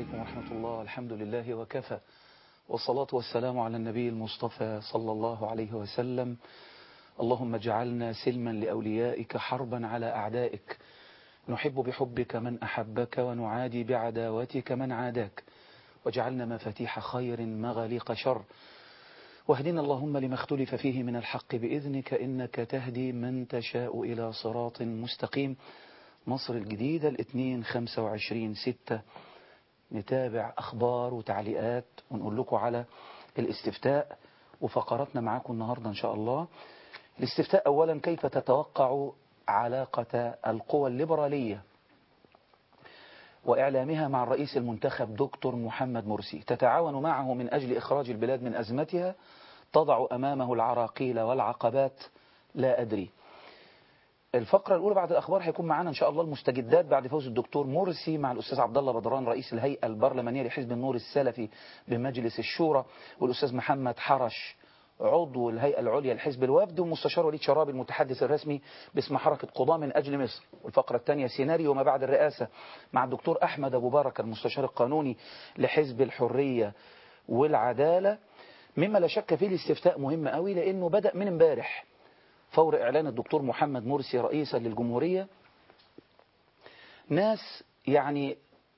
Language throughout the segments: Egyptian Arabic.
عليكم ورحمة الله الحمد لله وكفى والصلاة والسلام على النبي المصطفى صلى الله عليه وسلم اللهم اجعلنا سلما لأوليائك حربا على أعدائك نحب بحبك من أحبك ونعادي بعداوتك من عاداك واجعلنا مفاتيح خير مغاليق شر واهدنا اللهم لما اختلف فيه من الحق بإذنك إنك تهدي من تشاء إلى صراط مستقيم مصر الجديدة الاثنين خمسة وعشرين ستة نتابع أخبار وتعليقات ونقول لكم على الاستفتاء وفقراتنا معاكم النهاردة إن شاء الله الاستفتاء أولا كيف تتوقع علاقة القوى الليبرالية وإعلامها مع الرئيس المنتخب دكتور محمد مرسي تتعاون معه من أجل إخراج البلاد من أزمتها تضع أمامه العراقيل والعقبات لا أدري الفقرة الأولى بعد الأخبار هيكون معانا إن شاء الله المستجدات بعد فوز الدكتور مرسي مع الأستاذ عبد الله بدران رئيس الهيئة البرلمانية لحزب النور السلفي بمجلس الشورى والأستاذ محمد حرش عضو الهيئة العليا لحزب الوفد ومستشار وليد شرابي المتحدث الرسمي باسم حركة قضاة من أجل مصر والفقرة الثانية سيناريو ما بعد الرئاسة مع الدكتور أحمد أبو بركة المستشار القانوني لحزب الحرية والعدالة مما لا شك فيه الاستفتاء مهم قوي لأنه بدأ من امبارح فور إعلان الدكتور محمد مرسي رئيسا للجمهورية ناس يعني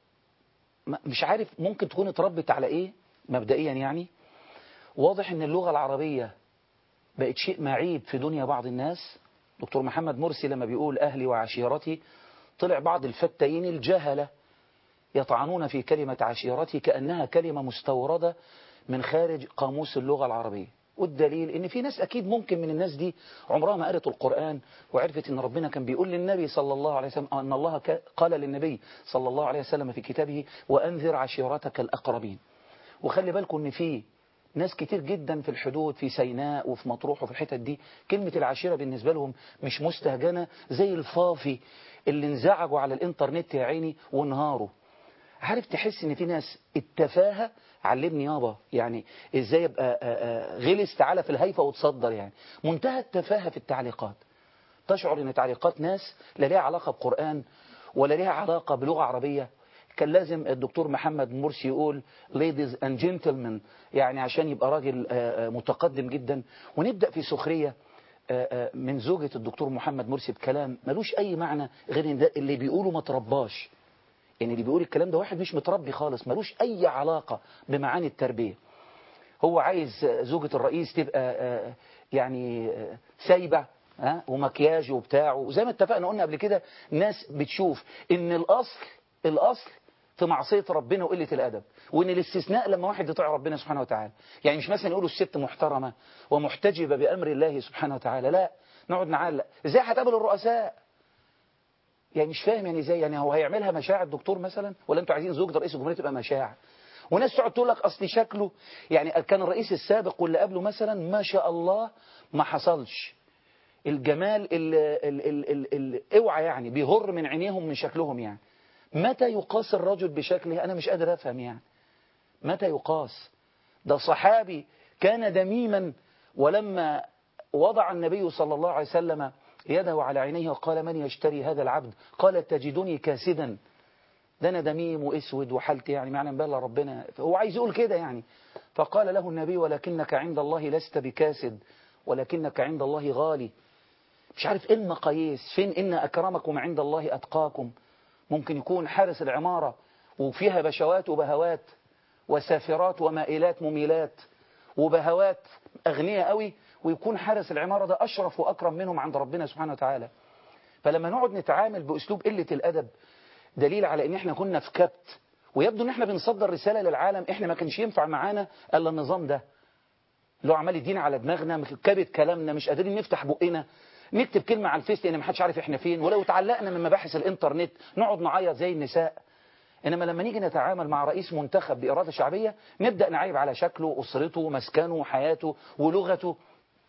مش عارف ممكن تكون اتربت على ايه مبدئيا يعني واضح ان اللغة العربية بقت شيء معيب في دنيا بعض الناس دكتور محمد مرسي لما بيقول أهلي وعشيرتي طلع بعض الفتين الجهلة يطعنون في كلمة عشيرتي كأنها كلمة مستوردة من خارج قاموس اللغة العربية والدليل ان في ناس اكيد ممكن من الناس دي عمرها ما قرت القرآن وعرفت ان ربنا كان بيقول للنبي صلى الله عليه وسلم ان الله قال للنبي صلى الله عليه وسلم في كتابه وانذر عشيرتك الاقربين وخلي بالكم ان في ناس كتير جدا في الحدود في سيناء وفي مطروح وفي الحتت دي كلمة العشيرة بالنسبة لهم مش مستهجنة زي الفافي اللي انزعجوا على الانترنت يا عيني وانهاروا عارف تحس ان في ناس التفاهة علمني يابا يعني ازاي ابقى غلس تعالى في الهيفا وتصدر يعني منتهى التفاهة في التعليقات تشعر ان تعليقات ناس لا ليها علاقة بقرآن ولا ليها علاقة بلغة عربية كان لازم الدكتور محمد مرسي يقول ladies and gentlemen يعني عشان يبقى راجل متقدم جدا ونبدأ في سخرية من زوجة الدكتور محمد مرسي بكلام ملوش أي معنى غير ان ده اللي بيقوله ما ترباش يعني اللي بيقول الكلام ده واحد مش متربي خالص ملوش أي علاقة بمعاني التربية هو عايز زوجة الرئيس تبقى يعني سايبة ها ومكياج وبتاع وزي ما اتفقنا قلنا قبل كده ناس بتشوف ان الأصل الأصل في معصية ربنا وقلة الأدب وإن الاستثناء لما واحد يطيع ربنا سبحانه وتعالى يعني مش مثلا يقولوا الست محترمة ومحتجبة بأمر الله سبحانه وتعالى لا نقعد نعلق ازاي هتقابل الرؤساء يعني مش فاهم يعني ازاي يعني هو هيعملها مشاع الدكتور مثلا ولا انتوا عايزين زوجة رئيس الجمهورية تبقى مشاع وناس تقعد تقول لك اصل شكله يعني كان الرئيس السابق واللي قبله مثلا ما شاء الله ما حصلش الجمال اللي اوعى يعني بيهر من عينيهم من شكلهم يعني متى يقاس الرجل بشكله أنا مش قادر أفهم يعني متى يقاس ده صحابي كان دميما ولما وضع النبي صلى الله عليه وسلم يده على عينيه وقال من يشتري هذا العبد قال تجدني كاسدا ده أنا دميم وإسود وحالتي يعني معنى بلا ربنا هو عايز يقول كده يعني فقال له النبي ولكنك عند الله لست بكاسد ولكنك عند الله غالي مش عارف إيه المقاييس فين إن أكرمكم عند الله أتقاكم ممكن يكون حارس العمارة وفيها بشوات وبهوات وسافرات ومائلات مميلات وبهوات أغنياء قوي ويكون حارس العمارة ده أشرف وأكرم منهم عند ربنا سبحانه وتعالى فلما نقعد نتعامل بأسلوب قلة الأدب دليل على إن إحنا كنا في كبت ويبدو إن إحنا بنصدر رسالة للعالم إحنا ما كانش ينفع معانا إلا النظام ده لو عمال يدينا على دماغنا كبت كلامنا مش قادرين نفتح بقنا نكتب كلمة على الفيس لأن محدش عارف إحنا فين ولو تعلقنا من مباحث الإنترنت نقعد نعيط زي النساء إنما لما نيجي نتعامل مع رئيس منتخب بإرادة شعبية نبدأ نعيب على شكله أسرته مسكنه حياته ولغته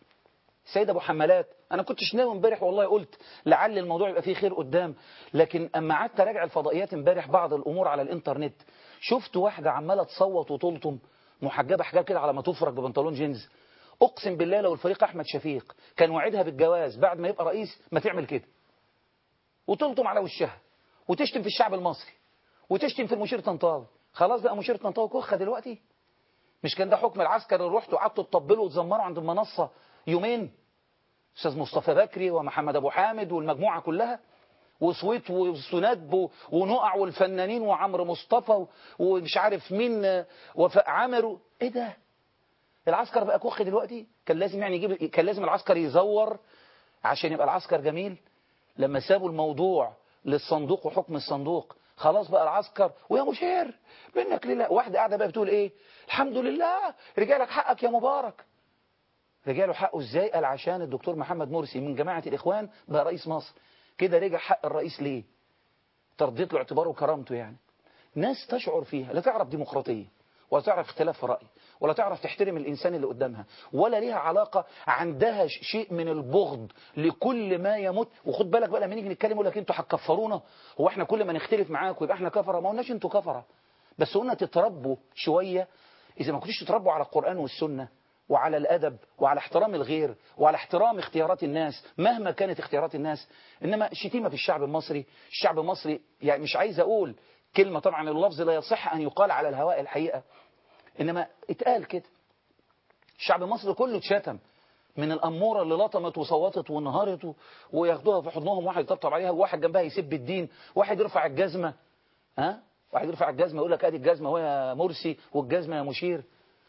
سيد أبو حمالات أنا كنتش ناوي امبارح والله قلت لعل الموضوع يبقى فيه خير قدام لكن أما قعدت أراجع الفضائيات امبارح بعض الأمور على الإنترنت شفت واحدة عمالة تصوت وتلطم محجبة حاجة كده على ما تفرج ببنطلون جينز أقسم بالله لو الفريق أحمد شفيق كان وعدها بالجواز بعد ما يبقى رئيس ما تعمل كده وتلطم على وشها وتشتم في الشعب المصري وتشتم في المشير طنطاوي خلاص بقى مشير طنطاوي كخه دلوقتي مش كان ده حكم العسكر اللي رحتوا قعدتوا تطبلوا وتزمروا عند المنصه يومين استاذ مصطفى بكري ومحمد ابو حامد والمجموعه كلها وسويت وسندب ونقع والفنانين وعمرو مصطفى ومش عارف مين وفاء عامر ايه ده العسكر بقى كخ دلوقتي كان لازم يعني يجيب كان لازم العسكر يزور عشان يبقى العسكر جميل لما سابوا الموضوع للصندوق وحكم الصندوق خلاص بقى العسكر ويا مشير منك لله واحدة قاعدة بقى بتقول ايه الحمد لله رجالك حقك يا مبارك رجاله حقه ازاي قال عشان الدكتور محمد مرسي من جماعة الإخوان بقى رئيس مصر كده رجع حق الرئيس ليه ترضيت له اعتباره وكرامته يعني ناس تشعر فيها لا تعرف ديمقراطية ولا تعرف اختلاف في رأي ولا تعرف تحترم الإنسان اللي قدامها ولا ليها علاقة عندها شيء من البغض لكل ما يموت وخد بالك بقى لما نيجي نتكلم يقول لك انتوا هتكفرونا هو احنا كل ما نختلف معاكم يبقى احنا كفره ما قلناش انتوا كفره بس قلنا تتربوا شوية إذا ما كنتوش تتربوا على القرآن والسنة وعلى الأدب وعلى احترام الغير وعلى احترام اختيارات الناس مهما كانت اختيارات الناس إنما الشتيمة في الشعب المصري الشعب المصري يعني مش عايز أقول كلمة طبعا اللفظ لا يصح أن يقال على الهواء الحقيقة إنما اتقال كده الشعب المصري كله اتشتم من الأمورة اللي لطمت وصوتت وانهارت وياخدوها في حضنهم واحد يطبطب عليها وواحد جنبها يسب الدين واحد يرفع الجزمة ها واحد يرفع الجزمة يقول لك ادي الجزمة هو يا مرسي والجزمة يا مشير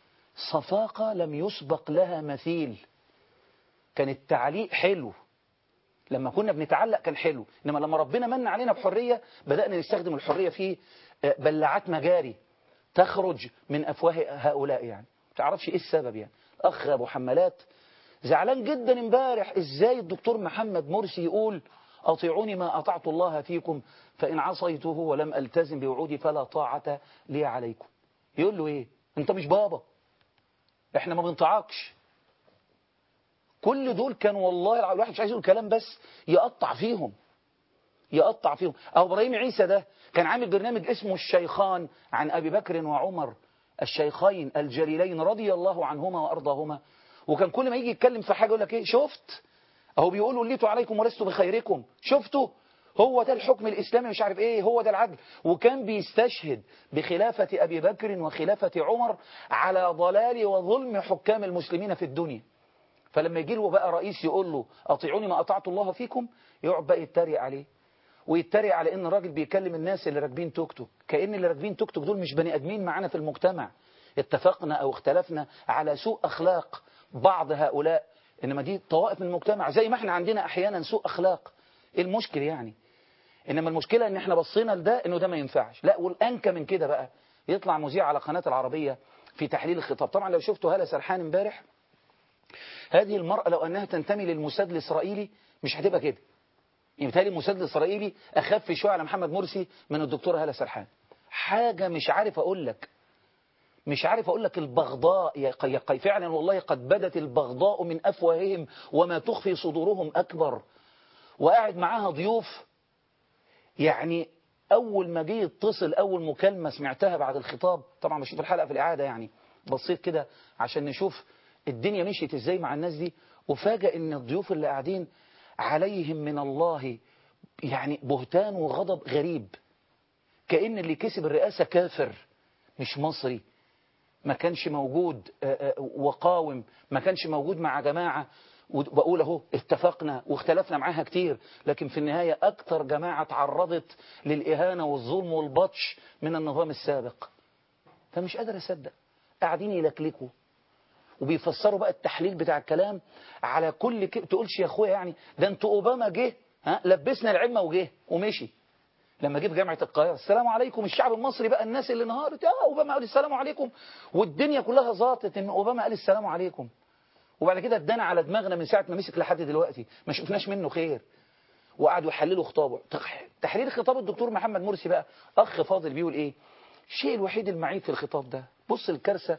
صفاقة لم يسبق لها مثيل كان التعليق حلو لما كنا بنتعلق كان حلو إنما لما ربنا من علينا بحرية بدأنا نستخدم الحرية في بلعات مجاري تخرج من أفواه هؤلاء يعني تعرفش إيه السبب يعني أخ أبو حمالات زعلان جدا امبارح إزاي الدكتور محمد مرسي يقول أطيعوني ما أطعت الله فيكم فإن عصيته ولم ألتزم بوعودي فلا طاعة لي عليكم يقول له إيه أنت مش بابا إحنا ما بنطاعكش كل دول كانوا والله الواحد مش عايز يقول كلام بس يقطع فيهم يقطع فيهم أو إبراهيم عيسى ده كان عامل برنامج اسمه الشيخان عن أبي بكر وعمر الشيخين الجليلين رضي الله عنهما وأرضاهما وكان كل ما يجي يتكلم في حاجة يقول لك إيه شفت أهو بيقولوا وليتوا عليكم ولستوا بخيركم شفتوا هو ده الحكم الإسلامي مش عارف إيه هو ده العدل وكان بيستشهد بخلافة أبي بكر وخلافة عمر على ضلال وظلم حكام المسلمين في الدنيا فلما يجي له بقى رئيس يقول له أطيعوني ما أطعت الله فيكم يقعد بقى يتريق عليه ويتريق على ان الراجل بيكلم الناس اللي راكبين توك توك كأن اللي راكبين توك توك دول مش بني ادمين معانا في المجتمع اتفقنا او اختلفنا على سوء اخلاق بعض هؤلاء انما دي طوائف من المجتمع زي ما احنا عندنا احيانا سوء اخلاق ايه المشكل يعني انما المشكلة ان احنا بصينا لده انه ده ما ينفعش لا والانكى من كده بقى يطلع مذيع على قناة العربية في تحليل الخطاب طبعا لو شفتوا هالة سرحان امبارح هذه المرأة لو انها تنتمي للموساد الاسرائيلي مش هتبقى كده يعني بالتالي الموساد الإسرائيلي أخف شوية على محمد مرسي من الدكتور هالة سرحان حاجة مش عارف أقول لك مش عارف أقول لك البغضاء فعلا والله قد بدت البغضاء من أفواههم وما تخفي صدورهم أكبر وقاعد معاها ضيوف يعني أول ما جه يتصل أول مكالمة سمعتها بعد الخطاب طبعا بشوف الحلقة في الإعادة يعني بصيت كده عشان نشوف الدنيا مشيت إزاي مع الناس دي وفاجأ إن الضيوف اللي قاعدين عليهم من الله يعني بهتان وغضب غريب كأن اللي كسب الرئاسة كافر مش مصري ما كانش موجود وقاوم ما كانش موجود مع جماعة وبقول اهو اتفقنا واختلفنا معاها كتير لكن في النهاية أكثر جماعة تعرضت للإهانة والظلم والبطش من النظام السابق فمش قادر أصدق قاعدين يلكلكوا وبيفسروا بقى التحليل بتاع الكلام على كل ك... تقولش يا اخويا يعني ده انتوا اوباما جه ها لبسنا العمه وجه ومشي لما جه في جامعه القاهره السلام عليكم الشعب المصري بقى الناس اللي انهارت اه اوباما قال السلام عليكم والدنيا كلها زاطت ان اوباما قال السلام عليكم وبعد كده ادانا على دماغنا من ساعه ما مسك لحد دلوقتي ما شفناش منه خير وقعدوا يحللوا خطابه تحليل خطاب الدكتور محمد مرسي بقى اخ فاضل بيقول ايه الشيء الوحيد المعيب في الخطاب ده بص الكارثه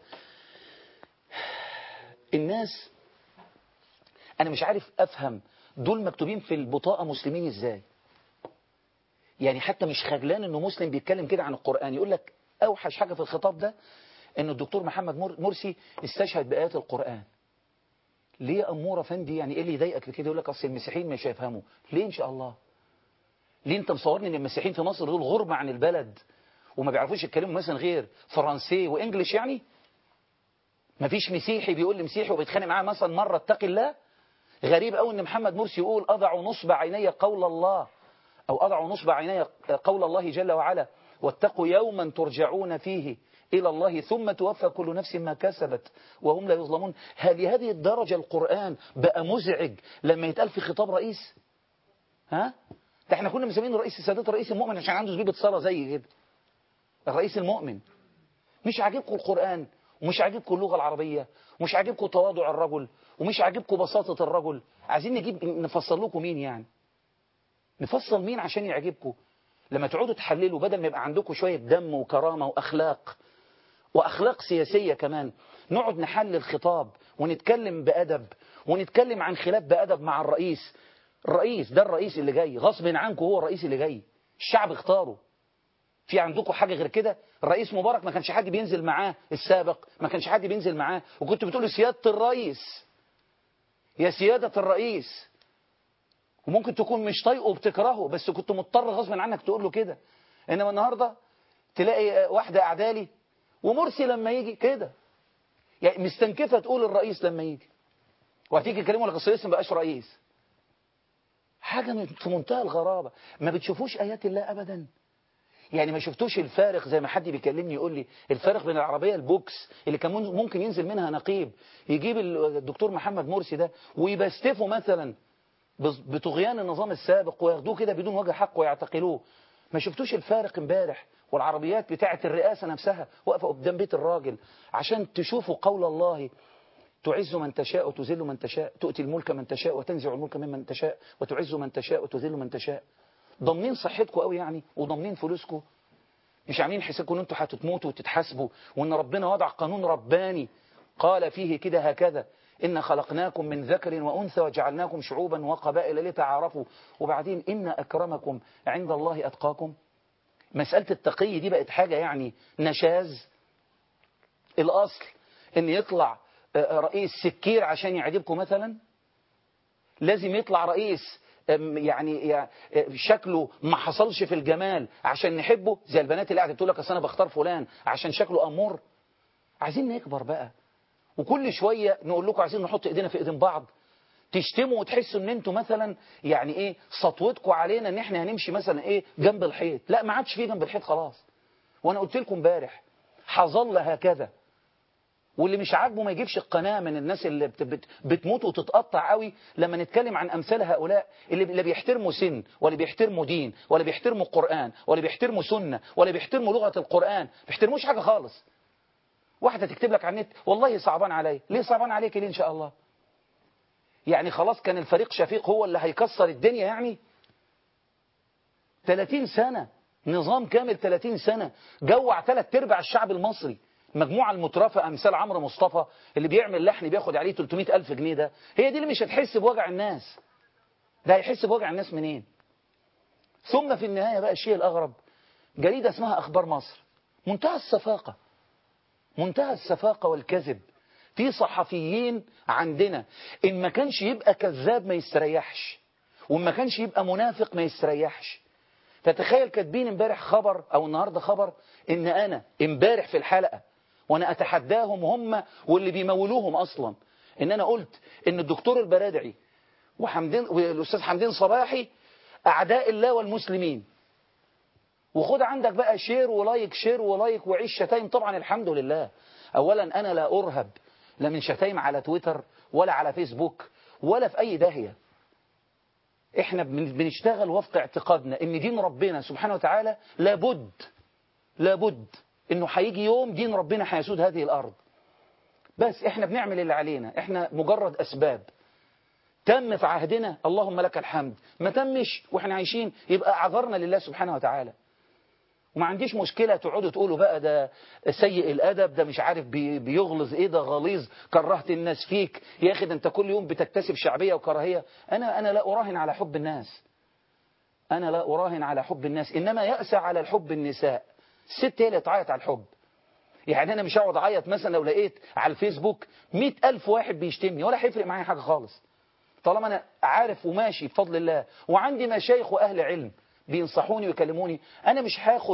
الناس أنا مش عارف أفهم دول مكتوبين في البطاقة مسلمين إزاي يعني حتى مش خجلان أنه مسلم بيتكلم كده عن القرآن يقول لك أوحش حاجة في الخطاب ده أن الدكتور محمد مرسي استشهد بآيات القرآن ليه يا أمورة فندي يعني إيه اللي يضايقك في كده يقول لك أصل المسيحيين مش هيفهموا ليه إن شاء الله ليه أنت مصورني أن المسيحيين في مصر دول غربة عن البلد وما بيعرفوش يتكلموا مثلا غير فرنسي وانجليش يعني ما فيش مسيحي بيقول لمسيحي وبيتخانق معاه مثلا مرة اتقي الله غريب قوي ان محمد مرسي يقول اضع نصب عيني قول الله او اضع نصب عيني قول الله جل وعلا واتقوا يوما ترجعون فيه إلى الله ثم توفى كل نفس ما كسبت وهم لا يظلمون هل هذه الدرجة القرآن بقى مزعج لما يتقال في خطاب رئيس ها ده احنا كنا مسمين رئيس السادات رئيس المؤمن عشان عنده زبيبة صلاة زي كده الرئيس المؤمن مش عاجبكم القرآن ومش عاجبكم اللغة العربية ومش عاجبكم تواضع الرجل ومش عاجبكم بساطة الرجل عايزين نجيب نفصل لكم مين يعني نفصل مين عشان يعجبكم لما تقعدوا تحللوا بدل ما يبقى عندكم شوية دم وكرامة وأخلاق وأخلاق سياسية كمان نقعد نحلل خطاب ونتكلم بأدب ونتكلم عن خلاف بأدب مع الرئيس الرئيس ده الرئيس اللي جاي غصب عنكم هو الرئيس اللي جاي الشعب اختاره في عندكم حاجة غير كده الرئيس مبارك ما كانش حد بينزل معاه السابق ما كانش حد بينزل معاه وكنت بتقولوا سيادة الرئيس يا سيادة الرئيس وممكن تكون مش طايقه وبتكرهه بس كنت مضطر غصب عنك تقول له كده انما النهارده تلاقي واحدة أعدالي ومرسي لما يجي كده يعني مستنكفة تقول الرئيس لما يجي وهتيجي تكلمه لك الرئيس ما بقاش رئيس حاجة في منتهى الغرابة ما بتشوفوش آيات الله أبدا يعني ما شفتوش الفارق زي ما حد بيكلمني يقول لي الفارق بين العربية البوكس اللي كان ممكن ينزل منها نقيب يجيب الدكتور محمد مرسي ده ويبستفوا مثلا بطغيان النظام السابق وياخدوه كده بدون وجه حق ويعتقلوه ما شفتوش الفارق امبارح والعربيات بتاعة الرئاسة نفسها واقفة قدام بيت الراجل عشان تشوفوا قول الله تعز من تشاء وتذل من تشاء تؤتي الملك من تشاء وتنزع الملك ممن تشاء وتعز من تشاء وتذل من تشاء ضامنين صحتكم قوي يعني وضامنين فلوسكم مش عاملين حسابكم ان انتوا هتتموتوا وتتحاسبوا وان ربنا وضع قانون رباني قال فيه كده هكذا إن خلقناكم من ذكر وأنثى وجعلناكم شعوبا وقبائل لتعارفوا وبعدين إن أكرمكم عند الله أتقاكم مسألة التقي دي بقت حاجة يعني نشاز الأصل إن يطلع رئيس سكير عشان يعجبكم مثلا لازم يطلع رئيس يعني شكله ما حصلش في الجمال عشان نحبه زي البنات اللي قاعده تقول لك اصل انا بختار فلان عشان شكله امور عايزين نكبر بقى وكل شويه نقول لكم عايزين نحط ايدينا في ايدين بعض تشتموا وتحسوا ان انتوا مثلا يعني ايه سطوتكم علينا ان احنا هنمشي مثلا ايه جنب الحيط لا ما عادش فيه جنب الحيط خلاص وانا قلت لكم امبارح هظل هكذا واللي مش عاجبه ما يجيبش القناة من الناس اللي بت بت بتموت وتتقطع قوي لما نتكلم عن أمثال هؤلاء اللي, اللي بيحترموا سن ولا بيحترموا دين ولا بيحترموا قرآن ولا بيحترموا سنة ولا بيحترموا لغة القرآن بيحترموش حاجة خالص واحدة تكتب لك على النت والله صعبان علي ليه صعبان عليك ليه إن شاء الله يعني خلاص كان الفريق شفيق هو اللي هيكسر الدنيا يعني 30 سنة نظام كامل 30 سنة جوع ثلاث ارباع الشعب المصري مجموعة المترفة أمثال عمرو مصطفى اللي بيعمل لحن بياخد عليه 300 ألف جنيه ده هي دي اللي مش هتحس بوجع الناس ده هيحس بوجع الناس منين ثم في النهاية بقى الشيء الأغرب جريدة اسمها أخبار مصر منتهى الصفاقة منتهى السفاقة والكذب في صحفيين عندنا إن ما كانش يبقى كذاب ما يستريحش وإن ما كانش يبقى منافق ما يستريحش فتخيل كاتبين امبارح خبر أو النهاردة خبر إن أنا امبارح في الحلقة وأنا أتحداهم هم واللي بيمولوهم أصلا إن أنا قلت إن الدكتور البرادعي وحمدين والأستاذ حمدين صباحي أعداء الله والمسلمين وخد عندك بقى شير ولايك شير ولايك وعيش شتايم طبعا الحمد لله أولا أنا لا أرهب لا من شتايم على تويتر ولا على فيسبوك ولا في أي داهية احنا بنشتغل وفق اعتقادنا ان دين ربنا سبحانه وتعالى لابد لابد انه هيجي يوم دين ربنا هيسود هذه الارض بس احنا بنعمل اللي علينا احنا مجرد اسباب تم في عهدنا اللهم لك الحمد ما تمش واحنا عايشين يبقى عذرنا لله سبحانه وتعالى وما عنديش مشكلة تقعدوا تقولوا بقى ده سيء الأدب ده مش عارف بي بيغلظ إيه ده غليظ كرهت الناس فيك يا أخي ده أنت كل يوم بتكتسب شعبية وكراهية أنا أنا لا أراهن على حب الناس أنا لا أراهن على حب الناس إنما يأسى على الحب النساء الست هي اللي تعيط على الحب يعني أنا مش هقعد أعيط مثلا لو لقيت على الفيسبوك مئة ألف واحد بيشتمني ولا هيفرق معايا حاجة خالص طالما أنا عارف وماشي بفضل الله وعندي مشايخ وأهل علم بينصحوني ويكلموني أنا مش هاخد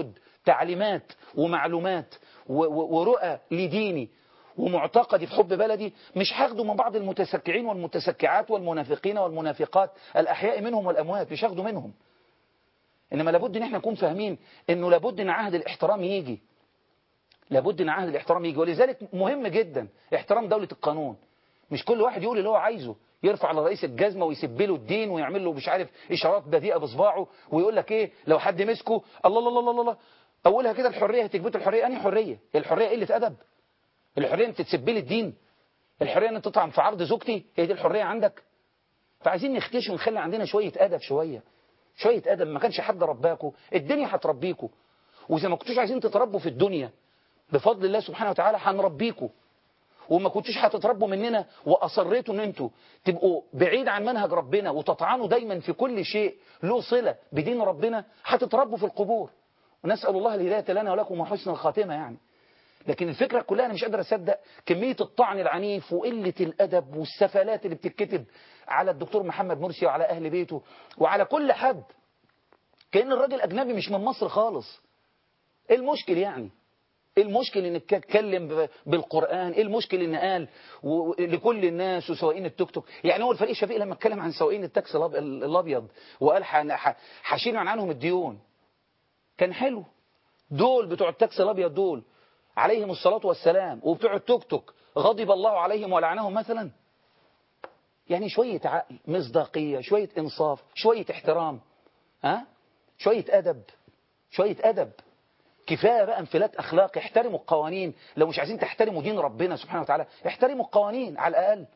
تعليمات ومعلومات ورؤى لديني ومعتقدي في حب بلدي مش هاخده من بعض المتسكعين والمتسكعات والمنافقين والمنافقات الأحياء منهم والأموات مش هاخده منهم إنما لابد إن احنا نكون فاهمين إنه لابد إن عهد الاحترام يجي لابد إن عهد الاحترام يجي ولذلك مهم جدا احترام دولة القانون مش كل واحد يقول اللي هو عايزه يرفع على رئيس الجزمة ويسب له الدين ويعمل له مش عارف إشارات بذيئة بصباعه ويقول لك إيه لو حد مسكه الله الله الله الله, الله أولها كده الحرية هتكبت الحرية أنهي حرية الحرية قلة أدب الحرية أنت تسب لي الدين الحرية أن تطعن في عرض زوجتي هي دي الحرية عندك فعايزين نختشي ونخلي عندنا شوية أدب شوية شوية أدب ما كانش حد رباكوا الدنيا هتربيكوا وإذا ما كنتوش عايزين تتربوا في الدنيا بفضل الله سبحانه وتعالى هنربيكوا وما كنتوش هتتربوا مننا وأصريتوا ان انتوا تبقوا بعيد عن منهج ربنا وتطعنوا دايما في كل شيء له صلة بدين ربنا هتتربوا في القبور ونسأل الله الهداية لنا ولكم وحسن الخاتمة يعني لكن الفكرة كلها أنا مش قادر أصدق كمية الطعن العنيف وقلة الأدب والسفالات اللي بتتكتب على الدكتور محمد مرسي وعلى أهل بيته وعلى كل حد كأن الراجل أجنبي مش من مصر خالص إيه المشكل يعني ايه المشكل انك تتكلم بالقرآن ايه المشكل ان قال لكل الناس وسواقين التوك توك يعني هو الفريق الشفيق لما اتكلم عن سواقين التاكسي الابيض وقال حاشين عن عنهم الديون كان حلو دول بتوع التاكسي الابيض دول عليهم الصلاة والسلام وبتوع التوك توك غضب الله عليهم ولعنهم مثلا يعني شوية عقل مصداقية شوية انصاف شوية احترام ها شوية أدب شوية أدب كفاية بقى انفلات أخلاق احترموا القوانين لو مش عايزين تحترموا دين ربنا سبحانه وتعالى احترموا القوانين على الأقل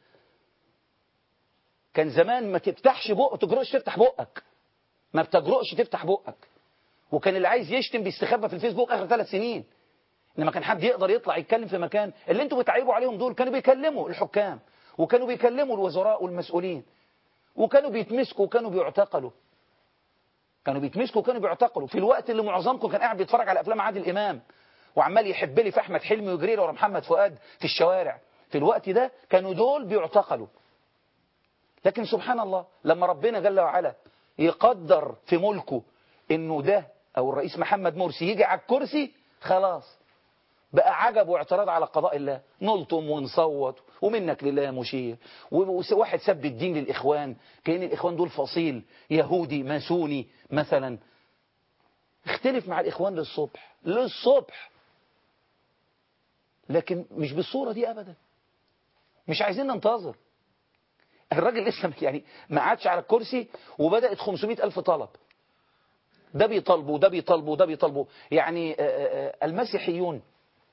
كان زمان ما تفتحش بق تجرؤش تفتح بقك ما بتجرؤش تفتح بقك وكان اللي عايز يشتم بيستخبى في الفيسبوك آخر ثلاث سنين إنما كان حد يقدر يطلع يتكلم في مكان اللي انتوا بتعيبوا عليهم دول كانوا بيكلموا الحكام وكانوا بيكلموا الوزراء والمسؤولين وكانوا بيتمسكوا وكانوا بيعتقلوا كانوا بيتمسكوا وكانوا بيعتقلوا في الوقت اللي معظمكم كان قاعد بيتفرج على افلام عادل امام وعمال يحب لي في احمد حلمي ويجري له ورا محمد فؤاد في الشوارع في الوقت ده كانوا دول بيعتقلوا لكن سبحان الله لما ربنا جل وعلا يقدر في ملكه انه ده او الرئيس محمد مرسي يجي على الكرسي خلاص بقى عجب واعتراض على قضاء الله نلطم ونصوت ومنك لله يا مشير وواحد سب الدين للإخوان كأن الإخوان دول فصيل يهودي ماسوني مثلا اختلف مع الإخوان للصبح للصبح لكن مش بالصورة دي أبدا مش عايزين ننتظر الراجل لسه يعني ما عادش على الكرسي وبدأت 500 ألف طلب ده بيطالبوا ده بيطالبوا ده بيطالبوا يعني المسيحيون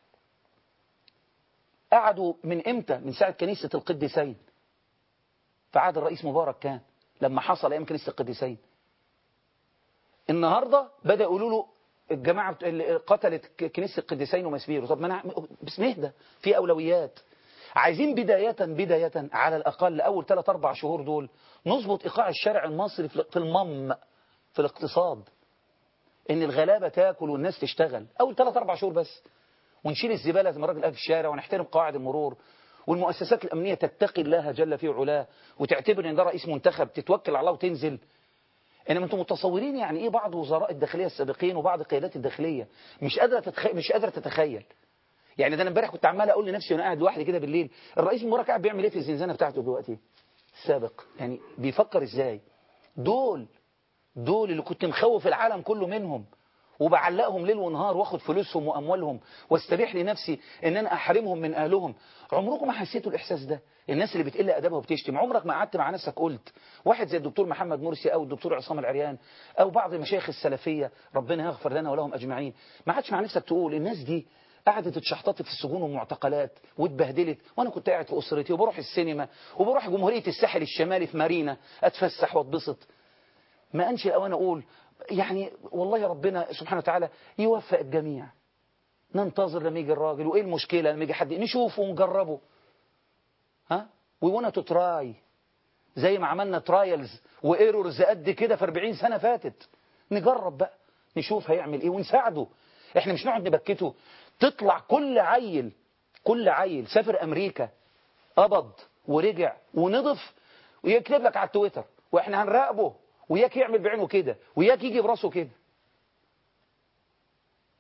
قعدوا من امتى من ساعة كنيسة القديسين في عهد الرئيس مبارك كان لما حصل ايام كنيسة القديسين النهاردة بدأ يقولوا له الجماعة اللي قتلت كنيسة القديسين ومسبيرو طب ما انا بس نهدى في أولويات عايزين بداية بداية على الأقل أول 3 أربع شهور دول نظبط إيقاع الشارع المصري في المم في الاقتصاد إن الغلابة تاكل والناس تشتغل أول 3 أربع شهور بس ونشيل الزبالة زي ما الراجل قال في الشارع ونحترم قواعد المرور والمؤسسات الأمنية تتقي الله جل في علاه وتعتبر إن ده رئيس منتخب تتوكل على الله وتنزل إنما أنتم متصورين يعني إيه بعض وزراء الداخلية السابقين وبعض قيادات الداخلية مش قادرة تتخيل مش قادرة تتخيل يعني ده أنا امبارح كنت عمال أقول لنفسي وأنا قاعد لوحدي كده بالليل الرئيس مبارك قاعد بيعمل إيه في الزنزانة بتاعته دلوقتي السابق يعني بيفكر إزاي دول دول اللي كنت مخوف العالم كله منهم وبعلقهم ليل ونهار واخد فلوسهم واموالهم واستبيح لنفسي ان انا احرمهم من اهلهم عمركم ما حسيتوا الاحساس ده الناس اللي بتقل ادبها وبتشتم عمرك ما قعدت مع نفسك قلت واحد زي الدكتور محمد مرسي او الدكتور عصام العريان او بعض المشايخ السلفيه ربنا يغفر لنا ولهم اجمعين ما عادش مع نفسك تقول الناس دي قعدت اتشحطت في السجون والمعتقلات واتبهدلت وانا كنت قاعد في اسرتي وبروح السينما وبروح جمهوريه الساحل الشمالي في مارينا اتفسح واتبسط ما انشي الاوان اقول يعني والله ربنا سبحانه وتعالى يوفق الجميع ننتظر لما يجي الراجل وايه المشكلة لما يجي حد نشوفه ونجربه ها we want to try زي ما عملنا ترايلز وايرورز قد كده في 40 سنة فاتت نجرب بقى نشوف هيعمل ايه ونساعده احنا مش نقعد نبكته تطلع كل عيل كل عيل سافر امريكا قبض ورجع ونضف ويكتب لك على التويتر واحنا هنراقبه وياك يعمل بعينه كده وياك يجي براسه كده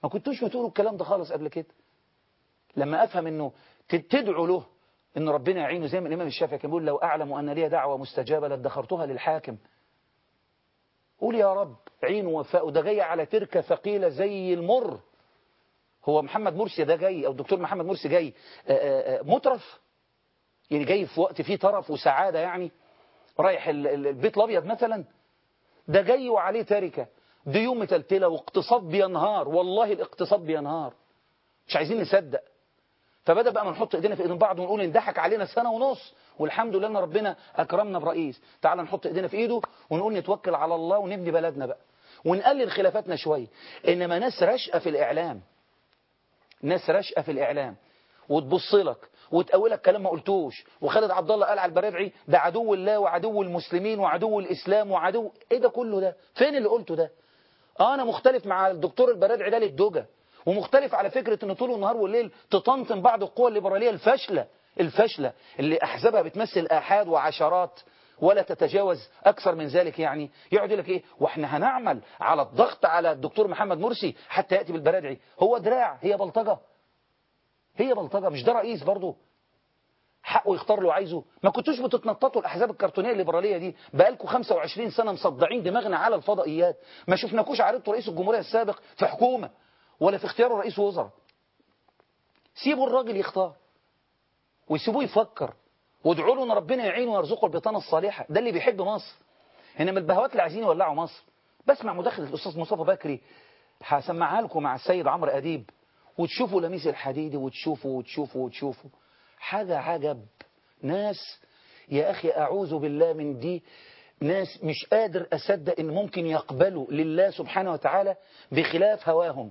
ما كنتوش بتقولوا الكلام ده خالص قبل كده لما أفهم أنه تدعو له أن ربنا يعينه زي ما الإمام الشافعي كان بيقول لو أعلم أن لي دعوة مستجابة لادخرتها للحاكم قول يا رب عين وفاء ده جاي على تركة ثقيلة زي المر هو محمد مرسي ده جاي أو الدكتور محمد مرسي جاي مترف يعني جاي في وقت فيه طرف وسعادة يعني رايح البيت الأبيض مثلا ده جاي وعليه تركة ديون متلتلة واقتصاد بينهار والله الاقتصاد بينهار مش عايزين نصدق فبدأ بقى ما نحط ايدينا في ايدين بعض ونقول اندحك علينا سنة ونص والحمد لله ان ربنا اكرمنا برئيس تعال نحط ايدينا في ايده ونقول نتوكل على الله ونبني بلدنا بقى ونقلل خلافاتنا شوية انما ناس رشقة في الاعلام ناس رشقة في الاعلام وتبص لك وتقولك كلام ما قلتوش وخالد عبد الله قال على البرابعي ده عدو الله وعدو المسلمين وعدو الاسلام وعدو ايه ده كله ده فين اللي قلته ده اه انا مختلف مع الدكتور البرادعي ده للدوجة ومختلف على فكرة ان طول النهار والليل تطنطن بعض القوى الليبرالية الفاشلة الفاشلة اللي احزابها بتمثل احاد وعشرات ولا تتجاوز اكثر من ذلك يعني يقعد يقول لك ايه واحنا هنعمل على الضغط على الدكتور محمد مرسي حتى ياتي بالبرادعي هو دراع هي بلطجه هي بلطجه مش ده رئيس برضه حقه يختار له عايزه ما كنتوش بتتنططوا الاحزاب الكرتونيه الليبراليه دي بقالكم 25 سنه مصدعين دماغنا على الفضائيات ما شفناكوش عرضتوا رئيس الجمهوريه السابق في حكومه ولا في اختياره رئيس وزراء سيبوا الراجل يختار ويسيبوه يفكر وادعوا له ان ربنا يعينه ويرزقه البطانه الصالحه ده اللي بيحب مصر انما البهوات اللي عايزين يولعوا مصر بسمع مداخله الاستاذ مصطفى بكري هسمعها لكم مع السيد عمرو اديب وتشوفوا لميس الحديدي وتشوفوا وتشوفوا وتشوفوا حاجه عجب ناس يا اخي اعوذ بالله من دي ناس مش قادر اصدق ان ممكن يقبلوا لله سبحانه وتعالى بخلاف هواهم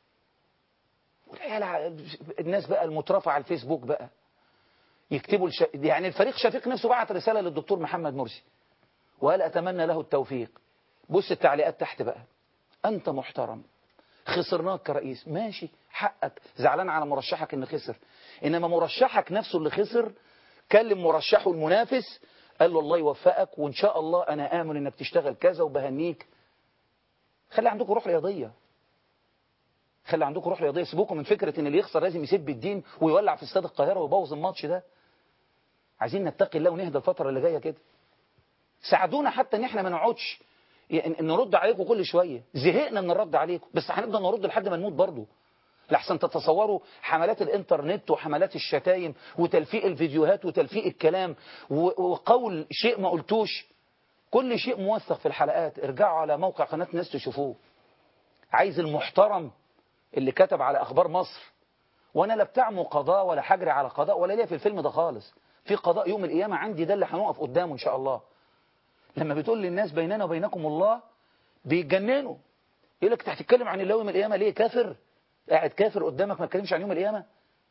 الناس بقى المترفع على الفيسبوك بقى يكتبوا الش... يعني الفريق شفيق نفسه بعت رسالة للدكتور محمد مرسي وقال أتمنى له التوفيق بص التعليقات تحت بقى أنت محترم خسرناك كرئيس ماشي حقك زعلان على مرشحك اللي خسر إنما مرشحك نفسه اللي خسر كلم مرشحه المنافس قال له الله يوفقك وإن شاء الله أنا آمن إنك تشتغل كذا وبهنيك خلي عندكم روح رياضية خلي عندكم روح رياضيه سيبوكم من فكره ان اللي يخسر لازم يسب الدين ويولع في استاد القاهره ويبوظ الماتش ده عايزين نتقي الله ونهدى الفتره اللي جايه كده ساعدونا حتى ان احنا ما نقعدش يعني نرد عليكم كل شويه زهقنا من الرد عليكم بس هنفضل نرد لحد ما نموت برضه لحسن تتصوروا حملات الانترنت وحملات الشتايم وتلفيق الفيديوهات وتلفيق الكلام وقول شيء ما قلتوش كل شيء موثق في الحلقات ارجعوا على موقع قناه ناس تشوفوه عايز المحترم اللي كتب على أخبار مصر وأنا لا بتاع قضاء ولا حجري على قضاء ولا ليا في الفيلم ده خالص في قضاء يوم القيامة عندي ده اللي هنقف قدامه إن شاء الله لما بتقول للناس بيننا وبينكم الله بيتجننوا يقول لك انت هتتكلم عن الله يوم القيامة ليه كافر قاعد كافر قدامك ما تكلمش عن يوم القيامة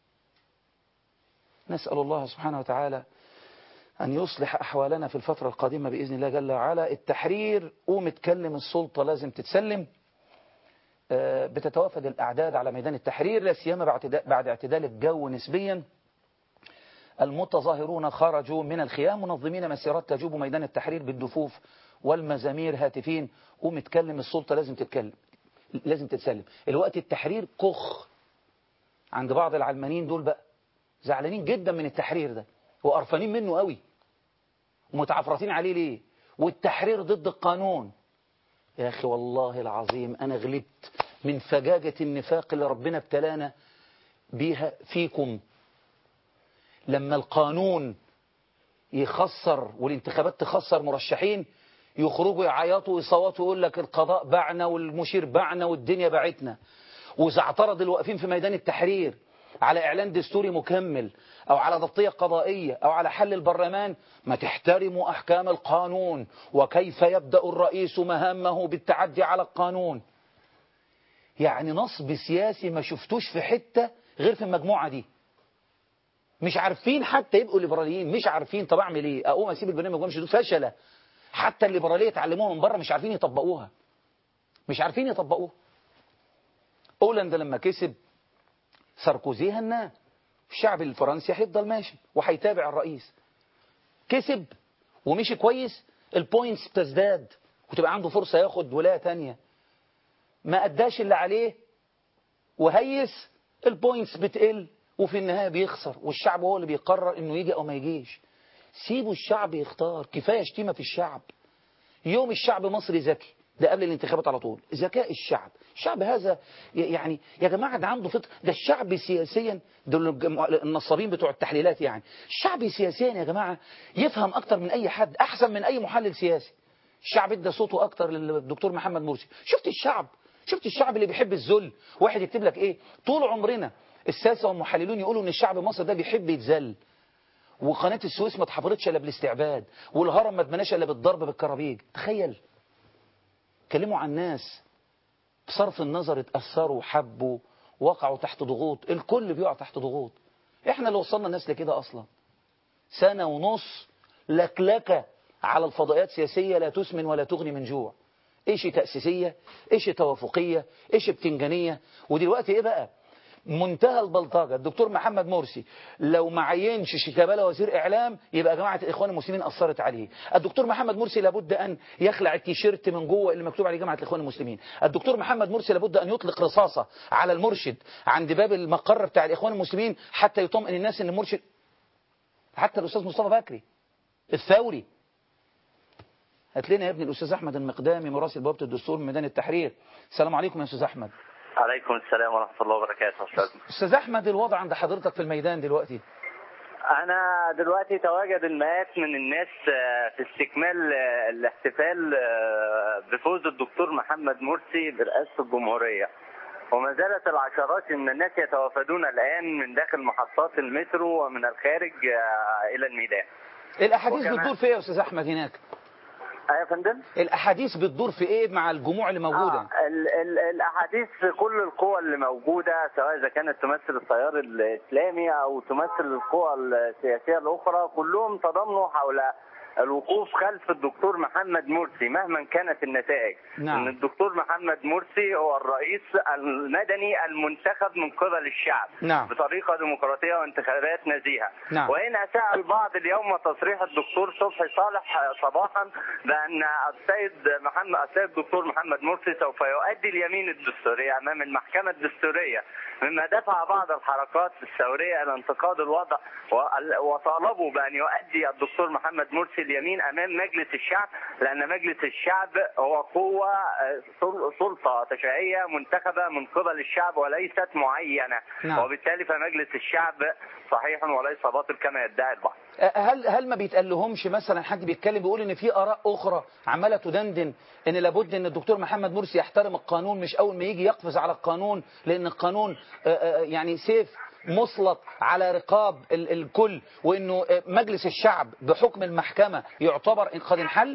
نسأل الله سبحانه وتعالى أن يصلح أحوالنا في الفترة القادمة بإذن الله جل وعلا التحرير قوم اتكلم السلطة لازم تتسلم بتتوافد الأعداد على ميدان التحرير لا سيما بعد اعتدال الجو نسبيا المتظاهرون خرجوا من الخيام منظمين مسيرات تجوب ميدان التحرير بالدفوف والمزامير هاتفين قوم اتكلم السلطة لازم تتكلم لازم تتسلم الوقت التحرير كخ عند بعض العلمانيين دول بقى زعلانين جدا من التحرير ده وقرفانين منه قوي ومتعفرتين عليه ليه والتحرير ضد القانون يا أخي والله العظيم أنا غلبت من فجاجة النفاق اللي ربنا ابتلانا بيها فيكم لما القانون يخسر والانتخابات تخسر مرشحين يخرجوا يعيطوا ويصوتوا ويقول لك القضاء باعنا والمشير باعنا والدنيا باعتنا وإذا اعترض الواقفين في ميدان التحرير على إعلان دستوري مكمل أو على ضبطية قضائية أو على حل البرلمان ما تحترموا أحكام القانون وكيف يبدأ الرئيس مهامه بالتعدي على القانون يعني نصب سياسي ما شفتوش في حتة غير في المجموعة دي مش عارفين حتى يبقوا ليبراليين مش عارفين طب اعمل ايه اقوم اسيب البرنامج وامشي فشله حتى الليبراليه اتعلموها من بره مش عارفين يطبقوها مش عارفين يطبقوها اولندا لما كسب ساركوزي هناه الشعب الفرنسي هيفضل ماشي وهيتابع الرئيس كسب ومشي كويس البوينتس بتزداد وتبقى عنده فرصة ياخد ولاية تانية ما أداش اللي عليه وهيس البوينتس بتقل وفي النهاية بيخسر والشعب هو اللي بيقرر انه يجي او ما يجيش سيبوا الشعب يختار كفاية شتيمة في الشعب يوم الشعب مصري ذكي ده قبل الانتخابات على طول ذكاء الشعب الشعب هذا يعني يا جماعة ده عنده فطر ده الشعب سياسيا دول النصابين بتوع التحليلات يعني الشعب سياسيا يا جماعة يفهم أكتر من أي حد أحسن من أي محلل سياسي الشعب ادى صوته أكتر للدكتور محمد مرسي شفت الشعب شفت الشعب اللي بيحب الذل واحد يكتب لك ايه طول عمرنا الساسة والمحللون يقولوا ان الشعب مصر ده بيحب يتذل وقناة السويس ما اتحفرتش الا بالاستعباد والهرم ما اتبناش الا بالضرب بالكرابيج تخيل كلموا عن ناس بصرف النظر اتأثروا وحبوا وقعوا تحت ضغوط الكل بيقع تحت ضغوط احنا اللي وصلنا الناس لكده اصلا سنة ونص لكلكة على الفضائيات سياسية لا تسمن ولا تغني من جوع ايش تأسيسية ايش توافقية ايش بتنجانية ودلوقتي ايه بقى منتهى البلطجة الدكتور محمد مرسي لو ما عينش شيكابالا وزير إعلام يبقى جماعة الإخوان المسلمين أثرت عليه الدكتور محمد مرسي لابد أن يخلع التيشيرت من جوه اللي مكتوب عليه جماعة الإخوان المسلمين الدكتور محمد مرسي لابد أن يطلق رصاصة على المرشد عند باب المقر بتاع الإخوان المسلمين حتى يطمئن الناس أن المرشد حتى الأستاذ مصطفى بكري الثوري هات لنا يا ابني الأستاذ أحمد المقدامي مراسل بوابة الدستور من ميدان التحرير السلام عليكم يا أستاذ أحمد عليكم السلام ورحمة الله وبركاته أستاذ أستاذ أحمد الوضع عند حضرتك في الميدان دلوقتي أنا دلوقتي تواجد المئات من الناس في استكمال الاحتفال بفوز الدكتور محمد مرسي برئاسة الجمهورية وما زالت العشرات من الناس يتوافدون الآن من داخل محطات المترو ومن الخارج إلى الميدان الأحاديث وكمان- بتدور في إيه يا أستاذ أحمد هناك يا فندم الأحاديث بتدور في إيه مع الجموع اللي موجودة آه ال ال الاحاديث في كل القوى اللي موجوده سواء اذا كانت تمثل التيار الاسلامي او تمثل القوى السياسيه الاخرى كلهم تضامنوا حول الوقوف خلف الدكتور محمد مرسي مهما كانت النتائج نعم. ان الدكتور محمد مرسي هو الرئيس المدني المنتخب من قبل الشعب نعم. بطريقه ديمقراطيه وانتخابات نزيهه نعم. وان اساء البعض اليوم تصريح الدكتور صبحي صالح صباحا بان السيد محمد السيد الدكتور محمد مرسي سوف يؤدي اليمين الدستوريه امام المحكمه الدستوريه مما دفع بعض الحركات الثوريه الى انتقاد الوضع وال- وطالبوا بان يؤدي الدكتور محمد مرسي اليمين امام مجلس الشعب لان مجلس الشعب هو قوه آه، سل- سلطه تشريعيه منتخبه من قبل الشعب وليست معينه نعم. وبالتالي فمجلس الشعب صحيح وليس باطل كما يدعي البعض هل هل ما بيتقالهمش مثلا حد بيتكلم بيقول ان في اراء اخرى عماله تدندن ان لابد ان الدكتور محمد مرسي يحترم القانون مش اول ما يجي يقفز على القانون لان القانون آه، آه، يعني سيف مسلط على رقاب ال- الكل وانه آه، مجلس الشعب بحكم المحكمه يعتبر قد انحل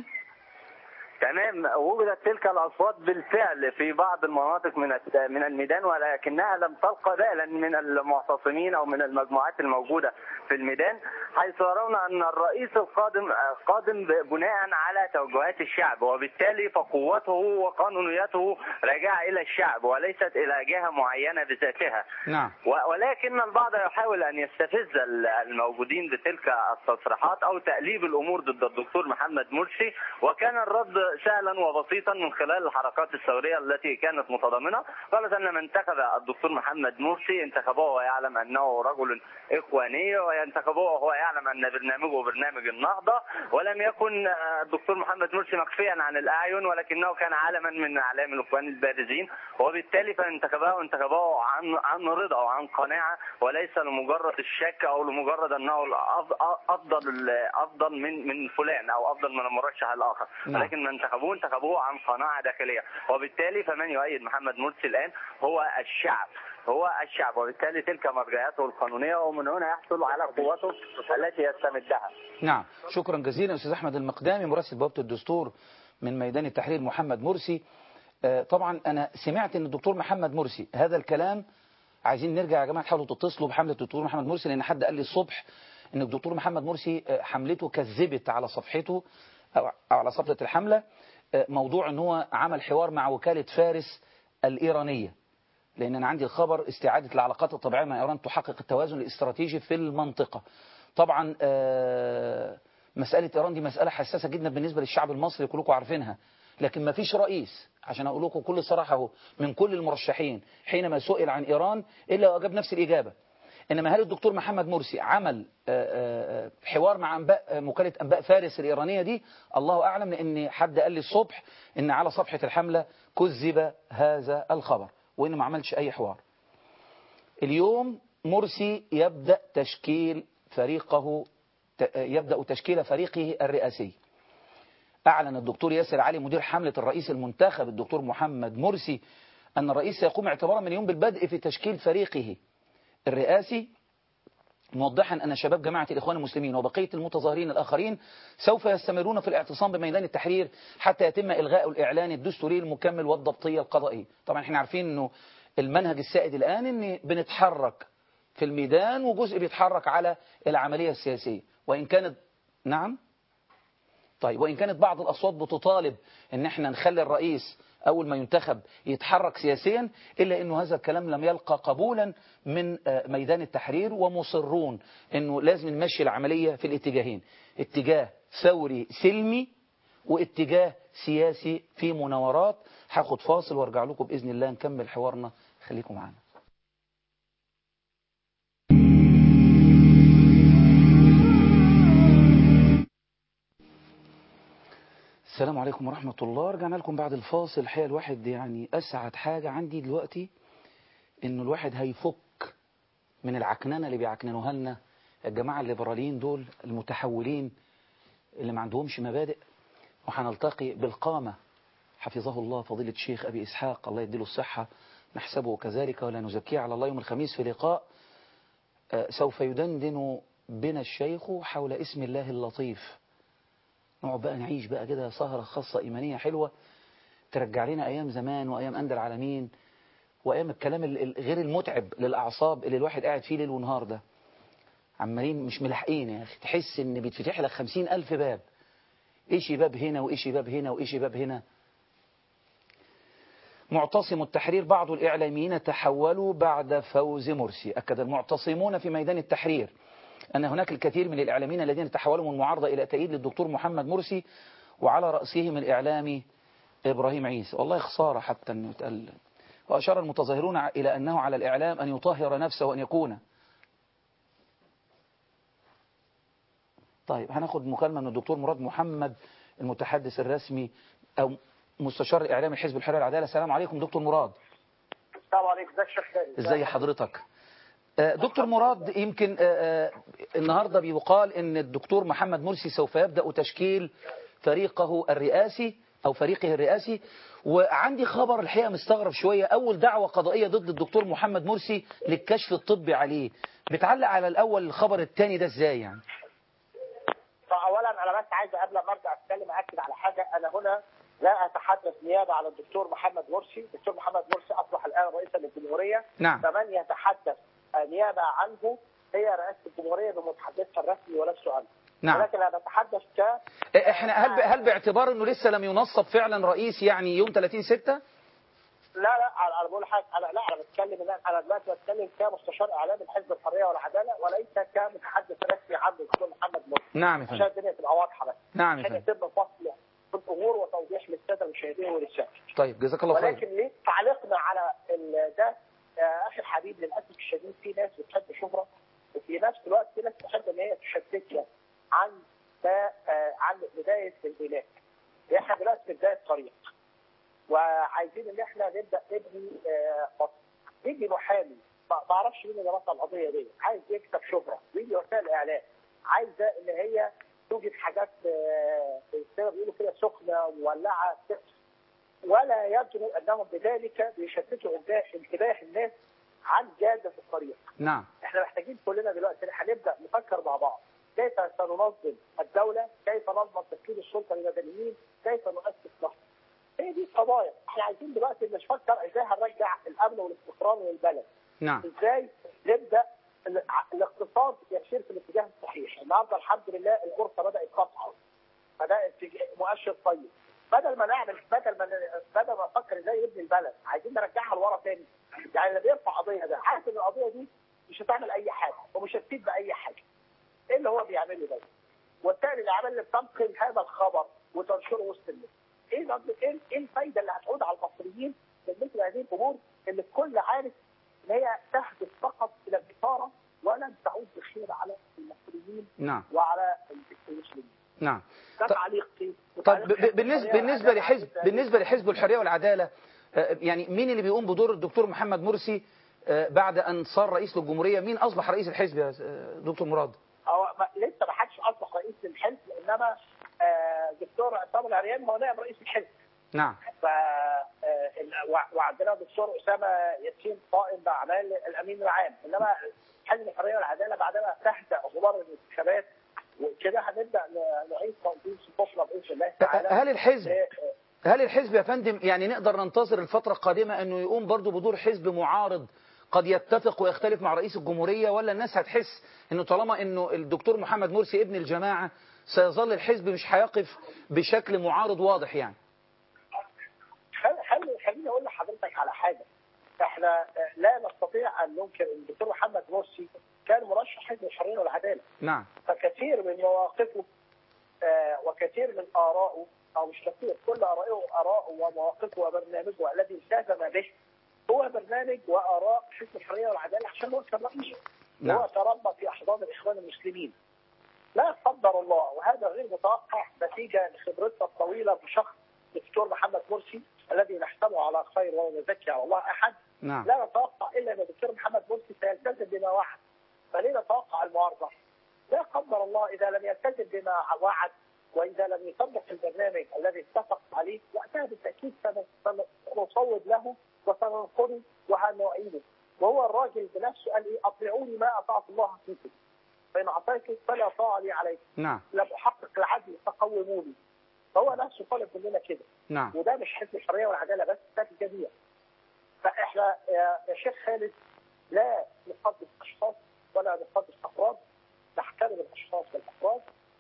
تمام وجدت تلك الاصوات بالفعل في بعض المناطق من الت- من الميدان ولكنها لم تلقى بالا من المعتصمين او من المجموعات الموجوده في الميدان حيث يرون ان الرئيس القادم قادم بناء على توجهات الشعب وبالتالي فقوته وقانونيته راجعه الى الشعب وليست الى جهه معينه بذاتها نعم و- ولكن البعض يحاول ان يستفز ال- الموجودين بتلك التصريحات او تأليب الامور ضد الدكتور محمد مرسي وكان الرد سهلا وبسيطا من خلال الحركات الثوريه التي كانت متضامنه قالت ان من انتخب الدكتور محمد مرسي انتخبه ويعلم انه رجل اخواني وينتخبه وهو يعلم ان برنامجه برنامج النهضه ولم يكن آه، الدكتور محمد مرسي مخفيا عن الاعين ولكنه كان علما من اعلام الاخوان البارزين وبالتالي فانتخبه انتخبه عن عن رضا وعن قناعه وليس لمجرد الشك او لمجرد انه الأف- افضل افضل من من فلان او افضل من المرشح الاخر نعم. ولكن من انتخبوه انتخبوه عن قناعه داخليه وبالتالي فمن يؤيد محمد مرسي الان هو الشعب هو الشعب وبالتالي تلك مرجعياته القانونيه ومن هنا يحصل على قوته التي يستمدها نعم شكرا جزيلا استاذ احمد المقدامي مراسل بوابه الدستور من ميدان التحرير محمد مرسي آه، طبعا انا سمعت ان الدكتور محمد مرسي هذا الكلام عايزين نرجع يا جماعه تحاولوا تتصلوا بحمله الدكتور محمد مرسي لان حد قال لي الصبح ان الدكتور محمد مرسي آه، حملته كذبت على صفحته او أو على صفحه الحمله آه، موضوع ان هو عمل حوار مع وكاله فارس الايرانيه لان انا عندي الخبر استعاده العلاقات الطبيعيه مع ايران تحقق التوازن الاستراتيجي في المنطقه طبعا آه، مساله ايران دي مساله حساسه جدا بالنسبه للشعب المصري كلكم عارفينها لكن ما فيش رئيس عشان أقول لكم كل صراحة اهو من كل المرشحين حينما سئل عن إيران إلا وأجاب نفس الإجابة إنما هل الدكتور محمد مرسي عمل آه، آه، حوار مع أنباء آه، مكالة أنباء فارس الإيرانية دي الله أعلم لأن حد قال لي الصبح إن على صفحة الحملة كذب هذا الخبر وإنه ما عملش أي حوار اليوم مرسي يبدأ تشكيل فريقه ت- يبدأ تشكيل فريقه الرئاسي أعلن الدكتور ياسر علي مدير حملة الرئيس المنتخب الدكتور محمد مرسي أن الرئيس سيقوم اعتبارا من يوم بالبدء في تشكيل فريقه الرئاسي موضحا أن شباب جماعة الإخوان المسلمين وبقية المتظاهرين الآخرين سوف يستمرون في الاعتصام بميدان التحرير حتى يتم إلغاء الإعلان الدستوري المكمل والضبطية القضائية طبعا احنا عارفين أنه المنهج السائد الآن أن بنتحرك في الميدان وجزء بيتحرك على العملية السياسية وإن كانت نعم طيب وإن كانت بعض الأصوات بتطالب أن احنا نخلي الرئيس أول ما ينتخب يتحرك سياسيا إلا أنه هذا الكلام لم يلقى قبولا من آه، ميدان التحرير ومصرون أنه لازم نمشي العملية في الاتجاهين اتجاه ثوري سلمي واتجاه سياسي في مناورات هاخد فاصل وارجع لكم بإذن الله نكمل حوارنا خليكم معنا السلام عليكم ورحمة الله رجعنا لكم بعد الفاصل الحقيقة الواحد يعني أسعد حاجة عندي دلوقتي إنه الواحد هيفك من العكننة اللي بيعكننوها لنا الجماعة الليبراليين دول المتحولين اللي ما عندهمش مبادئ وهنلتقي بالقامة حفظه الله فضيلة الشيخ أبي إسحاق الله يديله الصحة نحسبه كذلك ولا نزكيه على الله يوم الخميس في لقاء آه، سوف يدندن بنا الشيخ حول اسم الله اللطيف نقعد بقى نعيش بقى كده سهرة خاصة إيمانية حلوة ترجع لنا أيام زمان وأيام أندى العالمين وأيام الكلام ال- ال- غير المتعب للأعصاب اللي الواحد قاعد فيه ليل ونهار ده عمالين مش ملاحقين يا أخي تحس إن بيتفتح لك خمسين ألف باب إيشي باب هنا وإيشي باب هنا وإيشي باب هنا معتصم التحرير بعض الإعلاميين تحولوا بعد فوز مرسي أكد المعتصمون في ميدان التحرير أن هناك الكثير من الإعلاميين الذين تحولوا من المعارضة إلى تأييد للدكتور محمد مرسي وعلى رأسهم الإعلامي إبراهيم عيسى والله خسارة حتى أنه يتقال وأشار المتظاهرون إلى أنه على الإعلام أن يطهر نفسه وأن يكون طيب هناخد مكالمة من الدكتور مراد محمد المتحدث الرسمي أو مستشار الإعلامي حزب الحرية والعدالة السلام عليكم دكتور مراد السلام عليكم ازيك يا شيخ خالد ازي حضرتك آه، دكتور مراد يمكن آه، آه، النهاردة بيقال ان الدكتور محمد مرسي سوف يبدأ تشكيل فريقه الرئاسي او فريقه الرئاسي وعندي خبر الحقيقة مستغرب شوية اول دعوة قضائية ضد الدكتور محمد مرسي للكشف الطبي عليه بتعلق على الاول الخبر الثاني ده ازاي يعني فاولا انا بس عايز قبل ما ارجع اتكلم اكد على حاجه انا هنا لا اتحدث نيابه على الدكتور محمد مرسي، الدكتور محمد مرسي اصبح الان رئيسا للجمهوريه نعم فمن يتحدث نيابه عنه هي رئاسه الجمهوريه بمتحدثها الرسمي ولا السؤال نعم ولكن انا بتحدث ك احنا هل ب- هل باعتبار انه لسه لم ينصب فعلا رئيس يعني يوم 30 6 لا لا انا أنا بقول حاجه انا لا انا بتكلم الآن- انا دلوقتي بتكلم كمستشار اعلامي لحزب الحريه والعداله وليس كمتحدث رسمي عن الدكتور محمد مرسي نعم يا عشان فندم الدنيا تبقى واضحه بس نعم يا عشان فندم يتم فصل في الامور وتوضيح للساده المشاهدين وللشعب طيب جزاك الله خير ولكن ليه تعليقنا على ال- ده آه، اخي الحبيب للاسف الشديد في ناس بتحب شهره وفي نفس الوقت في ناس تحب ان هي تشتتك عن ما آه، عن بدايه البلاد. احنا دلوقتي في بدايه طريق وعايزين ان احنا نبدا نبني آه، مصر. يجي محامي ما ما اعرفش مين اللي رفع القضيه دي عايز يكسب شهره ويجي وسائل الاعلام عايزه ان هي توجد حاجات آه، زي ما بيقولوا كده سخنه مولعه ولا يدروا انهم بذلك بيشتتوا انتباه انتباه الناس عن جاده الطريق. نعم احنا محتاجين كلنا دلوقتي هنبدا نفكر مع بعض كيف سننظم الدوله، كيف نضمن تشكيل السلطه للمدنيين، كيف نؤسس مصر. هي دي القضايا، احنا عايزين دلوقتي نفكر ازاي هنرجع الامن والاستقرار للبلد. نعم ازاي نبدا ال- الاقتصاد يسير في الاتجاه الصحيح، النهارده الحمد لله البورصه بدات تصعد. بدات تج- مؤشر طيب. بدل ما نعمل بدل ما ن- بدل ما نفكر ازاي نبني البلد، عايزين نرجعها لورا تاني. يعني اللي بيرفع قضيه ده عارف ان القضيه دي مش هتعمل اي حاجه ومش هتفيد باي حاجه. ايه اللي هو بيعمله ده؟ وسائل الاعلام اللي بتنقل هذا الخبر وتنشره وسط الناس. ايه رد ايه إيه الفايده اللي هتعود على المصريين من مثل هذه الامور اللي الكل عارف ان هي تهدف فقط الى الإثارة ولن تعود بخير على المصريين نعم وعلى المسلمين. نعم ده طب- تعليقي طب ب- ب- بالنسبة بالنسبة لحزب بالنسبة لحزب الحرية والعدالة آه، يعني مين اللي بيقوم بدور الدكتور محمد مرسي آه، بعد أن صار رئيس للجمهورية مين أصبح رئيس الحزب يا آه، دكتور مراد هو ما- لسه ما حدش اصبح رئيس للحزب انما آه، دكتور عصام العريان هو نائب رئيس الحزب نعم ف آه، ال- وع- وعندنا دكتور اسامه ياسين قائم باعمال الامين العام انما حزب الحريه والعداله بعدما تهدأ غبار الانتخابات وكده هنبدا ن- نعيد تنظيم صفوفنا باذن الله تعالى هل الحزب آه، هل الحزب يا فندم يعني نقدر ننتظر الفترة القادمة أنه يقوم برضه بدور حزب معارض قد يتفق ويختلف مع رئيس الجمهورية ولا الناس هتحس أنه طالما أنه الدكتور محمد مرسي ابن الجماعة سيظل الحزب مش هيقف بشكل معارض واضح يعني خل- خل- خليني اقول لحضرتك على حاجه احنا آه، لا نستطيع ان ننكر ان الدكتور محمد مرسي كان مرشح حزب الحريه والعداله نعم فكثير من مواقفه آه، وكثير من آرائه أو مش كثير كل آرائه آراءه ومواقفه وبرنامجه الذي التزم به هو برنامج وآراء حزب الحرية والعدالة عشان هو كان رئيسه نعم. هو تربى في أحضان الإخوان المسلمين لا قدر الله وهذا غير متوقع نتيجة لخبرتنا الطويلة بشخص الدكتور محمد مرسي الذي نحسبه على خير ولا نزكي على الله أحد نعم لا نتوقع الا ان الدكتور محمد مرسي سيلتزم بما وعد فليه نتوقع المعارضه؟ لا قدر الله اذا لم يلتزم بما وعد واذا لم يطبق البرنامج الذي اتفق عليه وقتها بالتاكيد سن- سنصوب له وسننقذه وهنعيده وهو الراجل بنفسه قال ايه اطيعوني ما اطعت الله فيكم فان عصيتم فلا طاعه لي عليكم نعم لم احقق العدل فقوموني فهو نفسه طالب مننا كده نعم وده مش حزب الحريه والعداله بس ده في الجميع فاحنا يا يا شيخ خالد لا نقدس اشخاص ولا نقدس افراد نحترم الاشخاص والافراد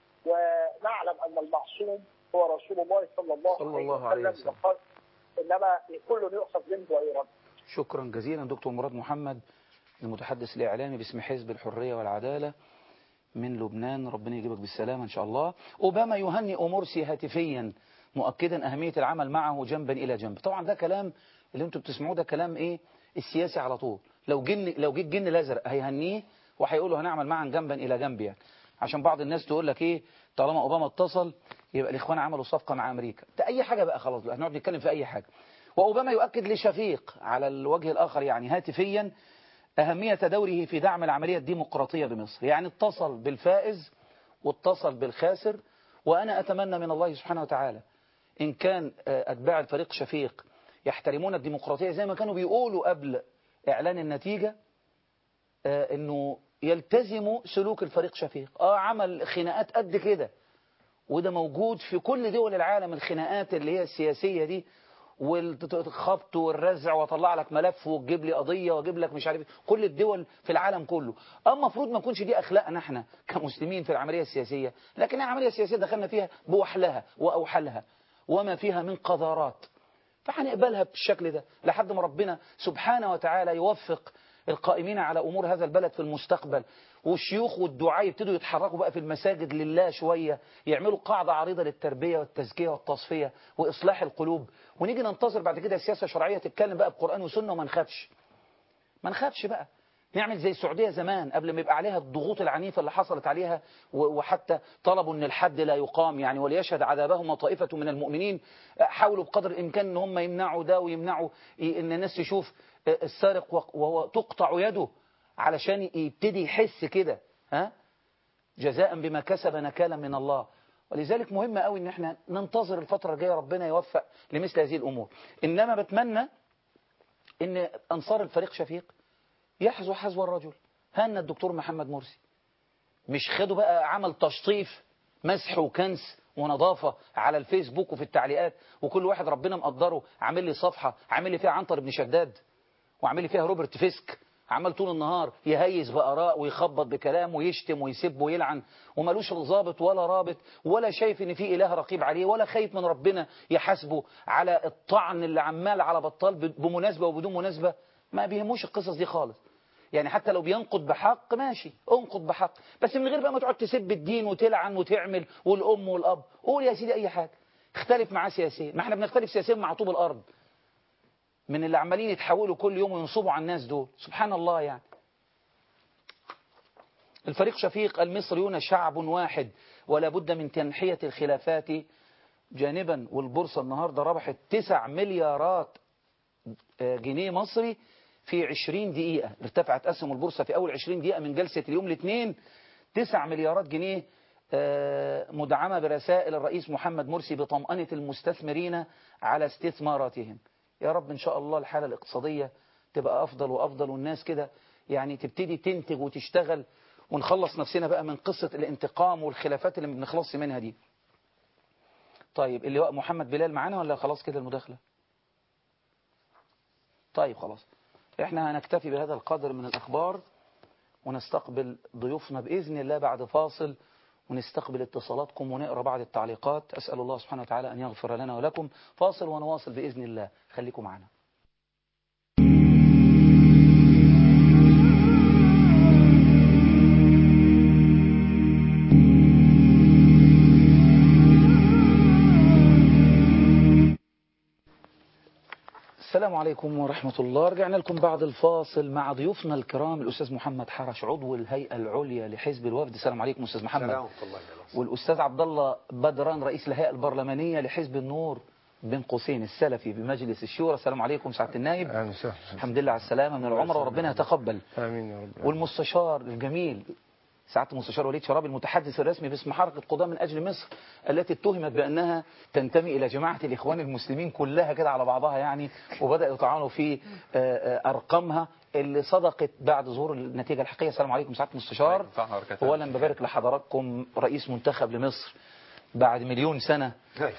ونعلم ان المعصوم هو رسول الله صلى الله, صلى الله عليه وسلم. وقال انما كل يؤخذ منه ويرد شكرا جزيلا دكتور مراد محمد المتحدث الإعلامي باسم حزب الحرية والعدالة من لبنان ربنا يجيبك بالسلامة إن شاء الله أوباما يهنئ مرسي هاتفيا مؤكدا أهمية العمل معه جنبا إلى جنب طبعا ده كلام اللي انتم بتسمعوه ده كلام إيه السياسي على طول لو جن لو جه الجن الأزرق هيهنيه وهيقولوا هنعمل معا جنبا إلى جنب يعني عشان بعض الناس تقول لك إيه طالما أوباما اتصل يبقى الإخوان عملوا صفقة مع أمريكا ده أي حاجة بقى خلاص بقى هنقعد نتكلم في أي حاجة وأوباما يؤكد لشفيق على الوجه الآخر يعني هاتفيا أهمية دوره في دعم العملية الديمقراطية بمصر يعني اتصل بالفائز واتصل بالخاسر وأنا أتمنى من الله سبحانه وتعالى إن كان آه، أتباع الفريق شفيق يحترمون الديمقراطية زي ما كانوا بيقولوا قبل إعلان النتيجة آه، إنه يلتزموا سلوك الفريق شفيق آه عمل خناقات قد كده وده موجود في كل دول العالم الخناقات اللي هي السياسية دي والخبط والرزع واطلع لك ملف وتجيب لي قضيه واجيب لك مش عارف إيه. كل الدول في العالم كله اما المفروض ما نكونش دي اخلاقنا احنا كمسلمين في العمليه السياسيه لكن العمليه السياسيه دخلنا فيها بوحلها واوحلها وما فيها من قذارات فهنقبلها بالشكل ده لحد ما ربنا سبحانه وتعالى يوفق القائمين على أمور هذا البلد في المستقبل والشيوخ والدعاء يبتدوا يتحركوا بقى في المساجد لله شوية يعملوا قاعدة عريضة للتربية والتزكية والتصفية وإصلاح القلوب ونيجي ننتظر بعد كده سياسة شرعية تتكلم بقى بقرآن وسنة وما نخافش ما نخافش بقى نعمل زي السعودية زمان قبل ما يبقى عليها الضغوط العنيفة اللي حصلت عليها و- وحتى طلبوا ان الحد لا يقام يعني وليشهد عذابهما طائفة من المؤمنين حاولوا بقدر الإمكان ان هم يمنعوا ده ويمنعوا ي- ان الناس تشوف السارق وق- وهو تقطع يده علشان يبتدي يحس كده ها جزاء بما كسب نكالا من الله ولذلك مهم قوي ان احنا ننتظر الفترة الجاية ربنا يوفق لمثل هذه الأمور إنما بتمنى ان أنصار الفريق شفيق يحذو حذو الرجل هان الدكتور محمد مرسي مش خدوا بقى عمل تشطيف مسح وكنس ونظافة على الفيسبوك وفي التعليقات وكل واحد ربنا مقدره عامل لي صفحة عامل لي فيها عنتر بن شداد وعامل لي فيها روبرت فيسك عمال طول النهار يهيز بآراء ويخبط بكلام ويشتم ويسب ويلعن ومالوش ضابط ولا رابط ولا شايف ان في اله رقيب عليه ولا خايف من ربنا يحاسبه على الطعن اللي عمال على بطال بمناسبة وبدون مناسبة ما بيهموش القصص دي خالص يعني حتى لو بينقض بحق ماشي انقض بحق بس من غير بقى ما تقعد تسب الدين وتلعن وتعمل والام والاب قول يا سيدي اي حاجه اختلف معاه سياسيا ما احنا بنختلف سياسيا مع طوب الأرض من اللي عمالين يتحولوا كل يوم وينصبوا على الناس دول سبحان الله يعني الفريق شفيق المصريون شعب واحد ولا بد من تنحية الخلافات جانبا والبورصة النهاردة ربحت 9 مليارات جنيه مصري في 20 دقيقة ارتفعت أسهم البورصة في أول 20 دقيقة من جلسة اليوم الاثنين 9 مليارات جنيه مدعمة برسائل الرئيس محمد مرسي بطمأنة المستثمرين على استثماراتهم يا رب إن شاء الله الحالة الاقتصادية تبقى أفضل وأفضل والناس كده يعني تبتدي تنتج وتشتغل ونخلص نفسنا بقى من قصة الانتقام والخلافات اللي ما بنخلصش منها دي طيب اللواء محمد بلال معانا ولا خلاص كده المداخلة طيب خلاص احنا هنكتفي بهذا القدر من الأخبار ونستقبل ضيوفنا بإذن الله بعد فاصل ونستقبل اتصالاتكم ونقرأ بعض التعليقات أسأل الله سبحانه وتعالى أن يغفر لنا ولكم فاصل ونواصل بإذن الله خليكم معنا السلام عليكم ورحمة الله رجعنا لكم بعد الفاصل مع ضيوفنا الكرام الأستاذ محمد حرش عضو الهيئة العليا لحزب الوفد السلام عليكم أستاذ محمد سلام الله والأستاذ عبد الله بدران رئيس الهيئة البرلمانية لحزب النور بين قوسين السلفي بمجلس الشورى السلام عليكم سعادة النائب أهلا وسهلا الحمد لله على السلامة من العمر وربنا يتقبل آمين يا رب والمستشار الجميل سعادة المستشار وليد شراب المتحدث الرسمي باسم حركة قضاة من أجل مصر التي اتهمت بأنها تنتمي إلى جماعة الإخوان المسلمين كلها كده على بعضها يعني وبدأوا يطعنوا في أرقامها اللي صدقت بعد ظهور النتيجة الحقيقية السلام عليكم سعادة المستشار أولا ببارك لحضراتكم رئيس منتخب لمصر بعد مليون سنة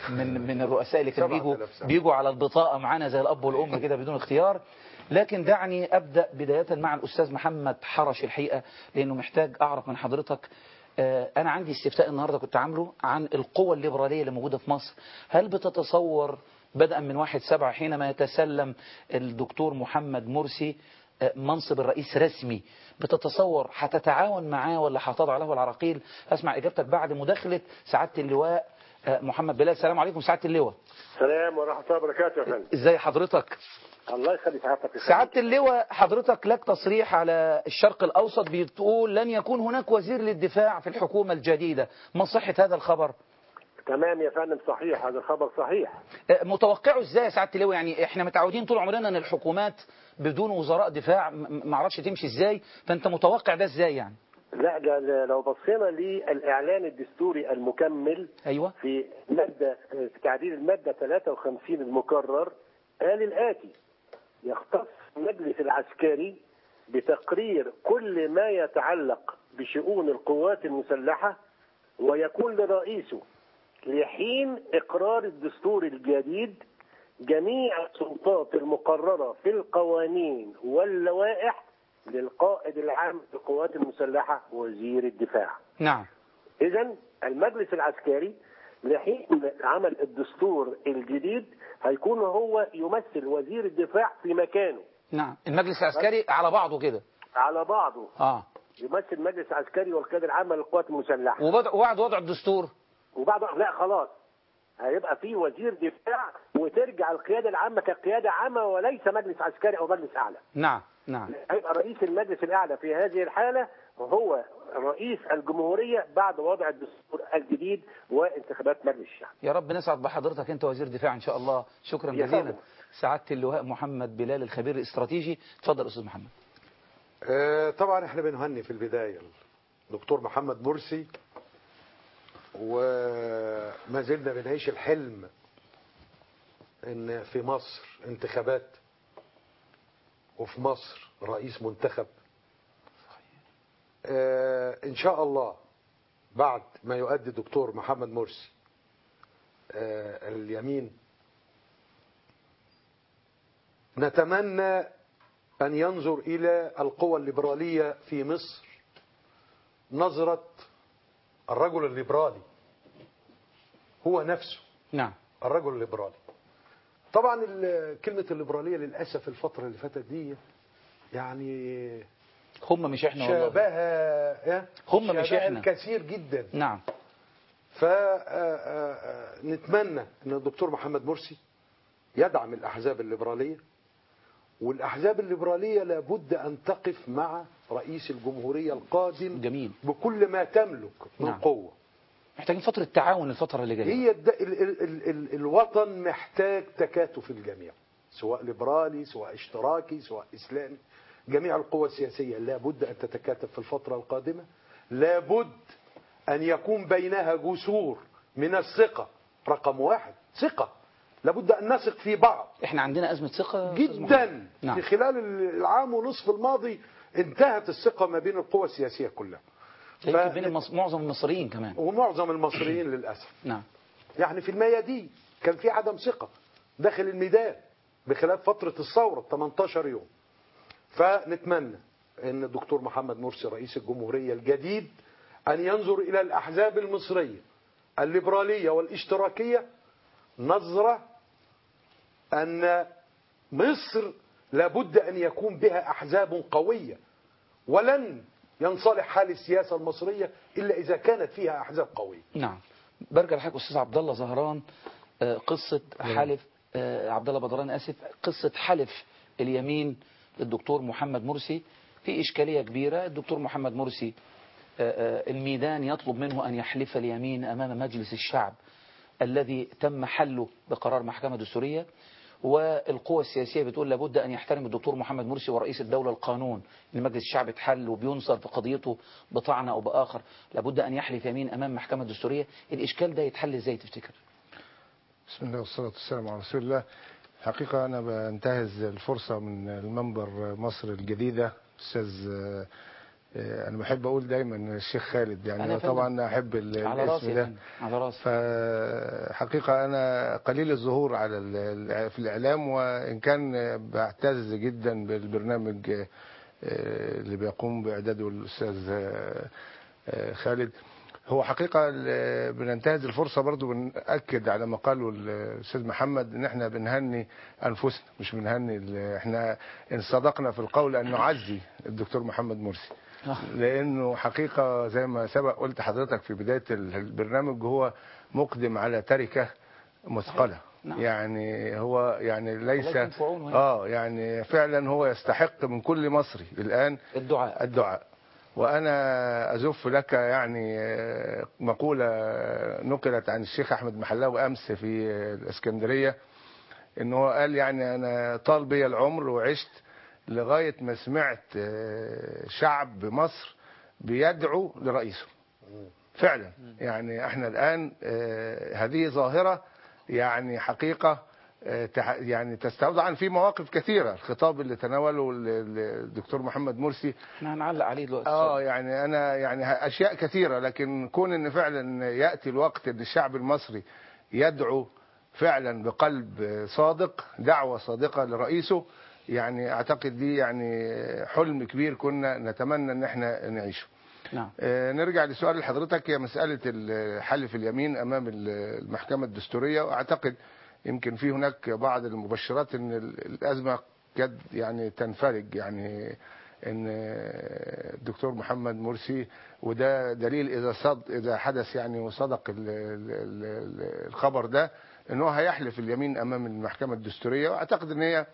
من من الرؤساء اللي كانوا بيجوا بيجوا على البطاقة معانا زي الأب والأم كده بدون اختيار لكن دعني أبدأ بداية مع الأستاذ محمد حرش الحقيقة لأنه محتاج أعرف من حضرتك أنا عندي استفتاء النهاردة كنت عامله عن القوة الليبرالية اللي موجودة في مصر هل بتتصور بدءا من واحد سبعة حينما يتسلم الدكتور محمد مرسي منصب الرئيس رسمي بتتصور هتتعاون معاه ولا هتضع له العراقيل أسمع إجابتك بعد مداخلة سعادة اللواء محمد بلال السلام عليكم سعادة اللواء السلام ورحمة الله وبركاته يا فندم ازاي حضرتك الله يخلي سعادتك سعادة اللواء حضرتك لك تصريح على الشرق الأوسط بتقول لن يكون هناك وزير للدفاع في الحكومة الجديدة ما صحة هذا الخبر تمام يا فندم صحيح هذا الخبر صحيح متوقعه ازاي يا سعادة اللواء يعني احنا متعودين طول عمرنا ان الحكومات بدون وزراء دفاع ما اعرفش تمشي ازاي فانت متوقع ده ازاي يعني لا ده لو بصينا للإعلان الدستوري المكمل أيوة في مادة في تعديل المادة 53 المكرر قال الآتي يختص المجلس العسكري بتقرير كل ما يتعلق بشؤون القوات المسلحة ويكون لرئيسه لحين إقرار الدستور الجديد جميع السلطات المقررة في القوانين واللوائح للقائد العام للقوات المسلحة وزير الدفاع نعم إذا المجلس العسكري لحين عمل الدستور الجديد هيكون هو يمثل وزير الدفاع في مكانه نعم المجلس العسكري على بعضه كده على بعضه اه يمثل المجلس العسكري والقيادة العامة للقوات المسلحة وبعد وضع الدستور وبعد لا خلاص هيبقى في وزير دفاع وترجع القيادة العامة كقيادة عامة وليس مجلس عسكري أو مجلس أعلى نعم نعم هيبقى رئيس المجلس الأعلى في هذه الحالة هو رئيس الجمهورية بعد وضع الدستور الجديد وانتخابات مجلس الشعب يا رب نسعد بحضرتك أنت وزير دفاع إن شاء الله شكرا جزيلا سعادة اللواء محمد بلال الخبير الاستراتيجي تفضل أستاذ محمد آه طبعا احنا بنهني في البداية دكتور محمد مرسي وما زلنا بنعيش الحلم ان في مصر انتخابات وفي مصر رئيس منتخب آه ان شاء الله بعد ما يؤدي الدكتور محمد مرسي آه اليمين نتمنى أن ينظر إلى القوى الليبرالية في مصر نظرة الرجل الليبرالي هو نفسه نعم الرجل الليبرالي طبعا كلمة الليبرالية للأسف الفترة اللي فاتت دي يعني هم مش احنا والله شابها هم مش احنا كثير جدا نعم فنتمنى ان الدكتور محمد مرسي يدعم الاحزاب الليبراليه والاحزاب الليبراليه لابد ان تقف مع رئيس الجمهوريه القادم جميل بكل ما تملك من نعم. قوه محتاجين فترة تعاون الفترة اللي جاية هي الد... ال... ال... ال... ال... الوطن محتاج تكاتف الجميع سواء ليبرالي سواء اشتراكي سواء اسلامي جميع القوى السياسيه لابد ان تتكاتف في الفتره القادمه لابد ان يكون بينها جسور من الثقه رقم واحد ثقه لابد ان نثق في بعض احنا عندنا أزمة ثقة يا أستاذ محمد. جدا نعم في خلال العام ونصف الماضي انتهت الثقه ما بين القوى السياسيه كلها يمكن ف- بين المص... معظم المصريين كمان ومعظم المصريين للاسف نعم يعني في الميادين كان في عدم ثقة داخل الميدان بخلاف فترة الثورة 18 يوم فنتمنى ان الدكتور محمد مرسي رئيس الجمهورية الجديد ان ينظر الى الاحزاب المصرية الليبرالية والاشتراكية نظرة ان مصر لابد ان يكون بها احزاب قوية ولن ينصلح حال السياسة المصرية الا اذا كانت فيها احزاب قوية نعم برجع لحضرتك استاذ عبد الله زهران آه، قصه حلف آه، عبد الله بدران اسف قصه حلف اليمين للدكتور محمد مرسي في اشكاليه كبيره الدكتور محمد مرسي آه، آه، الميدان يطلب منه ان يحلف اليمين امام مجلس الشعب الذي تم حله بقرار محكمه دستوريه والقوى السياسيه بتقول لابد ان يحترم الدكتور محمد مرسي ورئيس الدوله القانون ان مجلس الشعب اتحل وبينصر في قضيته بطعن او باخر لابد ان يحلف يمين امام محكمه دستوريه الاشكال ده يتحل ازاي تفتكر بسم الله والصلاة والسلام على رسول الله حقيقة أنا بنتهز الفرصة من المنبر مصر الجديدة أستاذ آه، آه، أنا بحب أقول دايما الشيخ خالد أنا يعني يا فندم. طبعا أحب ال- على راسي الاسم يا ده فندم على راسي فحقيقة أنا قليل الظهور على ال- ال- في الإعلام وإن كان بعتز جدا بالبرنامج آه، اللي بيقوم بإعداده الأستاذ آه، آه، خالد هو حقيقة ال- بننتهز الفرصة برضو بنأكد على ما قاله الأستاذ محمد إن إحنا بنهني أنفسنا مش بنهني ال- إحنا إن صدقنا في القول أن نعزي الدكتور محمد مرسي لانه حقيقه زي ما سبق قلت حضرتك في بدايه ال- البرنامج هو مقدم على تركه مثقله نعم. يعني هو يعني ليس الله يكون في عونه يعني. اه يعني فعلا هو يستحق من كل مصري الان الدعاء الدعاء وانا ازف لك يعني آه، مقوله نقلت عن الشيخ احمد محلاوي امس في آه، الاسكندريه ان هو قال يعني انا طال بي العمر وعشت لغايه ما سمعت آه، شعب مصر بيدعو لرئيسه فعلا يعني احنا الان آه، هذه ظاهره يعني حقيقه آه، تح- يعني تستعود عن في مواقف كثيره الخطاب اللي تناوله ال- ال- الدكتور محمد مرسي احنا هنعلق عليه دلوقتي اه يعني انا يعني ه- اشياء كثيره لكن كون ان فعلا ياتي الوقت ان الشعب المصري يدعو فعلا بقلب صادق دعوه صادقه لرئيسه يعني اعتقد دي يعني حلم كبير كنا نتمنى ان احنا نعيشه نعم آه، نرجع لسؤال حضرتك هي مسألة ال- حلف اليمين أمام ال- المحكمة الدستورية وأعتقد يمكن في هناك بعض المبشرات أن ال- الأزمة قد يعني تنفرج يعني أن الدكتور محمد مرسي وده دليل إذا صد إذا حدث يعني وصدق ال- ال- ال- الخبر ده أنه هيحلف اليمين أمام المحكمة الدستورية وأعتقد أن هي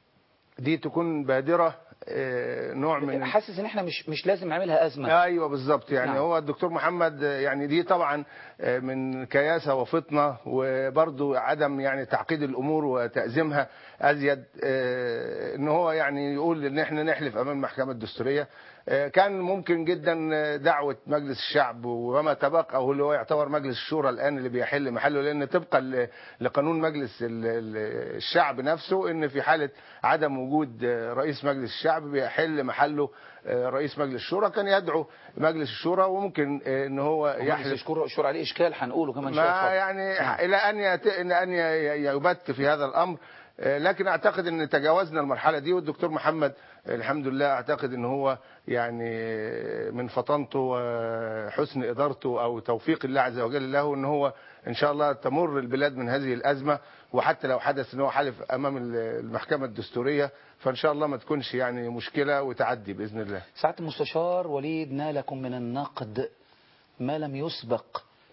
دي تكون بادرة آه، نوع من حاسس ان احنا مش مش لازم نعملها ازمه ايوه بالظبط يعني نعم. هو الدكتور محمد يعني دي طبعا من كياسه وفطنه وبرضو عدم يعني تعقيد الامور وتأزيمها ازيد آه، ان هو يعني يقول ان احنا نحلف امام المحكمه الدستوريه آه، كان ممكن جدا دعوه مجلس الشعب وما تبقى او اللي هو يعتبر مجلس الشورى الان اللي بيحل محله لان طبقا ل- لقانون مجلس ال- ال- الشعب نفسه ان في حاله عدم وجود آه، رئيس مجلس الشعب بيحل محله آه، رئيس مجلس الشورى كان يدعو مجلس الشورى وممكن آه، ان هو يحلف يحلف شكور شور عليه اشكال هنقوله كمان شويه ما اتفضل. يعني نعم. الى ان يت... الى ان ي- يبت في هذا الامر آه، لكن اعتقد ان تجاوزنا المرحله دي والدكتور محمد آه، الحمد لله اعتقد ان هو يعني آه، من فطنته وحسن ادارته او توفيق الله عز وجل له ان هو ان شاء الله تمر البلاد من هذه الازمه وحتى لو حدث ان هو حلف امام ال- المحكمه الدستوريه فان شاء الله ما تكونش يعني مشكله وتعدي باذن الله سعاده المستشار وليد نالكم من النقد ما لم يسبق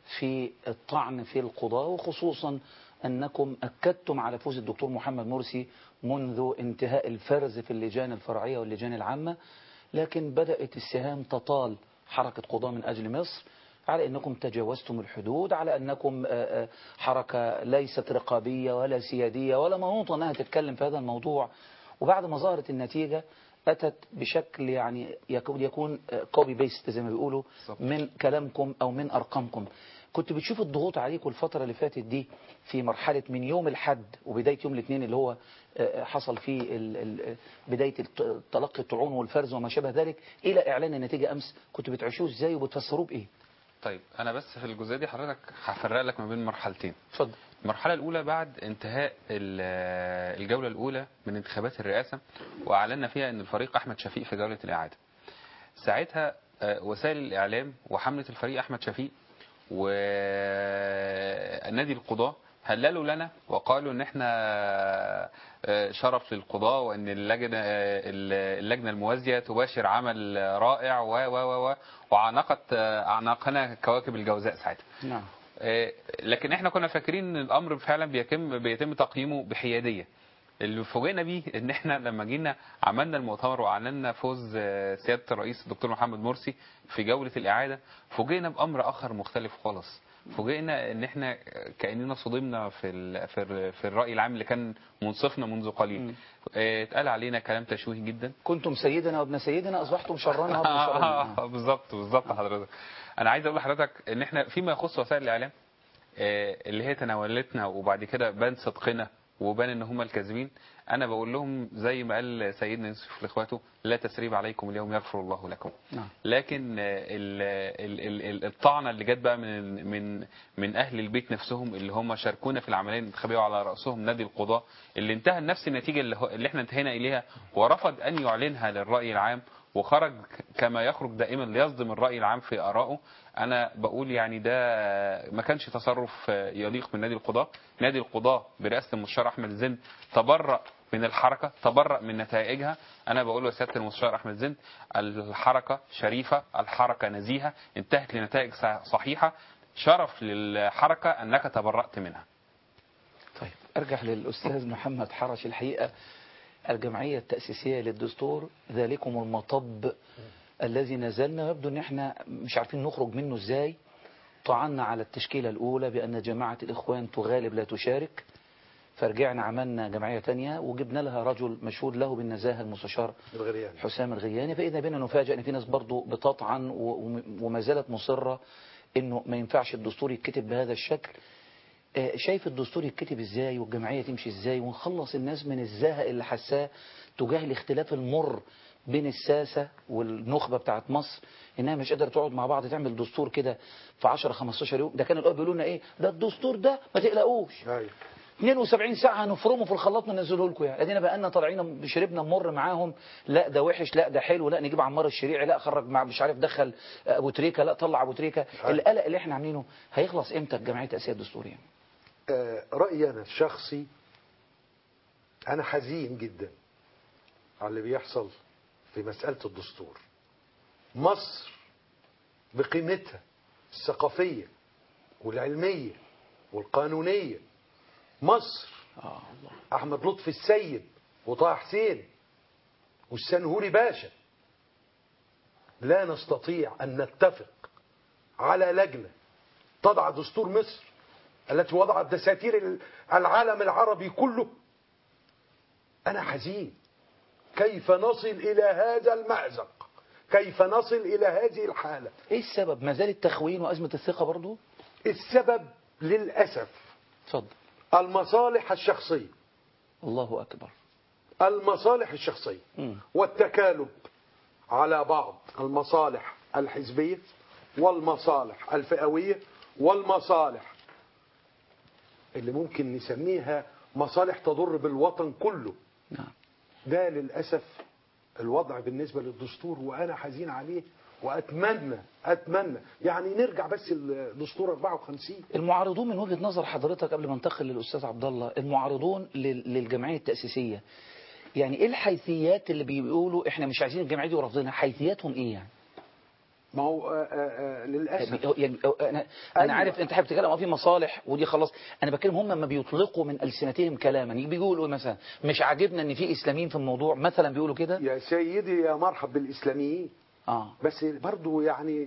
في الطعن في القضاء وخصوصا أنكم أكدتم على فوز الدكتور محمد مرسي منذ انتهاء الفرز في اللجان الفرعية واللجان العامة لكن بدأت السهام تطال حركة قضاء من أجل مصر على أنكم تجاوزتم الحدود على أنكم آه، آه، حركة ليست رقابية ولا سيادية ولا منوطة أنها تتكلم في هذا الموضوع وبعد ما ظهرت النتيجة أتت بشكل يعني يكون يكون كوبي بيست زي ما بيقولوا من كلامكم أو من أرقامكم كنت بتشوف الضغوط عليكم الفترة اللي فاتت دي في مرحلة من يوم الحد وبداية يوم الاثنين اللي هو آه، حصل فيه ال- ال- بداية الت- تلقي الطعون والفرز وما شابه ذلك إلى إعلان النتيجة أمس كنت بتعيشوه إزاي وبتفسروه بإيه؟ طيب انا بس في الجزئيه دي حضرتك هفرق لك ما بين مرحلتين اتفضل المرحله الاولى بعد انتهاء ال- الجوله الاولى من انتخابات الرئاسه واعلنا فيها ان الفريق احمد شفيق في جوله الاعاده ساعتها آه، وسائل الاعلام وحمله الفريق احمد شفيق ونادي القضاه هللوا لنا وقالوا ان احنا آه، شرف للقضاة وان اللجنة آه، اللجنة الموازية تباشر عمل رائع و و و و وعانقت آه، اعناقنا كواكب الجوزاء ساعتها نعم آه، لكن احنا كنا فاكرين ان الامر فعلا بيتم بيتم تقييمه بحياديه اللي فوجئنا بيه ان احنا لما جينا عملنا المؤتمر واعلنا فوز آه، سياده الرئيس الدكتور محمد مرسي في جوله الاعاده فوجئنا بامر اخر مختلف خالص فوجئنا ان احنا كاننا صدمنا في ال- في ال- في الراي العام اللي كان منصفنا منذ قليل آه، اتقال علينا كلام تشويهي جدا كنتم سيدنا وابن سيدنا أصبحتم شرنا وابن شرنا آه، بالظبط بالظبط حضرتك انا عايز اقول لحضرتك ان احنا فيما يخص وسائل الاعلام آه، اللي هي تناولتنا وبعد كده بان صدقنا وبان ان هم الكاذبين انا بقول لهم زي ما قال سيدنا يوسف لاخواته لا تسريب عليكم اليوم يغفر الله لكم نعم. لكن آه، ال- ال- ال- ال- الطعنه اللي جت بقى من من من اهل البيت نفسهم اللي هم شاركونا في العمليه الانتخابيه وعلى راسهم نادي القضاه اللي انتهى نفس النتيجه اللي, هو اللي احنا انتهينا اليها ورفض ان يعلنها للراي العام وخرج كما يخرج دائما ليصدم الراي العام في ارائه انا بقول يعني ده ما كانش تصرف يليق من نادي القضاه نادي القضاه برئاسه المستشار احمد زند تبرأ من الحركه تبرأ من نتائجها انا بقول له سياده المستشار احمد زند الحركه شريفه الحركه نزيهه انتهت لنتائج صحيحه شرف للحركه انك تبرأت منها طيب أرجع للأستاذ محمد حرش الحقيقة الجمعية التأسيسية للدستور ذلكم المطب الذي نزلنا يبدو أن احنا مش عارفين نخرج منه ازاي طعنا على التشكيلة الأولى بأن جماعة الإخوان تغالب لا تشارك فرجعنا عملنا جمعية تانية وجبنا لها رجل مشهود له بالنزاهة المستشار الغرياني حسام الغياني فإذا بنا نفاجأ أن في ناس برضو بتطعن و- وما زالت مصرة أنه ما ينفعش الدستور يتكتب بهذا الشكل آه، شايف الدستور يتكتب ازاي والجمعية تمشي ازاي ونخلص الناس من الزهق اللي حساه تجاه الاختلاف المر بين الساسة والنخبة بتاعت مصر انها مش قادرة تقعد مع بعض تعمل دستور كده في 10 15 يوم ده كان الأول بيقولوا لنا ايه ده الدستور ده ما تقلقوش ايوه 72 ساعة هنفرمه في الخلاط وننزله لكم يعني ادينا بقى لنا طالعين شربنا مر معاهم لا ده وحش لا ده حلو لا نجيب عمار الشريعي لا خرج مع مش عارف دخل ابو تريكه لا طلع ابو تريكه القلق اللي احنا عاملينه هيخلص امتى الجمعيه التاسيسيه الدستوريه آه، رأيي أنا الشخصي أنا حزين جدا على اللي بيحصل في مسألة الدستور مصر بقيمتها الثقافية والعلمية والقانونية مصر اه الله أحمد لطفي السيد وطه حسين والسنهوري باشا لا نستطيع أن نتفق على لجنة تضع دستور مصر التي وضعت دساتير العالم العربي كله أنا حزين كيف نصل إلى هذا المأزق كيف نصل إلى هذه الحالة ايه السبب ما زال التخوين وازمه الثقه برضو السبب للأسف اتفضل المصالح الشخصية الله اكبر المصالح الشخصية مم. والتكالب على بعض المصالح الحزبية والمصالح الفئوية والمصالح اللي ممكن نسميها مصالح تضر بالوطن كله نعم ده للأسف الوضع بالنسبة للدستور وأنا حزين عليه وأتمنى أتمنى يعني نرجع بس الدستور 54 المعارضون من وجهه نظر حضرتك قبل ما انتقل للاستاذ عبد الله المعارضون لل- للجمعيه التاسيسيه يعني ايه الحيثيات اللي بيقولوا احنا مش عايزين الجمعيه دي ورافضينها حيثياتهم ايه يعني ما هو آه، آه، آه، للاسف يعني يعني انا انا أيوة. عارف انت حابب تتكلم اه في مصالح ودي خلاص انا بتكلم هم ما بيطلقوا من السنتهم كلاما يجي بيقولوا إيه مثلا مش عاجبنا ان في اسلاميين في الموضوع مثلا بيقولوا كده يا سيدي يا مرحب بالاسلاميين اه بس برضو يعني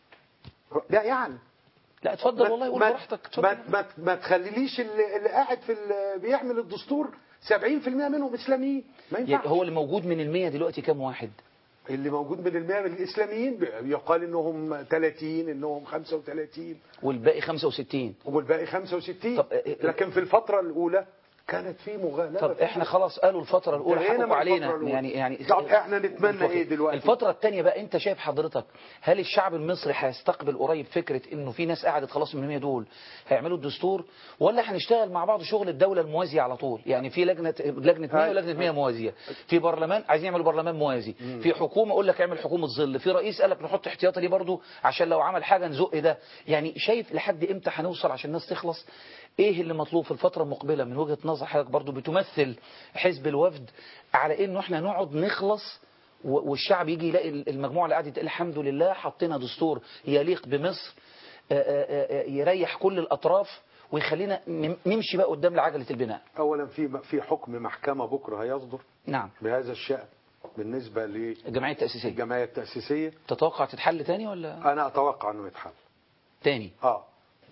لا يعني لا اتفضل ما- والله قول ما- براحتك ما, اتفضل ما, ما تخليليش اللي, اللي قاعد في ال- بيعمل الدستور 70% منهم اسلاميين ما ينفعش يعني هو اللي موجود من المية دلوقتي كام واحد اللي موجود من المياه من الاسلاميين بي- يقال انهم 30 انهم 35 والباقي 65 والباقي 65 طب، إيه- لكن في الفتره الاولى كانت في مغالبه طب احنا خلاص قالوا الفترة الأولى انتهينا حققوا من الفترة علينا الأولى. يعني يعني طب احنا نتمنى ايه دلوقتي الفترة الثانية بقى انت شايف حضرتك هل الشعب المصري هيستقبل قريب فكرة انه في ناس قعدت خلاص من 100 دول هيعملوا الدستور ولا هنشتغل مع بعض شغل الدولة الموازية على طول يعني في لجنة لجنة 100 هاي. ولجنة 100 موازية في برلمان عايزين يعملوا برلمان موازي في حكومة يقول لك اعمل حكومة ظل في رئيس قال لك نحط احتياطي ليه برضه عشان لو عمل حاجة نزق ده يعني شايف لحد امتى هنوصل عشان الناس تخلص ايه اللي مطلوب في الفترة المقبلة من وجهة نظر حضرتك برضه بتمثل حزب الوفد على انه احنا نقعد نخلص و- والشعب يجي يلاقي المجموعة اللي قاعدة تقول الحمد لله حطينا دستور يليق بمصر آه، آه، آه، يريح كل الأطراف ويخلينا نم- نمشي بقى قدام لعجلة البناء اولا في في حكم محكمه بكره هيصدر نعم بهذا الشأن بالنسبه الجمعية التأسيسية للجمعيه التاسيسيه تتوقع تتحل تاني ولا انا اتوقع انه يتحل تاني اه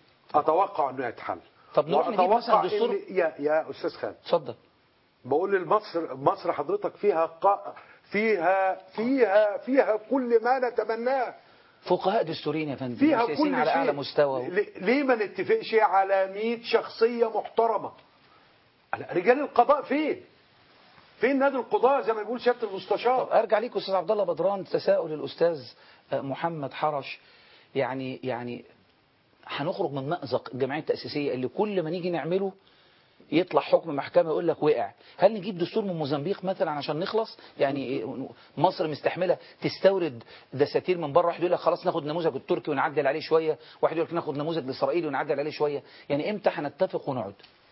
اتوقع انه يتحل طب نروح نجيب مثلا وأتوقع دستور إن- يا يا استاذ خالد اتفضل بقول لمصر مصر حضرتك فيها قا... فيها فيها فيها كل ما نتمناه فقهاء دستوريين يا فندم فيها سياسيين كل على شيء أعلى مستوى ل- ليه ما نتفقش على 100 شخصية محترمة لا، رجال القضاء فين فين نادي القضاء زي ما بيقول سيادة طب المستشار ارجع ليك استاذ عبد الله بدران تساؤل الاستاذ آه، محمد حرش يعني يعني هنخرج من مأزق الجمعيه التأسيسيه اللي كل ما نيجي نعمله يطلع حكم محكمة يقول لك وقع هل نجيب دستور من موزمبيق مثلا عشان نخلص يعني إيه، مصر مستحملة تستورد دساتير من بره واحد يقول لك خلاص ناخد نموذج التركي ونعدل عليه شوية واحد يقول لك ناخد نموذج الإسرائيلي ونعدل عليه شوية يعني امتى هنتفق ونقعد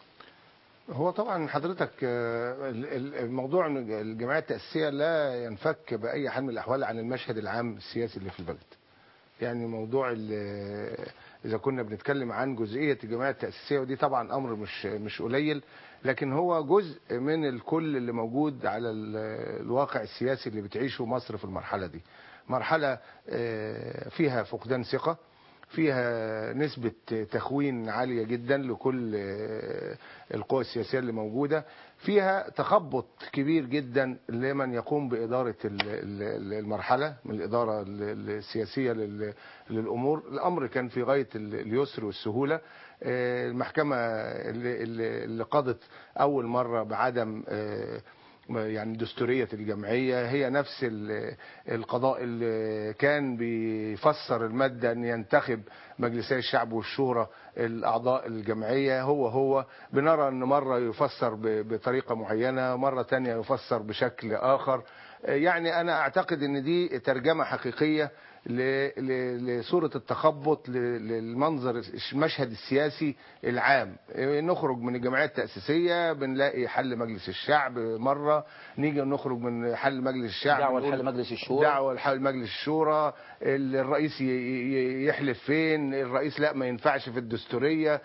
هو طبعا حضرتك آه، ال- ال- الموضوع إن الجمعيه التاسيسيه لا ينفك باي حال من الاحوال عن المشهد العام السياسي اللي في البلد. يعني موضوع ال- اذا كنا بنتكلم عن جزئيه الجمعيه التاسيسيه ودي طبعا امر مش مش قليل لكن هو جزء من الكل اللي موجود على ال- الواقع السياسي اللي بتعيشه مصر في المرحله دي. مرحله آه، فيها فقدان ثقه فيها نسبة تخوين عالية جدا لكل آه، القوى السياسية اللي موجودة فيها تخبط كبير جدا لمن يقوم بإدارة ال- ال- المرحلة من الإدارة ال- السياسية لل- للأمور الأمر كان في غاية ال- اليسر والسهولة آه، المحكمة اللي, اللي اللي قضت أول مرة بعدم آه، يعني دستورية الجمعية هي نفس ال- القضاء اللي كان بيفسر المادة أن ينتخب مجلسي الشعب والشورى الأعضاء الجمعية هو هو بنرى أن مرة يفسر ب- بطريقة معينة مرة تانية يفسر بشكل آخر يعني أنا أعتقد أن دي ترجمة حقيقية ل- ل- لصورة التخبط ل- للمنظر المشهد السياسي العام نخرج من الجمعية التأسيسية بنلاقي حل مجلس الشعب مرة نيجي نخرج من حل مجلس الشعب دعوة نقول لحل مجلس الشورى. دعوة لحل مجلس الشورى الرئيس ي- ي- يحلف فين الرئيس لا ما ينفعش في الدستورية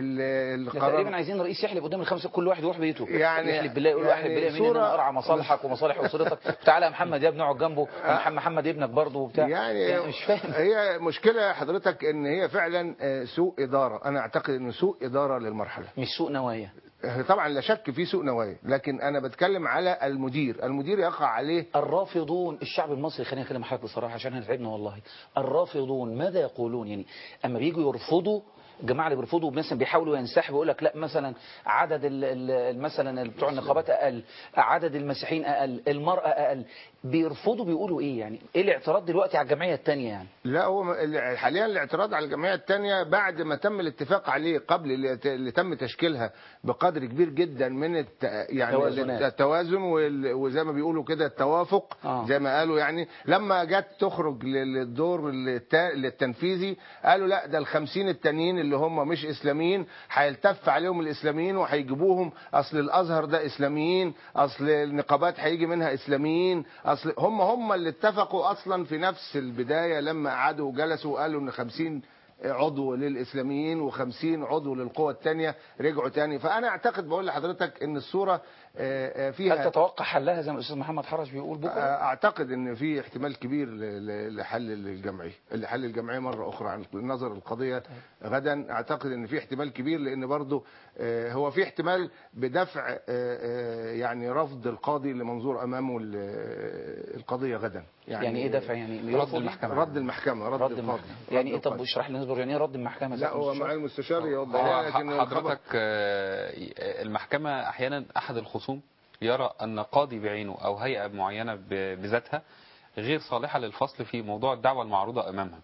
ال- ده تقريبا القرار عايزين رئيس يحلف قدام الخمسه كل واحد يروح بيته يعني- يحلف بالله يقول له يعني احلف بالله مين صورة- انا ارعى مصالحك ومصالح اسرتك تعالى يا محمد يا ابني اقعد جنبه محمد محمد ابنك برضه وبتاع يعني مش فاهم هي مشكلة حضرتك ان هي فعلا آه، سوء إدارة انا اعتقد انه سوء إدارة للمرحلة مش سوء نوايا طبعا لا شك في سوء نوايا لكن انا بتكلم على المدير المدير يقع عليه الرافضون الشعب المصري خلينا نكلم حضرتك بصراحه عشان هنتعبنا والله الرافضون ماذا يقولون يعني اما بييجوا يرفضوا الجماعه اللي بيرفضوا مثلا بيحاولوا ينسحبوا يقول لك لا مثلا عدد ال- ال- مثلا بتوع النقابات اقل عدد المسيحيين اقل المراه اقل بيرفضوا بيقولوا ايه يعني ايه الاعتراض دلوقتي على الجمعيه الثانيه يعني لا هو م- حاليا الاعتراض على الجمعيه الثانيه بعد ما تم الاتفاق عليه قبل اللي ت- اللي تم تشكيلها بقدر قدر كبير جدا من الت... يعني توازنات. التوازن وال... وزي ما بيقولوا كده التوافق آه. زي ما قالوا يعني لما جت تخرج لل- للدور الت... للتنفيذي قالوا لا ده الخمسين التانيين اللي هم مش اسلاميين هيلتف عليهم الاسلاميين وهيجيبوهم اصل الازهر ده اسلاميين اصل النقابات هيجي منها اسلاميين اصل هم هم اللي اتفقوا اصلا في نفس البدايه لما قعدوا وجلسوا وقالوا ان 50 عضو للاسلاميين و50 عضو للقوى الثانيه رجعوا تاني فانا اعتقد بقول لحضرتك ان الصوره آه، آه، فيها هل تتوقع حلها زي ما الاستاذ محمد حرج بيقول بكره اعتقد ان في احتمال كبير ل- ل- لحل الجمعيه لحل الجمعيه مره اخرى عن نظر القضيه غدا اعتقد ان في احتمال كبير لان برضه آه، هو في احتمال بدفع آه، آه، يعني رفض القاضي لمنظور امامه ال- القضيه غدا يعني ايه دفع يعني رد يرفض؟ المحكمة. رد المحكمه رد, رد القاضي المحكمة رد يعني ايه طب القاضي. اشرح لي نصبر يعني ايه رد المحكمة لا هو مع المستشار يوضح هو لنا، لكن ح- الخبر- حضرتك آه، المحكمة أحيانا أحد الخصوم يرى أن قاضي بعينه أو هيئة معينة ب- بذاتها غير صالحة للفصل في موضوع الدعوة المعروضة أمامها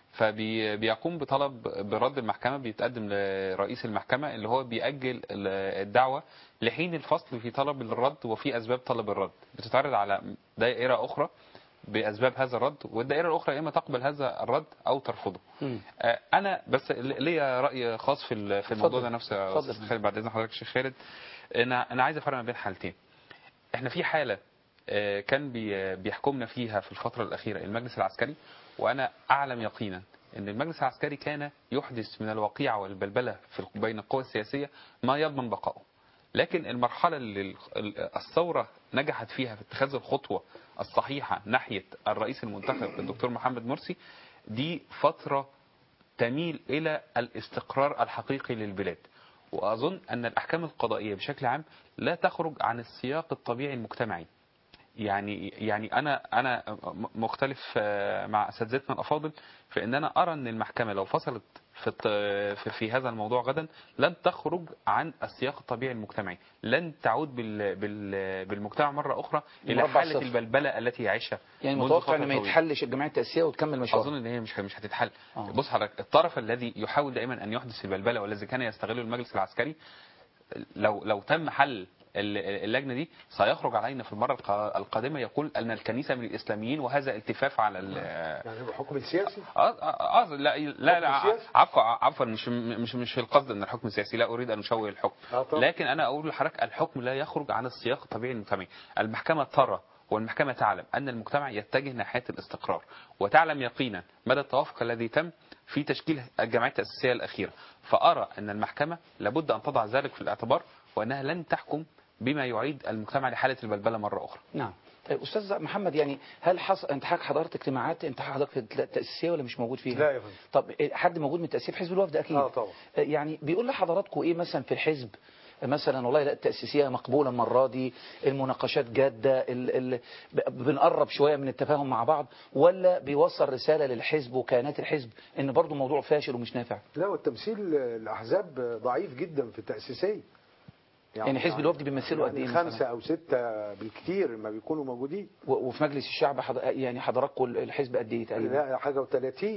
فبيقوم بطلب برد المحكمة بيتقدم لرئيس المحكمة اللي هو بيأجل ال- الدعوة لحين الفصل في طلب الرد وفي أسباب طلب الرد بتتعرض على دائرة أخرى بأسباب هذا الرد والدائرة الأخرى يا إما تقبل هذا الرد أو ترفضه مم. آه، انا بس ليا راي خاص في ال- في الموضوع ده نفسه يا اتفضل. أستاذ خالد بعد اذن حضرتك الشيخ خالد انا انا عايز افرق ما بين حالتين احنا في حاله آه، كان بي- بيحكمنا فيها في الفتره الاخيره المجلس العسكري وانا اعلم يقينا ان المجلس العسكري كان يحدث من الوقيعه والبلبله في ال- بين القوى السياسيه ما يضمن بقائه لكن المرحله اللي ال- ال- الثوره نجحت فيها في اتخاذ الخطوه الصحيحه ناحيه الرئيس المنتخب الدكتور محمد مرسي دي فتره تميل إلى الاستقرار الحقيقي للبلاد وأظن أن الأحكام القضائية بشكل عام لا تخرج عن السياق الطبيعي المجتمعي يعني يعني انا انا م- مختلف آه، مع اساتذتنا الافاضل في ان انا ارى ان المحكمه لو فصلت في الت- في, في هذا الموضوع غدا لن تخرج عن السياق الطبيعي المجتمعي لن تعود بال بال بالمجتمع مره اخرى الى مربع حاله صفر. البلبله التي يعيشها يعني منذ متوقع فترة ان ما طويلة. يتحلش الجمعيه التاسيسيه وتكمل مشوارها اظن ان هي مش مش هتتحل آه. بص حضرتك الطرف الذي يحاول دائما ان يحدث البلبله والذي كان يستغله المجلس العسكري لو لو تم حل ال- اللجنه دي سيخرج علينا في المره الق- القادمه يقول ان الكنيسه من الاسلاميين وهذا التفاف على ال- يعني الحكم السياسي اه اه آه، لا لا, لا حكم سياسي؟ عفوا عفوا مش مش مش في القصد ان الحكم السياسي لا اريد ان اشوه الحكم آه طبعا. لكن انا اقول لحضرتك الحكم لا يخرج عن السياق الطبيعي المجتمعي المحكمه ترى والمحكمة تعلم أن المجتمع يتجه ناحية الاستقرار وتعلم يقينا مدى التوافق الذي تم في تشكيل الجمعية التأسيسية الأخيرة فأرى أن المحكمة لابد أن تضع ذلك في الاعتبار وأنها لن تحكم بما يعيد المجتمع لحالة البلبلة مرة أخرى نعم طيب استاذ محمد يعني هل حصل انت حضرتك حضرت اجتماعات انت حضرتك في التاسيسيه ولا مش موجود فيها لا يا فندم. طب حد موجود من التاسيسيه في حزب الوفد اكيد آه طبعا. يعني بيقول لحضراتكم ايه مثلا في الحزب مثلا والله لا التأسيسية مقبولة المرة دي المناقشات جادة ال ال ب- بنقرب شوية من التفاهم مع بعض ولا بيوصل رسالة للحزب وكيانات الحزب ان برضو موضوع فاشل ومش نافع لا والتمثيل الأحزاب ضعيف جدا في التأسيسية يعني حزب الوفد بيمثلوا قد يعني ايه خمسة مثلا أو ستة بالكتير ما بيكونوا موجودين و- وفي مجلس الشعب حض... يعني حضراتكم الحزب قد ايه تقريبا لا حاجة و30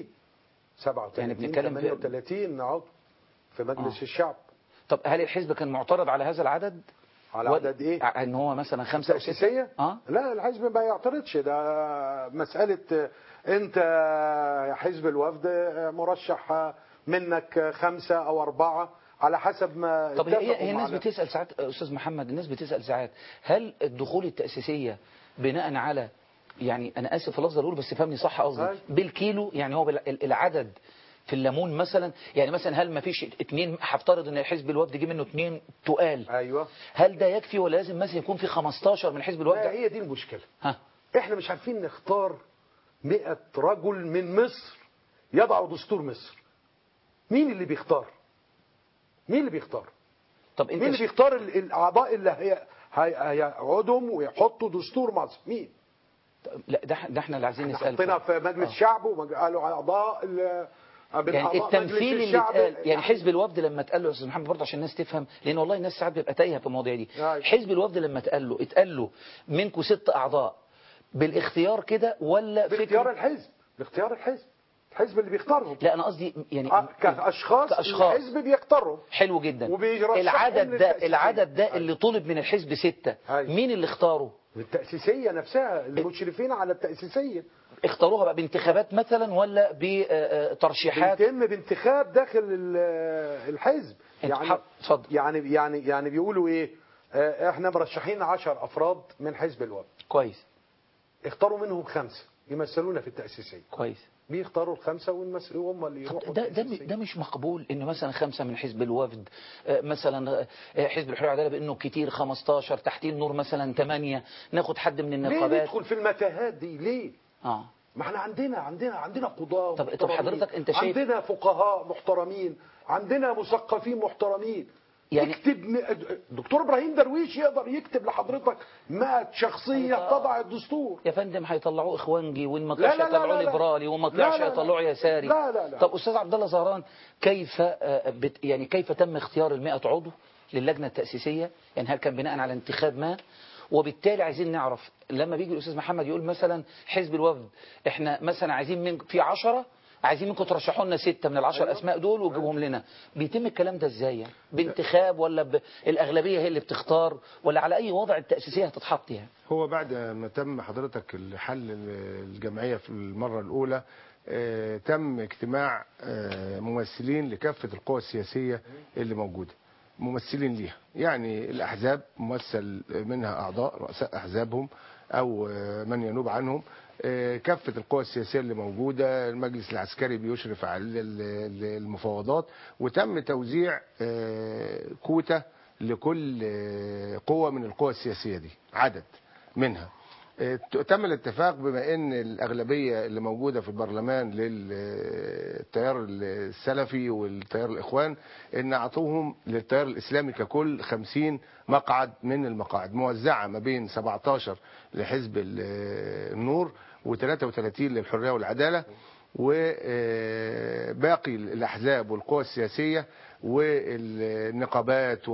37 يعني بنتكلم في- 38 عضو في مجلس آه. الشعب طب هل الحزب كان معترض على هذا العدد على و- عدد ايه؟ ع- ان هو مثلا خمسة او ستة تأسيسية؟ اه لا الحزب ما يعترضش ده مسألة انت يا حزب الوفد مرشح منك خمسة او اربعة على حسب ما طب هي اتفقوا هي الناس على- بتسأل ساعات استاذ محمد الناس بتسأل ساعات هل الدخول التأسيسية بناء على يعني انا اسف في اللفظ اللي اقوله بس فهمني صح قصدي أيوة. بالكيلو يعني هو بال- ال- العدد في الليمون مثلا يعني مثلا هل ما فيش اتنين هفترض ان حزب الوفد جه منه اتنين تقال ايوه هل ده يكفي ولا لازم مثلا يكون في 15 من حزب الوفد لا هي دي المشكلة ها احنا مش عارفين نختار مئة رجل من مصر يضعوا دستور مصر مين اللي بيختار مين اللي بيختار طب مين انت اللي ش... بيختار ال- الاعضاء اللي هي هي- هيقعدهم ويحطوا دستور مصر مين لا ده ده احنا اللي عايزين نسأل حطينا في مجلس آه. شعب وقالوا اعضاء ال- من يعني أعضاء التمثيل مجلس اللي الشعب اتقال يعني حزب الوفد لما اتقال له يا استاذ محمد برضه عشان الناس تفهم لان والله الناس ساعات بيبقى تايهه في المواضيع دي أيوة. حزب الوفد لما اتقال له اتقال له منكم ست اعضاء بالاختيار كده ولا باختيار فكرة الحزب باختيار الحزب الحزب اللي بيختارهم لا انا قصدي يعني آه، كاشخاص كأشخاص. الحزب بيختارهم حلو جدا وبيرشحهم العدد ده للتأسيسية. العدد ده أيوة. اللي طلب من الحزب ستة أيوة. مين اللي اختاره التأسيسية نفسها المشرفين على التأسيسية اختاروها بقى بانتخابات مثلا ولا بترشيحات بيتم بانتخاب داخل ال- الحزب انت يعني حط- اتفضل. يعني يعني يعني بيقولوا ايه آه، احنا مرشحين 10 افراد من حزب الوفد كويس اختاروا منهم خمسه يمثلونا في التأسيسية كويس بيختاروا الخمسه ويمثلوا هم اللي يروحوا ده ده التأسيسية. ده مش مقبول ان مثلا خمسه من حزب الوفد آه، مثلا آه، حزب الحريه والعداله بانه كتير 15 تحتيه النور مثلا 8 ناخد حد من ليه النقابات ندخل في المتاهات دي ليه اه ما احنا عندنا عندنا عندنا قضاة طب- طب محترمين. حضرتك أنت شايف- عندنا فقهاء محترمين عندنا مثقفين محترمين يعني- يكتب م- دكتور ابراهيم درويش يقدر يكتب لحضرتك 100 شخصية أيوة. تضع الدستور يا فندم هيطلعوه اخوانجي وان ما لا، طلعش لا، لا، هيطلعوه لا، لا. ليبرالي وما لا، طلعش لا، لا. هيطلعوه يساري لا، لا، لا. طب استاذ عبد الله زهران كيف آه، بت يعني كيف تم اختيار ال 100 عضو للجنه التاسيسيه يعني هل كان بناء على انتخاب ما وبالتالي عايزين نعرف لما بيجي الاستاذ محمد يقول مثلا حزب الوفد احنا مثلا عايزين من في 10 عايزين منكم ترشحوا لنا ستة من العشر أيوة. أسماء دول وتجيبهم لنا بيتم الكلام ده ازاي يعني بانتخاب ولا ب... الأغلبية هي اللي بتختار ولا على أي وضع التأسيسية هتتحط يعني هو بعد ما تم حضرتك الحل الجمعية في المرة الأولى آه، تم اجتماع آه، ممثلين لكافة القوى السياسية اللي موجودة ممثلين ليها يعني الأحزاب ممثل منها أعضاء رؤساء أحزابهم أو آه، من ينوب عنهم آه، كافة القوى السياسية اللي موجودة المجلس العسكري بيشرف على ال- ال- المفاوضات وتم توزيع آه، كوتا لكل آه، قوة من القوى السياسية دي عدد منها آه، تم الاتفاق بما ان الاغلبيه اللي موجوده في البرلمان للتيار السلفي والتيار الاخوان ان اعطوهم للتيار الاسلامي ككل 50 مقعد من المقاعد موزعه ما بين 17 لحزب ال- النور و33 للحريه والعداله وباقي الأحزاب والقوى السياسية والنقابات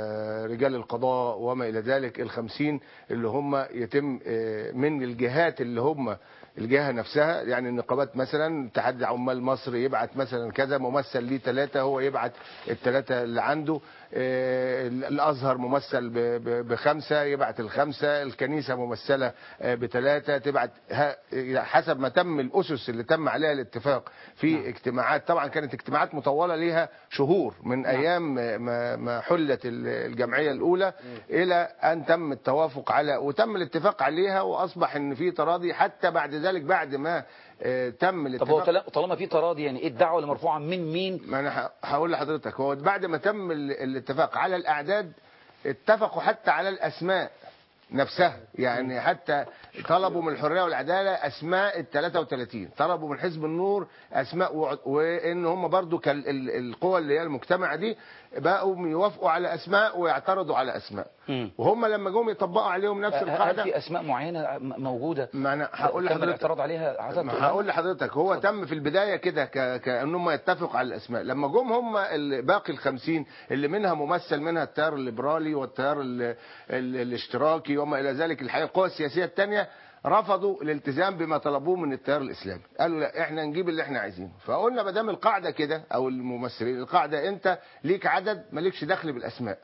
ورجال القضاء وما إلى ذلك الخمسين اللي هم يتم آه، من الجهات اللي هم الجهة نفسها يعني النقابات مثلا اتحاد عمال مصر يبعت مثلا كذا ممثل ليه ثلاثة هو يبعت الثلاثة اللي عنده آه، الأزهر ممثل ب- ب- بخمسة يبعت الخمسة الكنيسة ممثلة آه، بثلاثة تبعت ها- حسب ما تم الأسس اللي تم عليها الاتفاق في نعم. اجتماعات طبعا كانت اجتماعات مطولة ليها شهور من نعم. أيام ما, ما حلت ال- الجمعية الأولى إلى أن تم التوافق على وتم الاتفاق عليها وأصبح إن في تراضي حتى بعد ذلك بعد ما آه، تم طب هو الاتفاق طالما- طالما في تراضي يعني ايه الدعوة اللي مرفوعة من مين ما انا ه- هقول لحضرتك هو بعد ما تم ال- الاتفاق على الاعداد اتفقوا حتى على الاسماء نفسها يعني حتى طلبوا من الحريه والعداله اسماء ال 33 طلبوا من حزب النور اسماء وع- وان هم برضو كال- ال- القوى اللي هي المجتمعه دي بقوا يوافقوا على اسماء ويعترضوا على اسماء مم. وهم لما جم يطبقوا عليهم نفس هل القاعده في أسماء معينة م- موجودة ما انا هقول تم لحضرتك الاعتراض عليها عدد ما هقول لحضرتك هو تم في البدايه كده ك- كانهم يتفقوا على الاسماء لما جم هم ال- باقي الخمسين اللي منها ممثل منها التيار الليبرالي والتيار ال- ال- الاشتراكي وما الى ذلك الحقيقه القوى السياسيه الثانيه رفضوا الالتزام بما طلبوه من التيار الاسلامي قالوا لا احنا نجيب اللي احنا عايزينه فقلنا ما دام القاعده كده او الممثلين القاعده انت ليك عدد مالكش دخل بالاسماء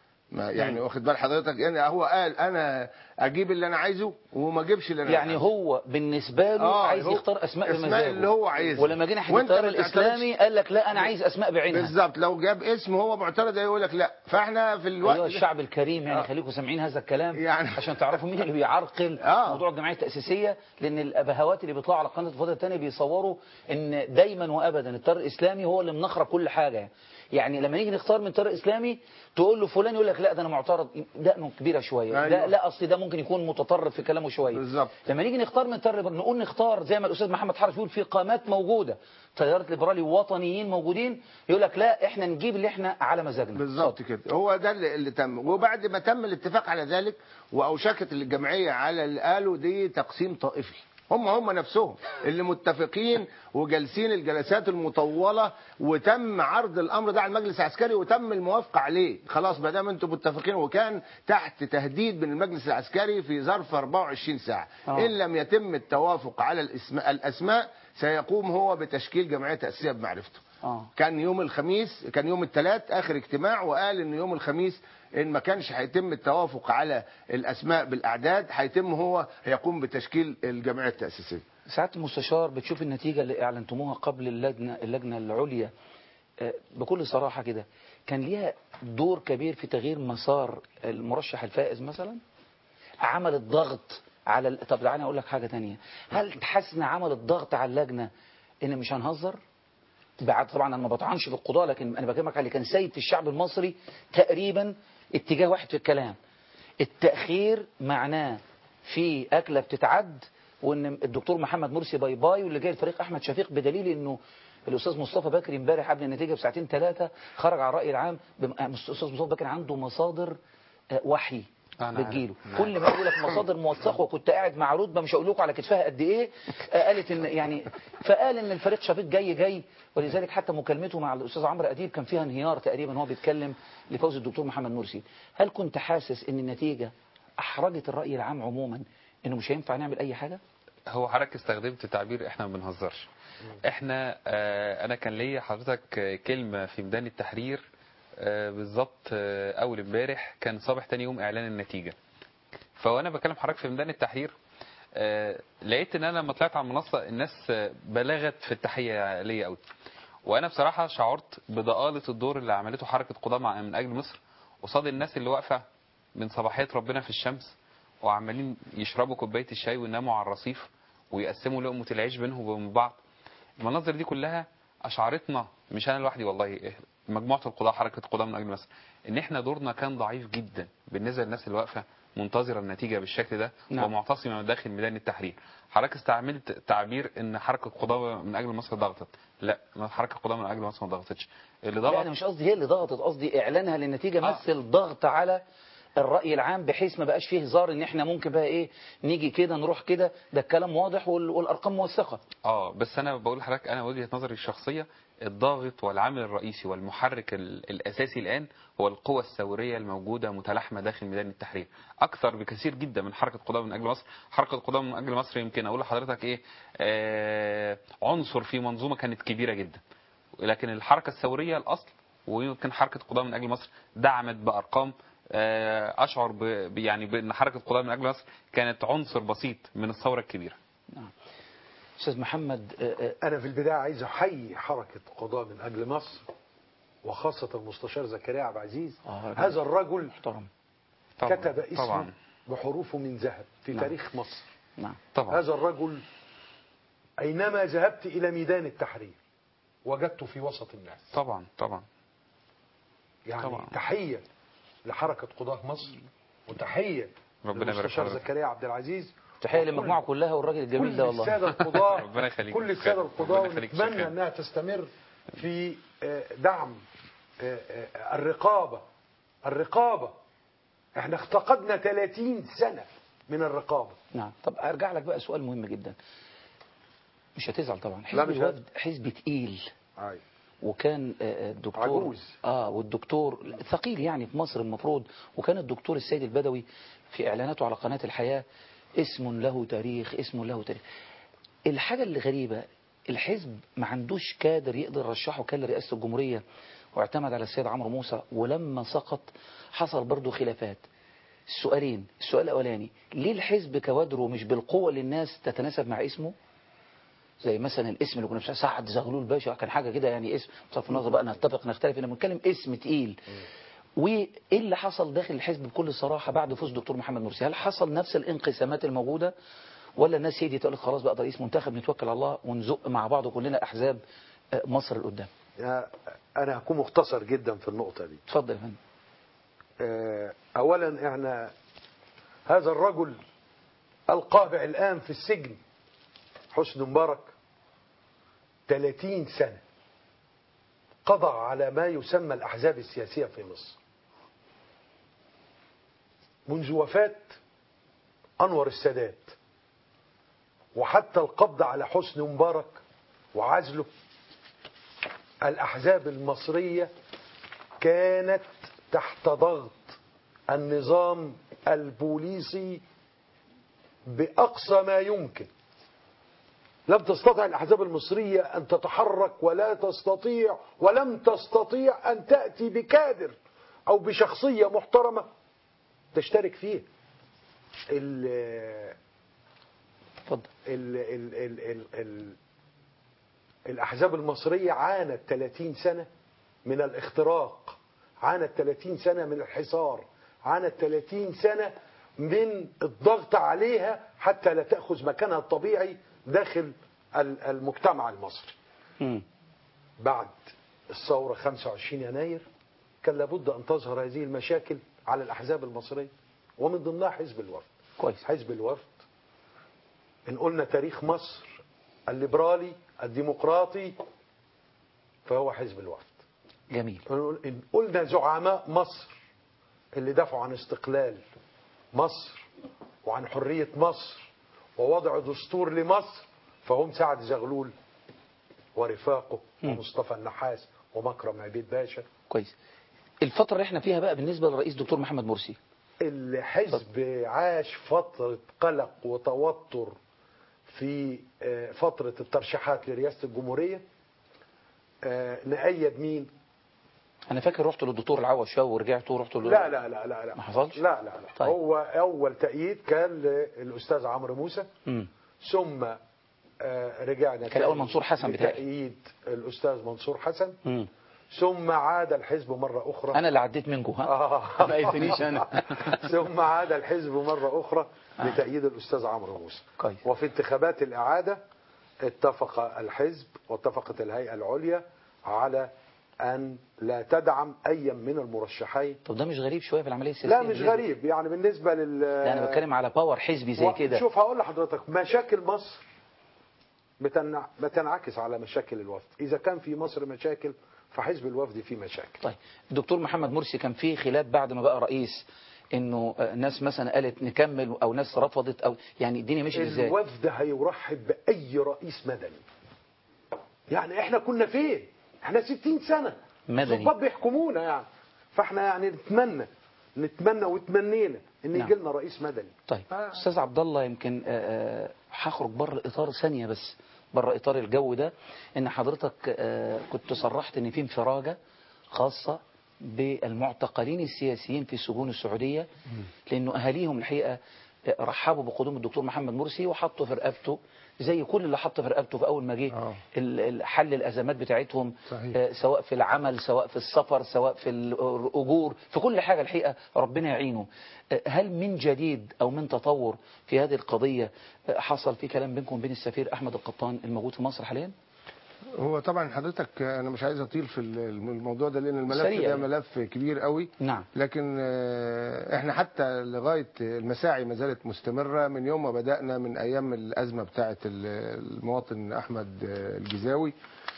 ما يعني واخد بال حضرتك يعني هو قال انا اجيب اللي انا عايزه وما اجيبش اللي انا يعني عايزه. هو بالنسبة له آه، عايز هو يختار أسماء أسماء بمزاجه اللي هو عايزها. ولما جينا ناحية وأنت التيار ما تعترضش. الإسلامي قال لك لا أنا عايز أسماء بعينها بالظبط لو جاب اسم هو معترض هيقول لك لا فاحنا في الوقت أيوة ده- الشعب الكريم يعني آه. خليكم سامعين هذا الكلام يعني- عشان تعرفوا مين اللي بيعرقل آه. موضوع الجمعيه التاسيسيه لان الابهوات اللي بيطلعوا على قناه الفضاء الثانيه بيصوروا ان دايما وابدا التيار الاسلامي هو اللي منخرة كل حاجه يعني لما نيجي نختار من التيار الاسلامي تقول له فلان يقول لك لا ده انا معترض دقنه كبيره شويه أيوة. ده لا اصل ده ممكن يكون متطرف في كلامه شويه بالظبط. لما نيجي نختار من التيار الليبرالي، نقول نختار زي ما الاستاذ محمد حرس يقول في قامات موجوده تيارات ليبرالي وطنيين موجودين يقول لك لا احنا نجيب اللي احنا على مزاجنا بالظبط كده هو ده اللي, اللي تم وبعد ما تم الاتفاق على ذلك واوشكت الجمعيه على اللي قالوا دي تقسيم طائفي هم هم نفسهم اللي متفقين وجالسين الجلسات المطوله وتم عرض الامر ده على المجلس العسكري وتم الموافقه عليه خلاص ما دام انتم متفقين وكان تحت تهديد من المجلس العسكري في ظرف 24 ساعه آه. ان لم يتم التوافق على الاسماء, الأسماء سيقوم هو بتشكيل جمعيه تاسيسيه بمعرفته اه كان يوم الخميس كان يوم الثلاث اخر اجتماع وقال ان يوم الخميس ان ما كانش هيتم التوافق على الاسماء بالاعداد هيتم هو هيقوم بتشكيل الجمعيه التاسيسيه ساعات المستشار بتشوف النتيجة اللي اعلنتموها قبل اللجنة اللجنة العليا آه، بكل صراحة كده كان ليها دور كبير في تغيير مسار المرشح الفائز مثلا عملت ضغط على ال- طب تعالى اقول لك حاجة تانية هل تحس ان عملت ضغط على اللجنة ان مش هنهزر بعد طبعا انا ما بطعنش في القضاء لكن انا بكلمك على اللي كان سيد في الشعب المصري تقريبا اتجاه واحد في الكلام التأخير معناه في أكلة بتتعد وان الدكتور محمد مرسي باي باي واللي جاي الفريق احمد شفيق بدليل انه الاستاذ مصطفى بكري امبارح قبل النتيجه بساعتين ثلاثه خرج على الراي العام بم- آه، الاستاذ مصطفى بكري عنده مصادر آه، وحي أنا عارف. بتجيله أنا كل ما يقول لك مصادر موثقه وكنت قاعد مع رتبه مش هقول لكم على كتفها قد ايه آه، قالت ان يعني فقال ان الفريق شفيق جاي جاي ولذلك حتى مكالمته مع الاستاذ عمرو اديب كان فيها انهيار تقريبا هو بيتكلم لفوز الدكتور محمد مرسي هل كنت حاسس ان النتيجه احرجت الراي العام عموما انه مش هينفع نعمل اي حاجه هو حضرتك استخدمت تعبير احنا ما بنهزرش احنا آه انا كان ليا حضرتك آه، كلمه في ميدان التحرير آه بالظبط آه اول امبارح كان صباح تاني يوم اعلان النتيجه فوانا بكلم حضرتك في ميدان التحرير آه لقيت ان انا لما طلعت على المنصه الناس آه، بلغت في التحيه ليا قوي وانا بصراحه شعرت بضآلة الدور اللي عملته حركه قضاه مع- من اجل مصر قصاد الناس اللي واقفه من صباحيه ربنا في الشمس وعمالين يشربوا كوبايه الشاي ويناموا على الرصيف ويقسموا لقمه العيش بينهم وبين بعض المناظر دي كلها اشعرتنا مش انا لوحدي والله مجموعه القضاه حركه قضاه من اجل مصر ان احنا دورنا كان ضعيف جدا بالنسبه للناس اللي واقفه منتظره النتيجه بالشكل ده نعم. ومعتصمه داخل ميدان التحرير حضرتك استعملت تعبير ان حركه قضاه من اجل مصر ضغطت لا حركه قضاه من اجل مصر ما ضغطتش اللي لا ضغط انا مش قصدي هي اللي ضغطت قصدي اعلانها للنتيجه آه. مثل ضغط على الرأي العام بحيث ما بقاش فيه هزار ان احنا ممكن بقى ايه نيجي كده نروح كده ده الكلام واضح وال- والارقام موثقه اه بس انا بقول لحضرتك انا وجهه نظري الشخصيه الضاغط والعامل الرئيسي والمحرك ال- الاساسي الان هو القوى الثوريه الموجوده متلاحمه داخل ميدان التحرير اكثر بكثير جدا من حركه قضاه من اجل مصر حركه قضاه من اجل مصر يمكن اقول لحضرتك ايه آه عنصر في منظومه كانت كبيره جدا لكن الحركه الثوريه الاصل ويمكن حركه قضاه من اجل مصر دعمت بارقام آه، اشعر ب- ب- يعني بان حركه قضاه من اجل مصر كانت عنصر بسيط من الثوره الكبيره استاذ محمد آه، آه، أنا في البداية عايز أحيي حركة قضاء من أجل مصر وخاصة المستشار زكريا عبد العزيز آه، راجل هذا الرجل محترم طبعا كتب اسمه طبعا بحروف من ذهب في نعم. تاريخ مصر نعم طبعا هذا الرجل أينما ذهبت إلى ميدان التحرير وجدته في وسط الناس طبعا طبعا يعني طبعا. تحية لحركة قضاة مصر وتحية ربنا يبارك للمستشار حضرتك. زكريا عبد العزيز تحيه وكل- للمجموعه كلها والراجل الجميل كل ده والله السادة القضاة ربنا يخليك. كل السادة القضاة ربنا يخليك ونتمنى شكراً. أنها تستمر في آه، دعم آه، آه، الرقابة الرقابة احنا افتقدنا 30 سنة من الرقابة نعم طب ارجع لك بقى سؤال مهم جدا مش هتزعل طبعا لا، حزب مش الوفد حزب تقيل أيوة. وكان آه، آه، الدكتور عجوز. اه والدكتور ثقيل يعني في مصر المفروض وكان الدكتور السيد البدوي في اعلاناته على قناه الحياه اسم له تاريخ اسم له تاريخ الحاجه اللي غريبه الحزب ما عندوش كادر يقدر يرشحه كان لرئاسه الجمهوريه واعتمد على السيد عمرو موسى ولما سقط حصل برضه خلافات السؤالين السؤال الاولاني ليه الحزب كوادره مش بالقوه اللي الناس تتناسب مع اسمه زي مثلا الاسم اللي كنا بنسميه سعد زغلول باشا كان حاجه كده يعني اسم بصرف النظر بقى نتفق نختلف احنا بنتكلم اسم تقيل وايه اللي حصل داخل الحزب بكل صراحه بعد فوز دكتور محمد مرسي هل حصل نفس الانقسامات الموجوده ولا الناس هديت تقول لك خلاص بقى ده رئيس منتخب نتوكل على الله ونزق مع بعض كلنا احزاب آه، مصر لقدام يا- أنا هكون مختصر جدا في النقطة دي اتفضل يا فندم آه، أولا احنا هذا الرجل القابع الآن في السجن حسن مبارك 30 سنة قضى على ما يسمى الأحزاب السياسية في مصر منذ وفاة أنور السادات وحتى القبض على حسن مبارك وعزله الأحزاب المصرية كانت تحت ضغط النظام البوليسي بأقصى ما يمكن لم تستطع الأحزاب المصرية أن تتحرك ولا تستطيع ولم تستطيع أن تأتي بكادر أو بشخصية محترمة تشترك فيه ال اتفضل ال ال ال ال ال الأحزاب المصرية عانت 30 سنة من الاختراق عانت 30 سنة من الحصار عانت 30 سنة من الضغط عليها حتى لا تأخذ مكانها الطبيعي داخل ال- المجتمع المصري مم. بعد الثورة 25 يناير كان لابد أن تظهر هذه المشاكل على الأحزاب المصرية ومن ضمنها حزب الوفد كويس حزب الوفد إن قلنا تاريخ مصر الليبرالي الديمقراطي فهو حزب الوفد جميل إن قلنا زعماء مصر اللي دافعوا عن استقلال مصر وعن حرية مصر ووضع دستور لمصر فهم سعد زغلول ورفاقه ومصطفى النحاس ومكرم عبيد باشا كويس الفترة اللي احنا فيها بقى بالنسبة للرئيس دكتور محمد مرسي الحزب عاش فترة قلق وتوتر في آه، فترة الترشيحات لرئاسة الجمهورية آه، نأيد مين؟ انا فاكر رحت للدكتور العوشاوي ورجعت ورحت له لا لا لا لا لا ما حصلش؟ لا لا لا طيب. هو أول تأييد كان للأستاذ عمرو موسى مم. ثم آه، رجعنا كان الأول تاني منصور حسن بتاعي. لتأييد الأستاذ منصور حسن مم. ثم عاد الحزب مرة أخرى انا اللي عديت منكم ها آه. ما يقفنيش انا ثم عاد الحزب مرة أخرى لتأييد الأستاذ عمرو موسى كويس. وفي انتخابات الإعادة اتفق الحزب واتفقت الهيئة العليا على أن لا تدعم أي من المرشحين طب ده مش غريب شويه في العمليه السياسيه لا مش بالنسبة- غريب يعني بالنسبة لل لا انا بتكلم على باور حزبي زي و- كده شوف هقول لحضرتك مشاكل مصر بتنع... بتنعكس على مشاكل الوفد إذا كان في مصر مشاكل فحزب الوفد فيه مشاكل طيب الدكتور محمد مرسي كان فيه خلاف بعد ما بقى رئيس انه آه، ناس مثلا قالت نكمل او ناس رفضت او يعني الدنيا مشيت ازاي الوفد هيرحب بأي رئيس مدني يعني احنا كنا فين احنا 60 سنة مدني. الضباط بيحكمونا يعني فاحنا يعني نتمنى نتمنى وتمنينا ان نعم. يجي لنا رئيس مدني طيب آه. استاذ عبد الله يمكن آه، آه، هخرج بره اطار ثانيه بس بره اطار الجو ده ان حضرتك آه، كنت صرحت ان في انفراجه خاصه بالمعتقلين السياسيين في السجون السعوديه لانه اهاليهم الحقيقه آه، رحبوا بقدوم الدكتور محمد مرسي وحطوا في رقبته زي كل اللي حط في رقبته في اول ما جه آه. ال- ال- حل الازمات بتاعتهم صحيح. آه، سواء في العمل سواء في السفر سواء في الأجور في كل حاجة الحقيقة ربنا يعينه آه، هل من جديد أو من تطور في هذه القضية آه، حصل في كلام بينكم وبين السفير أحمد القطان الموجود في مصر حاليا هو طبعا حضرتك انا مش عايز اطيل في الموضوع ده لان الملف سريع ده يعني. ملف كبير قوي نعم لكن آه، احنا حتى لغايه المساعي ما زالت مستمره من يوم ما بدانا من ايام الازمه بتاعه ال- المواطن احمد آه، الجزاوي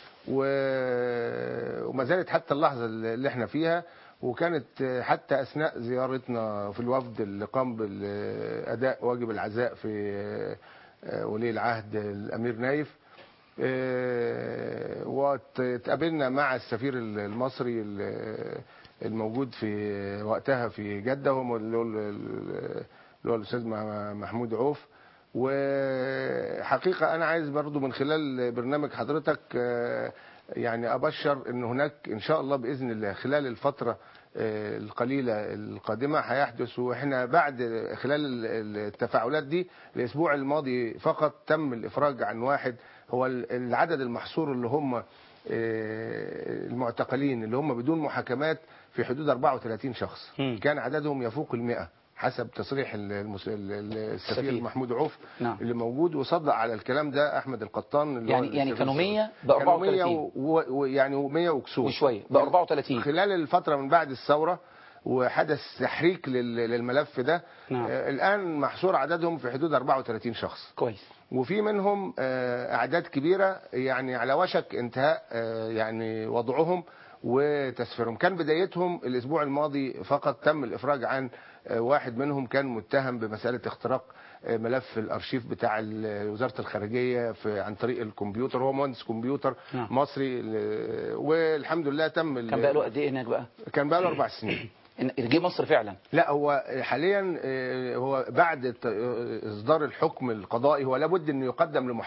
و- وما زالت حتى اللحظه اللي احنا فيها وكانت آه، حتى اثناء زيارتنا في الوفد اللي قام بالاداء واجب العزاء في آه، آه، ولي العهد الامير نايف آه، واتقابلنا مع السفير المصري ال- الموجود في وقتها في جدة وهو اللي هو اللي هو الأستاذ مع- محمود عوف وحقيقة أنا عايز برضو من خلال برنامج حضرتك آه، يعني أبشر أن هناك إن شاء الله بإذن الله خلال الفترة آه، القليلة القادمة هيحدث وإحنا بعد خلال ال- التفاعلات دي الأسبوع الماضي فقط تم الإفراج عن واحد هو ال- العدد المحصور اللي هم آه، المعتقلين اللي هم بدون محاكمات في حدود 34 شخص مم. كان عددهم يفوق المئة حسب تصريح ال- المس- ال- ال- السفير السفير. محمود عوف نعم. اللي موجود وصدق على الكلام ده احمد القطان اللي هو يعني يعني السفير كانوا السعودي. 100 بقى كانوا 100 34 و- و- يعني 100 وكسور وشوية بقى 34 خلال الفترة من بعد الثورة وحدث تحريك لل- للملف ده نعم. آه، الآن محصور عددهم في حدود 34 شخص كويس وفي منهم آه، أعداد كبيرة يعني على وشك انتهاء آه، يعني وضعهم وتسفيرهم كان بدايتهم الأسبوع الماضي فقط تم الإفراج عن آه، واحد منهم كان متهم بمسألة اختراق آه، ملف الأرشيف بتاع ال- وزارة الخارجية في عن طريق الكمبيوتر هو مهندس كمبيوتر نعم. مصري ال- والحمد لله تم ال- كان بقى له قد إيه هناك بقى كان بقى له أربع سنين إن- جه مصر فعلا لا هو حاليا آه، هو بعد ت- آه، اصدار الحكم القضائي هو لابد انه يقدم لمحاكمه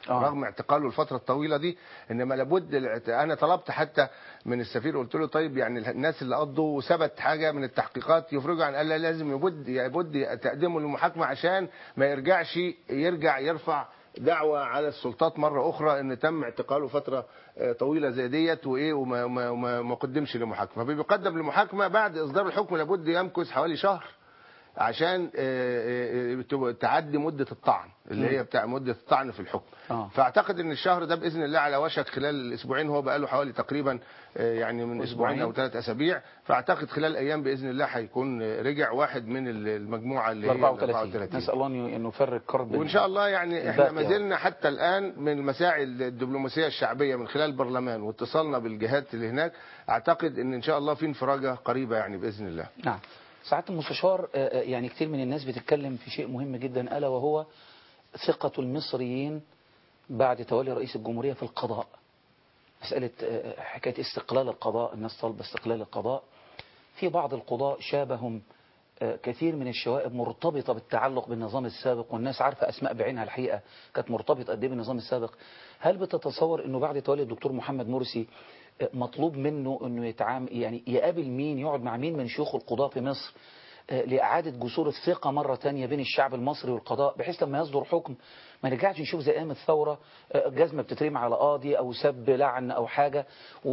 آه. رغم اعتقاله الفتره الطويله دي انما لابد الاعت- انا طلبت حتى من السفير قلت له طيب يعني الناس اللي قضوا ثبت حاجه من التحقيقات يفرجوا عن قال لا لازم يبد يبد تقديمه للمحاكمه عشان ما يرجعش يرجع يرفع دعوة على السلطات مرة أخرى إن تم اعتقاله فترة آه، طويلة زي ديت وإيه وما وما وما ما قدمش لمحاكمة فبيقدم لمحاكمة بعد إصدار الحكم لابد يمكث حوالي شهر عشان آه، آه، آه، تعدي مدة الطعن اللي هي بتاع مدة الطعن في الحكم آه. فاعتقد ان الشهر ده باذن الله على وشك خلال الاسبوعين هو بقاله حوالي تقريبا آه، يعني من اسبوعين او ثلاث اسابيع فاعتقد خلال ايام باذن الله هيكون آه، رجع واحد من المجموعه اللي هي ال 34 نسال الله ان إن يفرج كرب وان شاء الله يعني احنا الباقي ما زلنا حتى الان من المساعي الدبلوماسيه الشعبيه من خلال البرلمان واتصالنا بالجهات اللي هناك اعتقد ان ان شاء الله في انفراجه قريبه يعني باذن الله نعم سعاده المستشار آه، آه، يعني كتير من الناس بتتكلم في شيء مهم جدا الا وهو ثقه المصريين بعد تولي رئيس الجمهوريه في القضاء مساله آه، حكايه استقلال القضاء الناس طالبه استقلال القضاء في بعض القضاء شابهم آه، كثير من الشوائب مرتبطة بالتعلق بالنظام السابق والناس عارفة أسماء بعينها الحقيقة كانت مرتبطة قد إيه بالنظام السابق هل بتتصور أنه بعد تولي الدكتور محمد مرسي آه، مطلوب منه أنه يتعامل يعني يقابل مين يقعد مع مين من شيوخ القضاء في مصر آه، لإعادة جسور الثقة مرة تانية بين الشعب المصري والقضاء بحيث لما يصدر حكم ما نرجعش نشوف زي أيام الثورة آه، جزمة بتترمي على قاضي أو سب لعن أو حاجة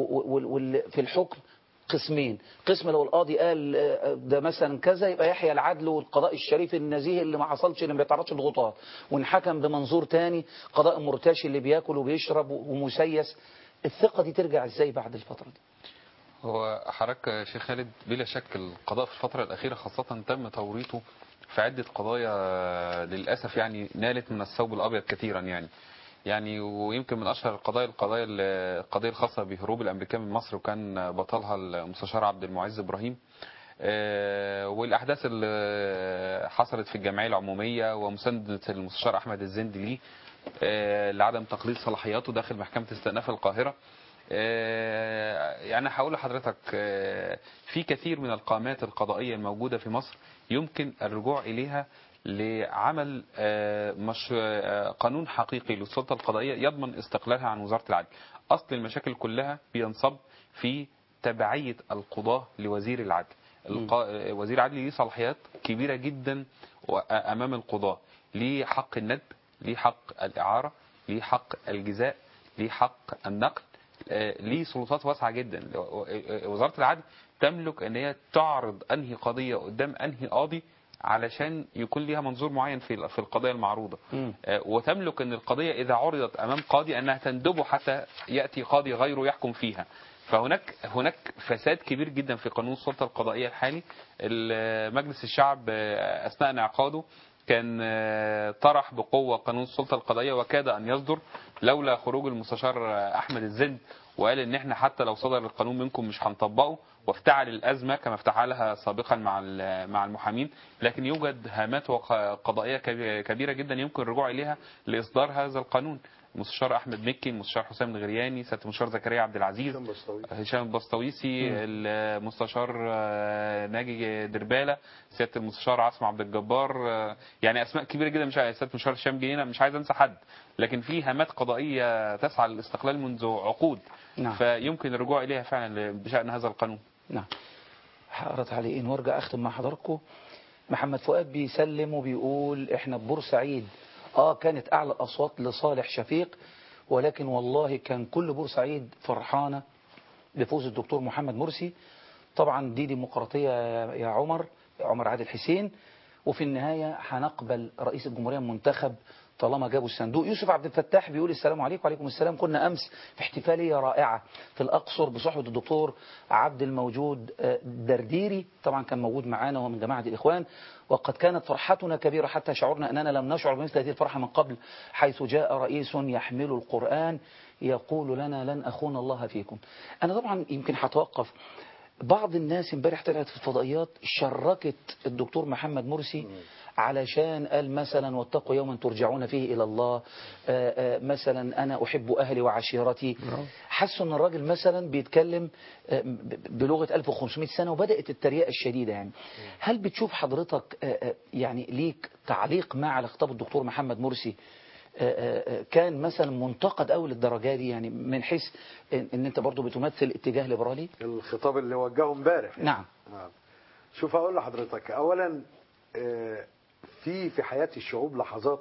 وفي الحكم قسمين قسم لو القاضي قال آه، ده مثلا كذا يبقى يحيى العدل والقضاء الشريف النزيه اللي ما حصلش اللي ما بيتعرضش للغطاء وانحكم بمنظور تاني قضاء مرتشي اللي بياكل وبيشرب ومسيس الثقة دي ترجع ازاي بعد الفترة دي هو حضرتك يا شيخ خالد بلا شك القضاء في الفترة الأخيرة خاصة تم توريطه في عدة قضايا للأسف يعني نالت من الثوب الأبيض كثيرا يعني يعني ويمكن من أشهر القضايا القضايا القضية الخاصة بهروب الأمريكان من مصر وكان بطلها المستشار عبد المعز إبراهيم آه، والأحداث اللي حصلت في الجمعية العمومية ومساندة المستشار أحمد الزندي ليه آه، لعدم تقليد صلاحياته داخل محكمة استئناف القاهرة آه، يعني هقول لحضرتك آه، في كثير من القامات القضائية الموجودة في مصر يمكن الرجوع إليها لعمل آه، مش آه، قانون حقيقي للسلطة القضائية يضمن استقلالها عن وزارة العدل أصل المشاكل كلها بينصب في تبعية القضاة لوزير العدل القا... وزير العدل ليه صلاحيات كبيرة جدا و- أمام القضاة ليه حق الندب ليه حق الإعارة ليه حق الجزاء ليه حق النقل آه، ليه سلطات واسعة جدا وزارة العدل تملك ان هي تعرض انهي قضية قدام انهي قاضي علشان يكون ليها منظور معين في في القضايا المعروضة مم. آه، وتملك ان القضية اذا عرضت امام قاضي انها تندبه حتى ياتي قاضي غيره يحكم فيها فهناك هناك فساد كبير جدا في قانون السلطة القضائية الحالي ال- مجلس الشعب آه، اثناء انعقاده كان آه، طرح بقوة قانون السلطة القضائية وكاد أن يصدر لولا خروج المستشار آه، أحمد الزند وقال إن إحنا حتى لو صدر القانون منكم مش هنطبقه وافتعل الأزمة كما افتعلها سابقا مع ال- مع المحامين لكن يوجد هامات وق- قضائية كبي- كبيرة جدا يمكن الرجوع إليها لإصدار هذا القانون المستشار أحمد مكي المستشار حسام الغرياني سيادة المستشار زكريا عبد العزيز هشام بسطوي. هشام البسطويسي المستشار آه، ناجي دربالة سيادة المستشار عاصم عبد الجبار آه، يعني أسماء كبيرة جدا مش عايز- سيادة المستشار هشام جنينة مش عايز أنسى حد لكن في هامات قضائية تسعى للاستقلال منذ عقود نعم. فيمكن الرجوع إليها فعلا بشأن هذا القانون نعم هقرا تعليقين وارجع اختم مع حضراتكم محمد فؤاد بيسلم وبيقول احنا في بورسعيد اه كانت اعلى الاصوات لصالح شفيق ولكن والله كان كل بورسعيد فرحانه بفوز الدكتور محمد مرسي طبعا دي ديمقراطيه يا يا عمر يا عمر عادل حسين وفي النهايه هنقبل رئيس الجمهوريه المنتخب طالما جابوا الصندوق يوسف عبد الفتاح بيقول السلام عليكم وعليكم السلام كنا امس في احتفاليه رائعه في الاقصر بصحبه الدكتور عبد الموجود آه، درديري طبعا كان موجود معانا ومن جماعه الاخوان وقد كانت فرحتنا كبيره حتى شعرنا اننا لم نشعر بمثل هذه الفرحه من قبل حيث جاء رئيس يحمل القران يقول لنا لن اخون الله فيكم انا طبعا يمكن هتوقف بعض الناس امبارح طلعت في الفضائيات شركت الدكتور محمد مرسي علشان قال مثلا واتقوا يوما ترجعون فيه الى الله آآ آآ مثلا انا احب اهلي وعشيرتي حسوا ان الراجل مثلا بيتكلم آه، ب- بلغه 1500 سنه وبدات التريقه الشديده يعني هل بتشوف حضرتك آه، آه، يعني ليك تعليق ما على خطاب الدكتور محمد مرسي آه، آه، كان مثلا منتقد أول الدرجة دي يعني من حيث إن إن أنت برضو بتمثل اتجاه ليبرالي الخطاب اللي وجهه امبارح نعم آه. شوف اقول لحضرتك اولا آه، في في حياه الشعوب لحظات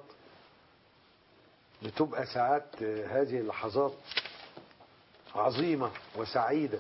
بتبقى ساعات آه، هذه اللحظات عظيمه وسعيده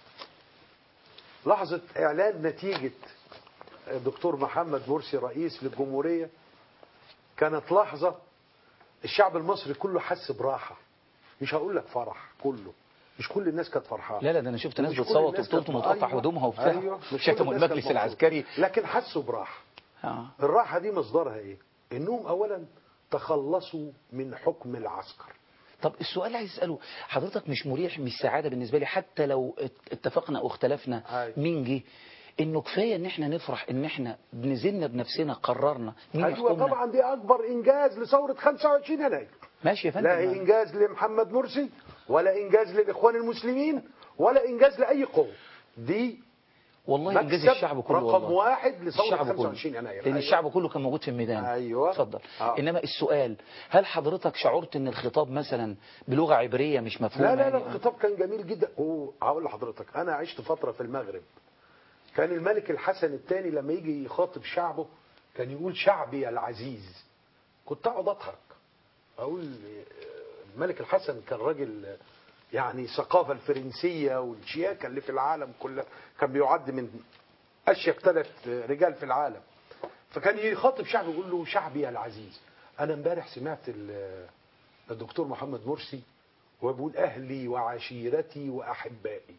لحظه اعلان نتيجه الدكتور محمد مرسي رئيس للجمهوريه كانت لحظه الشعب المصري كله حس براحه مش هقول لك فرح كله مش كل الناس كانت فرحانه لا لا ده أنا شفت ناس مش كل بتصوت الناس وبتلطم كانت- وتقطع أيوة، هدومها وبتاع أيوة، مش كل شتموا الناس المجلس كانت مبسوطة. العسكري لكن حسوا براحه آه. الراحه دي مصدرها ايه انهم اولا تخلصوا من حكم العسكر طب السؤال اللي عايز اساله حضرتك مش مريح مش سعاده بالنسبه لي حتى لو ات- اتفقنا او اختلفنا أيوة. مين جه انه كفايه ان احنا نفرح ان احنا نزلنا بنفسنا قررنا مين ايوه يحكمنا طبعا دي اكبر انجاز لثوره 25 يناير ماشي يا فندم لا انجاز لمحمد مرسي ولا انجاز للاخوان المسلمين ولا انجاز لاي قوه دي والله انجاز مكسب الشعب كله رقم والله. واحد لثوره الشعب 25 كله يناير لان أيوة. الشعب كله كان موجود في الميدان أيوة. اتفضل آه. انما السؤال هل حضرتك شعرت ان الخطاب مثلا بلغه عبريه مش مفهومه لا لا لا يعني؟ الخطاب كان جميل جدا وهقول لحضرتك انا عشت فتره في المغرب كان الملك الحسن الثاني لما يجي يخاطب شعبه كان يقول شعبي العزيز كنت اقعد اضحك اقول آه، الملك الحسن كان راجل آه، يعني الثقافه الفرنسيه والشياكه اللي في العالم كلها كان بيعد من اشيك ثلاث رجال في العالم فكان يخاطب شعبه يقول له شعبي العزيز انا امبارح سمعت ال- الدكتور محمد مرسي وبقول اهلي وعشيرتي واحبائي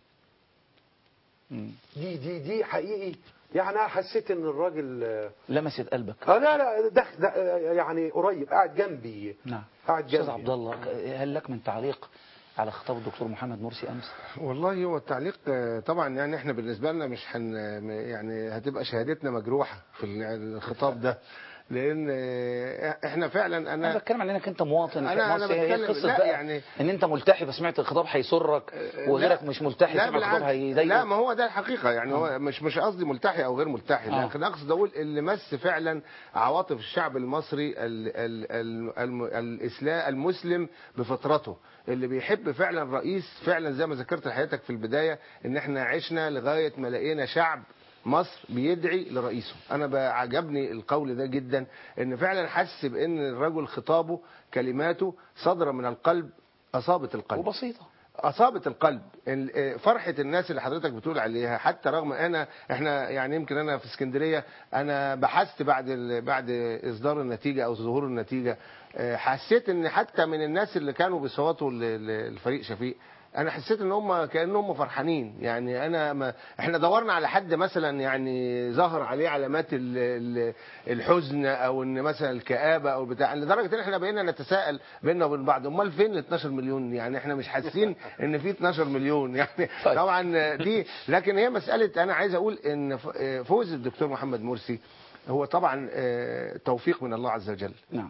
مم. دي دي دي حقيقي يعني انا حسيت ان الراجل آه لمست قلبك آه، لا لا ده, ده آه، يعني قريب قاعد جنبي نعم قاعد استاذ جنبي عبد الله هل لك من تعليق على خطاب الدكتور محمد مرسي امس والله هو التعليق آه، طبعا يعني احنا بالنسبه لنا مش هن يعني هتبقى شهادتنا مجروحه في الخطاب ده لان آه، احنا فعلا انا انا بتكلم عن انك انت مواطن أنا- في أنا مصر هي بتكلم- قصه لا، بقى يعني- ان انت ملتحي فسمعت الخطاب هيسرك وغيرك لا، مش ملتحي لا سمع الخطاب بالعكس. هيضايقك لا ما هو ده الحقيقه يعني هو مش مش قصدي ملتحي او غير ملتحي آه. لكن اقصد اقول اللي مس فعلا عواطف الشعب المصري ال ال ال الم الاسلام المسلم بفطرته اللي بيحب فعلا رئيس فعلا زي ما ذكرت لحضرتك في البدايه ان احنا عشنا لغايه ما لقينا شعب مصر بيدعي لرئيسه انا بقى عجبني القول ده جدا ان فعلا حس بان الرجل خطابه كلماته صادره من القلب اصابت القلب وبسيطه اصابت القلب ال- آه، فرحه الناس اللي حضرتك بتقول عليها حتى رغم انا احنا يعني يمكن انا في اسكندريه انا بحثت بعد ال- بعد اصدار النتيجه او ظهور النتيجه آه، حسيت ان حتى من الناس اللي كانوا بيصوتوا ل- ل- للفريق شفيق انا حسيت ان هم كانهم فرحانين يعني انا ما احنا دورنا على حد مثلا يعني ظهر عليه علامات ال- ال- الحزن او ان مثلا الكآبه او بتاع لدرجه ان احنا بقينا نتساءل بيننا وبين بعض امال فين ال 12 مليون يعني احنا مش حاسين ان في 12 مليون يعني طيب. طبعا دي لكن هي مساله انا عايز اقول ان ف- فوز الدكتور محمد مرسي هو طبعا آه، توفيق من الله عز وجل نعم.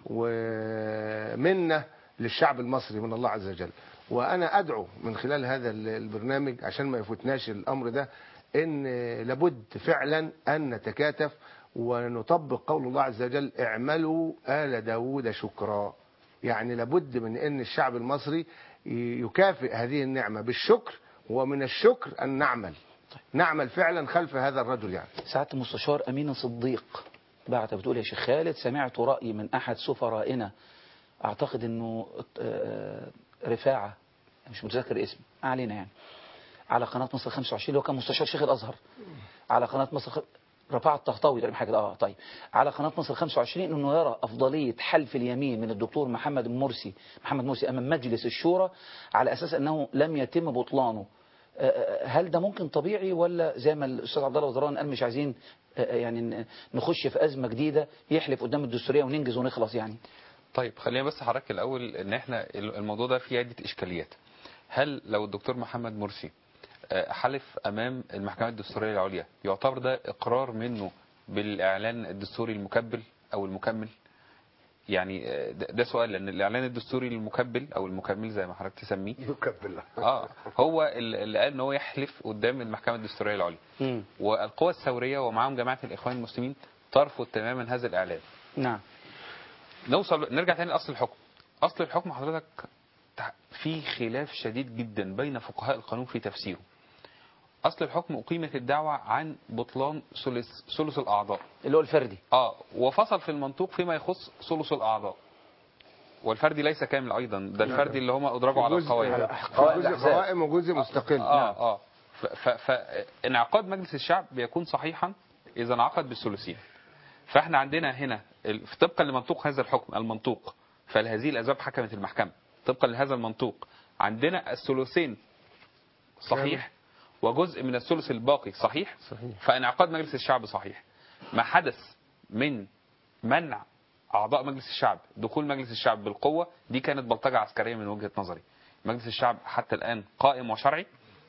ومنه للشعب المصري من الله عز وجل وانا ادعو من خلال هذا ال- البرنامج عشان ما يفوتناش الامر ده ان لابد فعلا ان نتكاتف ونطبق قول الله عز وجل اعملوا آل داود شكرا يعني لابد من ان الشعب المصري يكافئ هذه النعمة بالشكر ومن الشكر ان نعمل نعمل فعلا خلف هذا الرجل يعني سعاده المستشار امين صديق بعت بتقول يا شيخ خالد سمعت راي من احد سفرائنا اعتقد انه آه، رفاعه مش متذكر اسمه ما علينا يعني على قناه مصر 25 اللي هو كان مستشار شيخ الازهر على قناه مصر خ... رفاعة الطهطاوي تقريبا حاجه اه طيب على قناه مصر 25 انه يرى افضليه حلف اليمين من الدكتور محمد مرسي محمد مرسي امام مجلس الشورى على اساس انه لم يتم بطلانه آه، آه، هل ده ممكن طبيعي ولا زي ما الاستاذ عبد الله وزران قال مش عايزين آه، يعني ن- نخش في ازمه جديده يحلف قدام الدستوريه وننجز ونخلص يعني طيب خلينا بس حضرتك الاول ان احنا الموضوع ده فيه عده اشكاليات هل لو الدكتور محمد مرسي آه، حلف امام المحكمه الدستوريه العليا يعتبر ده اقرار منه بالاعلان الدستوري المكبل او المكمل يعني آه، ده ده سؤال لان الاعلان الدستوري المكبل او المكمل زي ما حضرتك تسميه يكبل اه هو اللي قال ان هو يحلف قدام المحكمه الدستوريه العليا والقوى الثوريه ومعاهم جماعه الاخوان المسلمين ترفض تماما هذا الاعلان نعم نوصل نرجع تاني لاصل الحكم اصل الحكم حضرتك تع- في خلاف شديد جدا بين فقهاء القانون في تفسيره اصل الحكم اقيمت الدعوه عن بطلان ثلث ثلث الاعضاء اللي هو الفردي اه وفصل في المنطوق فيما يخص ثلث الاعضاء والفردي ليس كامل ايضا ده الفردي اللي هم ادرجوا على جزء القوائم قوائم جزء الأحزاب. قوائم وجزء مستقل اه اه ف- ف- فانعقاد مجلس الشعب بيكون صحيحا اذا انعقد بالثلثين فاحنا عندنا هنا ال- طبقا لمنطوق هذا الحكم المنطوق فهذه الاسباب حكمت المحكمه طبقا لهذا المنطوق عندنا الثلثين صحيح وجزء من الثلث الباقي صحيح صحيح. فانعقاد مجلس الشعب صحيح ما حدث من منع اعضاء مجلس الشعب دخول مجلس الشعب بالقوه دي كانت بلطجه عسكريه من وجهه نظري مجلس الشعب حتى الان قائم وشرعي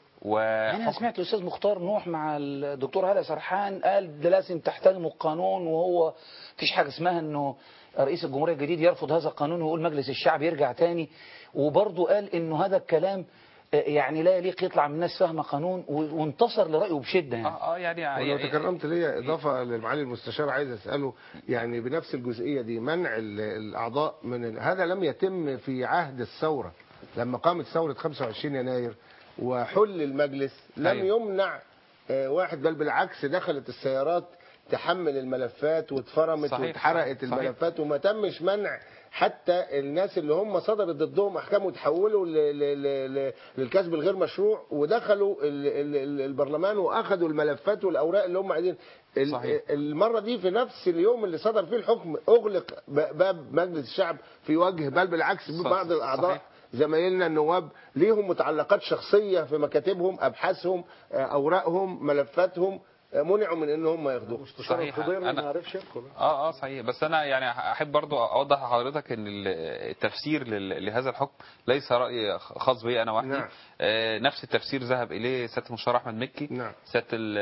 انا وحكم سمعت الاستاذ مختار نوح مع الدكتور هلا سرحان قال ده لازم تحترموا القانون وهو مفيش حاجه اسمها انه رئيس الجمهوريه الجديد يرفض هذا القانون ويقول مجلس الشعب يرجع تاني وبرضه قال انه هذا الكلام آه، يعني لا يليق يطلع من الناس فاهمه قانون و- وانتصر لرايه بشده يعني اه اه يعني ولو تكرمت ليا اضافه للمعالي المستشار عايز اساله يعني بنفس الجزئيه دي منع ال- الاعضاء من ال- هذا لم يتم في عهد الثوره لما قامت ثوره 25 يناير وحل المجلس لم أيوة. يمنع آه، واحد بل بالعكس دخلت السيارات تحمل الملفات واتفرمت صحيح، واتحرقت صحيح. الملفات وما تمش منع حتى الناس اللي هم صدرت ضدهم احكام وتحولوا ل- ل- ل- ل- للكسب الغير مشروع ودخلوا ال- ال- ال- البرلمان واخذوا الملفات والاوراق اللي هم عايزين ال- صحيح. المره دي في نفس اليوم اللي صدر فيه الحكم اغلق ب- باب مجلس الشعب في وجه بل بالعكس صح- بعض الاعضاء صحيح. زمايلنا النواب ليهم متعلقات شخصيه في مكاتبهم ابحاثهم آه، اوراقهم ملفاتهم آه، منعوا من ان هم ياخدوها مستشار صحيح. الخضير أنا- ما عرفش يدخل اه اه صحيح بس انا يعني احب برضو اوضح لحضرتك ان ال- التفسير لل- لهذا الحكم ليس راي خاص بي انا وحدي نعم. آه نفس التفسير ذهب اليه سياده المستشار احمد مكي نعم. سياده ال-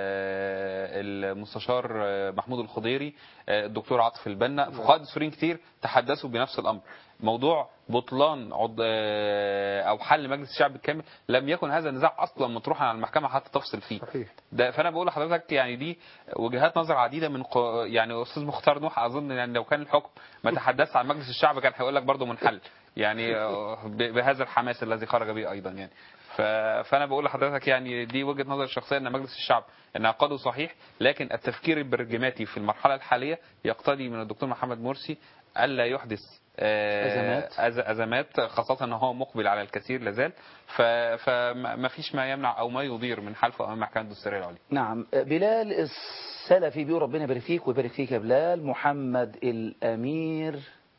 المستشار محمود الخضيري آه، الدكتور عاطف البنا فقهاء دستوريين كتير تحدثوا بنفس الامر موضوع بطلان عض... آه، او حل مجلس الشعب بالكامل لم يكن هذا النزاع اصلا مطروحا على المحكمه حتى تفصل فيه صحيح. ده فانا بقول لحضرتك يعني دي وجهات نظر عديده من ق... يعني استاذ مختار نوح اظن يعني لو كان الحكم ما تحدث عن مجلس الشعب كان هيقول لك برضه منحل يعني آه، ب... بهذا الحماس الذي خرج به ايضا يعني ف... فانا بقول لحضرتك يعني دي وجهه نظر الشخصيه ان مجلس الشعب انعقاده صحيح لكن التفكير البرجماتي في المرحله الحاليه يقتضي من الدكتور محمد مرسي الا يحدث آه، أزمات. أز- ازمات خاصه ان هو مقبل على الكثير لازال ف... فما فيش ما يمنع او ما يضير من حلفه امام المحكمه الدستوريه العليا نعم بلال السلفي بيقول ربنا يبارك فيك ويبارك فيك يا بلال محمد الأمير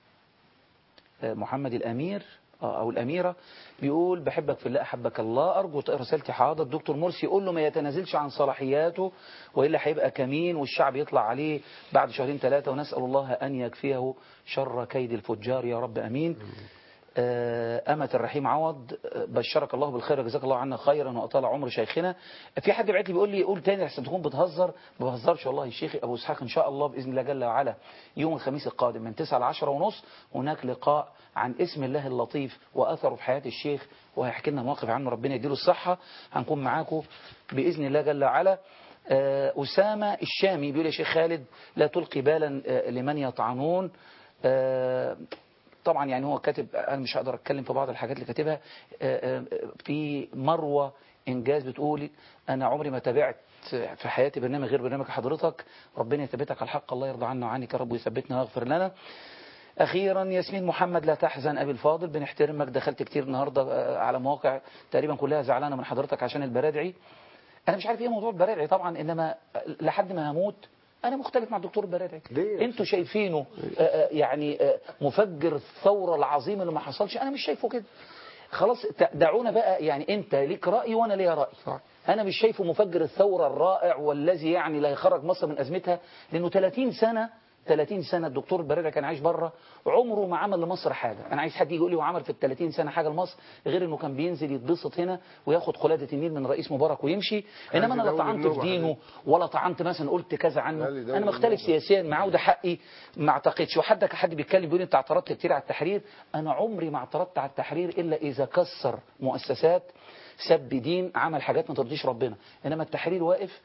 آه، محمد الأمير آه، أو الأميرة بيقول بحبك في الله أحبك الله أرجو تقرأ رسالتي حاضر دكتور مرسي يقول له ما يتنازلش عن صلاحياته وإلا هيبقى كمين والشعب يطلع عليه بعد شهرين ثلاثة ونسأل الله أن يكفيه شر كيد الفجار يا رب أمين آه، أمة الرحيم عوض آه، بشرك الله بالخير وجزاك الله عنا خيرا وأطال عمر شيخنا في حد بعت لي بيقول لي قول تاني احسن تكون بتهزر ما بهزرش والله الشيخ أبو إسحاق إن شاء الله بإذن الله جل وعلا يوم الخميس القادم من 9 ل 10 ونص هناك لقاء عن اسم الله اللطيف وأثره في حياة الشيخ وهيحكي لنا مواقف عنه ربنا يديله الصحة هنكون معاكم بإذن الله جل وعلا آه، أسامة الشامي بيقول يا شيخ خالد لا تلقي بالا آه، لمن يطعنون آه، طبعا يعني هو كاتب انا مش هقدر اتكلم في بعض الحاجات اللي كاتبها آه، آه، في مروه انجاز بتقول انا عمري ما تابعت في حياتي برنامج غير برنامج حضرتك ربنا يثبتك على الحق الله يرضى عنا وعنك يا رب ويثبتنا ويغفر لنا اخيرا ياسمين محمد لا تحزن ابي الفاضل بنحترمك دخلت كتير النهارده آه، على مواقع تقريبا كلها زعلانه من حضرتك عشان البرادعي انا مش عارف ايه موضوع البرادعي طبعا انما لحد ما هموت انا مختلف مع الدكتور البرادعي ليه يا انتوا شايفينه آه، آه، يعني آه، مفجر الثوره العظيم اللي ما حصلش انا مش شايفه كده خلاص ت- دعونا بقى يعني انت ليك راي وانا ليا راي صح. انا مش شايفه مفجر الثوره الرائع والذي يعني لا يخرج مصر من ازمتها لانه 30 سنه 30 سنه الدكتور البريده كان عايش بره عمره ما عمل لمصر حاجه انا عايز حد يجي يقول لي هو عمل في ال 30 سنه حاجه لمصر غير انه كان بينزل يتبسط هنا وياخد قلاده النيل من رئيس مبارك ويمشي انما انا لا يدور طعنت في النوبة دينه ولا طعنت مثلا قلت كذا عنه لا، يدور انا مختلف النوبة. سياسيا معاه وده حقي ما اعتقدش وحد حد بيتكلم بيقول انت اعترضت كتير على التحرير انا عمري ما اعترضت على التحرير الا اذا كسر مؤسسات سب دين عمل حاجات ما ترضيش ربنا انما التحرير واقف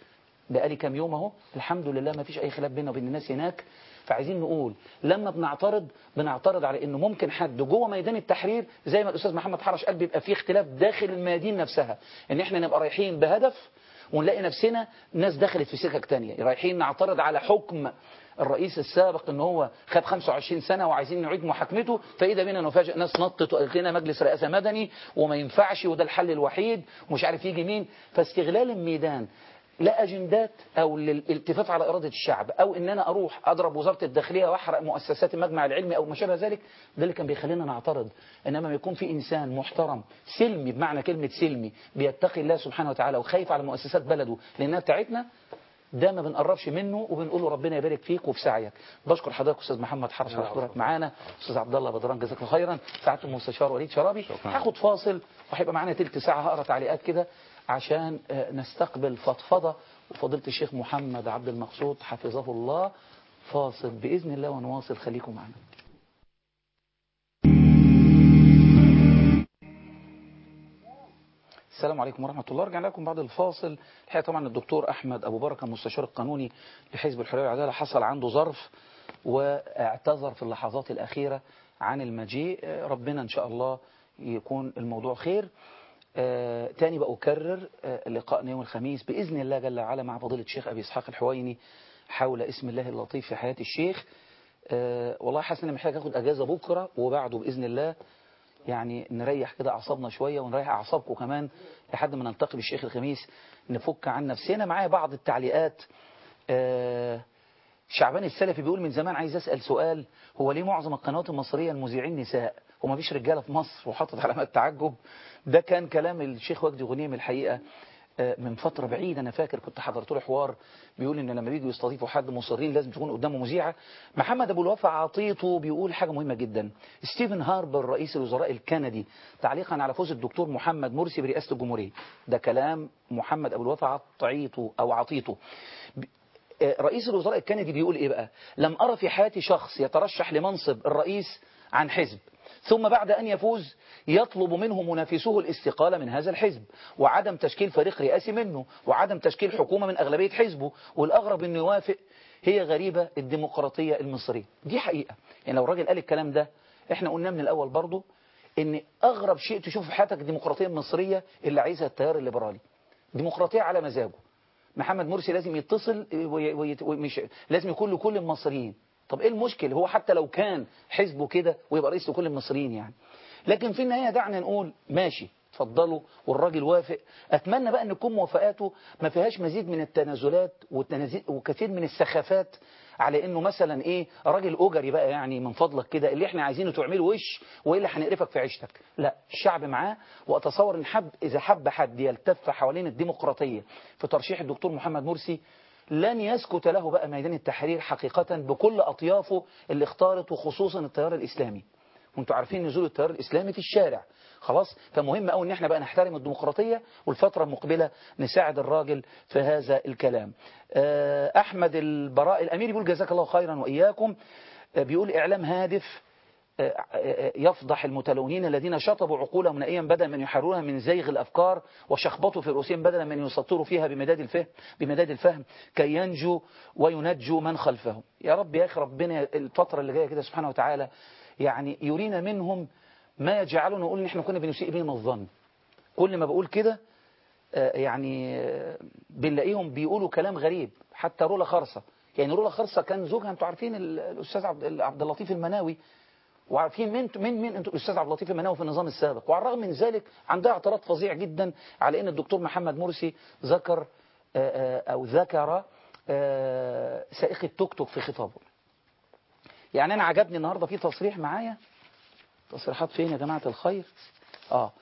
بقالي كام يوم اهو الحمد لله ما فيش اي خلاف بيننا وبين الناس هناك فعايزين نقول لما بنعترض بنعترض على انه ممكن حد جوه ميدان التحرير زي ما الاستاذ محمد حرش قال بيبقى في اختلاف داخل الميادين نفسها ان احنا نبقى رايحين بهدف ونلاقي نفسنا ناس دخلت في سكك تانية رايحين نعترض على حكم الرئيس السابق ان هو خد 25 سنة وعايزين نعيد محاكمته فاذا بينا نفاجئ ناس نطت وقالت لنا مجلس رئاسة مدني وما ينفعش وده الحل الوحيد ومش عارف يجي مين فاستغلال الميدان لا اجندات او للالتفاف على اراده الشعب او ان انا اروح اضرب وزاره الداخليه واحرق مؤسسات المجمع العلمي او ما شابه ذلك ده اللي كان بيخلينا نعترض انما ما يكون في انسان محترم سلمي بمعنى كلمه سلمي بيتقي الله سبحانه وتعالى وخايف على مؤسسات بلده لانها بتاعتنا ده ما بنقربش منه وبنقول له ربنا يبارك فيك وفي سعيك بشكر حضرتك استاذ محمد حرش على حضورك معانا استاذ عبد الله بدران جزاك الله خيرا سعاده المستشار وليد شرابي هاخد فاصل وهيبقى معانا تلت ساعه هقرا تعليقات كده عشان آه، نستقبل فضفضه وفضيله الشيخ محمد عبد المقصود حفظه الله فاصل باذن الله ونواصل خليكم معنا السلام عليكم ورحمة الله رجعنا لكم بعد الفاصل الحقيقة طبعا الدكتور أحمد أبو بركة المستشار القانوني لحزب الحرية والعدالة حصل عنده ظرف واعتذر في اللحظات الأخيرة عن المجيء آه، ربنا إن شاء الله يكون الموضوع خير آه، تاني بأكرر آه، لقاءنا يوم الخميس بإذن الله جل وعلا مع فضيلة الشيخ أبي إسحاق الحويني حول اسم الله اللطيف في حياة الشيخ آه، والله حاسس إني محتاج آخد أجازة بكرة وبعده بإذن الله يعني نريح كده أعصابنا شوية ونريح أعصابكم كمان لحد ما نلتقي بالشيخ الخميس نفك عن نفسنا معايا بعض التعليقات آه، شعبان السلفي بيقول من زمان عايز أسأل سؤال هو ليه معظم القنوات المصرية المذيعين نساء وما فيش رجالة في مصر وحاطط علامات تعجب ده كان كلام الشيخ وجدي غنيم الحقيقة آه، من فترة بعيدة أنا فاكر كنت حضرت له حوار بيقول إن لما بيجوا يستضيفوا حد مصرين لازم تكون قدامه مذيعة محمد أبو الوفا عطيته بيقول حاجة مهمة جدا ستيفن هاربر رئيس الوزراء الكندي تعليقا على فوز الدكتور محمد مرسي برئاسة الجمهورية ده كلام محمد أبو الوفا عطيته أو عطيته ب- آه، رئيس الوزراء الكندي بيقول إيه بقى لم أرى في حياتي شخص يترشح لمنصب الرئيس عن حزب ثم بعد أن يفوز يطلب منه منافسوه الاستقالة من هذا الحزب وعدم تشكيل فريق رئاسي منه وعدم تشكيل حكومة من أغلبية حزبه والأغرب أنه يوافق هي غريبة الديمقراطية المصرية دي حقيقة يعني لو الراجل قال الكلام ده احنا قلنا من الأول برضو ان أغرب شيء تشوف في حياتك الديمقراطية المصرية اللي عايزها التيار الليبرالي ديمقراطية على مزاجه محمد مرسي لازم يتصل وي- وي- ومش لازم يكون لكل المصريين طب ايه المشكل هو حتى لو كان حزبه كده ويبقى رئيس لكل المصريين يعني لكن في النهاية دعنا نقول ماشي اتفضلوا والراجل وافق اتمنى بقى ان تكون موافقاته ما فيهاش مزيد من التنازلات والتنازل وكثير من السخافات على انه مثلا ايه راجل اجري بقى يعني من فضلك كده اللي احنا عايزينه تعمله وش والا هنقرفك في عيشتك لا الشعب معاه واتصور ان حب اذا حب حد يلتف حوالين الديمقراطيه في ترشيح الدكتور محمد مرسي لن يسكت له بقى ميدان التحرير حقيقة بكل أطيافه اللي اختارت وخصوصا التيار الإسلامي وانتوا عارفين نزول التيار الإسلامي في الشارع خلاص فمهم قوي ان احنا بقى نحترم الديمقراطية والفترة المقبلة نساعد الراجل في هذا الكلام آه، أحمد البراء الأمير بيقول جزاك الله خيرا وإياكم آه، بيقول إعلام هادف يفضح المتلونين الذين شطبوا عقولهم نائيا بدلا من يحررونها من زيغ الأفكار وشخبطوا في رؤوسهم بدلا من يسطروا فيها بمداد الفهم بمداد الفهم كي ينجوا وينجوا من خلفهم يا رب يا أخي ربنا الفترة اللي جاية كده سبحانه وتعالى يعني يرينا منهم ما يجعلنا نقول إن إحنا كنا بنسيء بهم الظن كل ما بقول كده آه، يعني آه، بنلاقيهم بيقولوا كلام غريب حتى رولا خرصة يعني رولا خرصة كان زوجها انتوا عارفين ال- الأستاذ عبد عبد اللطيف المناوي وعارفين مين مين مين انتوا الاستاذ عبد اللطيف المناوي في النظام السابق وعلى الرغم من ذلك عندها اعتراض فظيع جدا على ان الدكتور محمد مرسي ذكر آه، آه، او ذكر آه، سائق التوك توك في خطابه يعني انا عجبني النهارده في تصريح معايا تصريحات فين يا جماعه الخير اه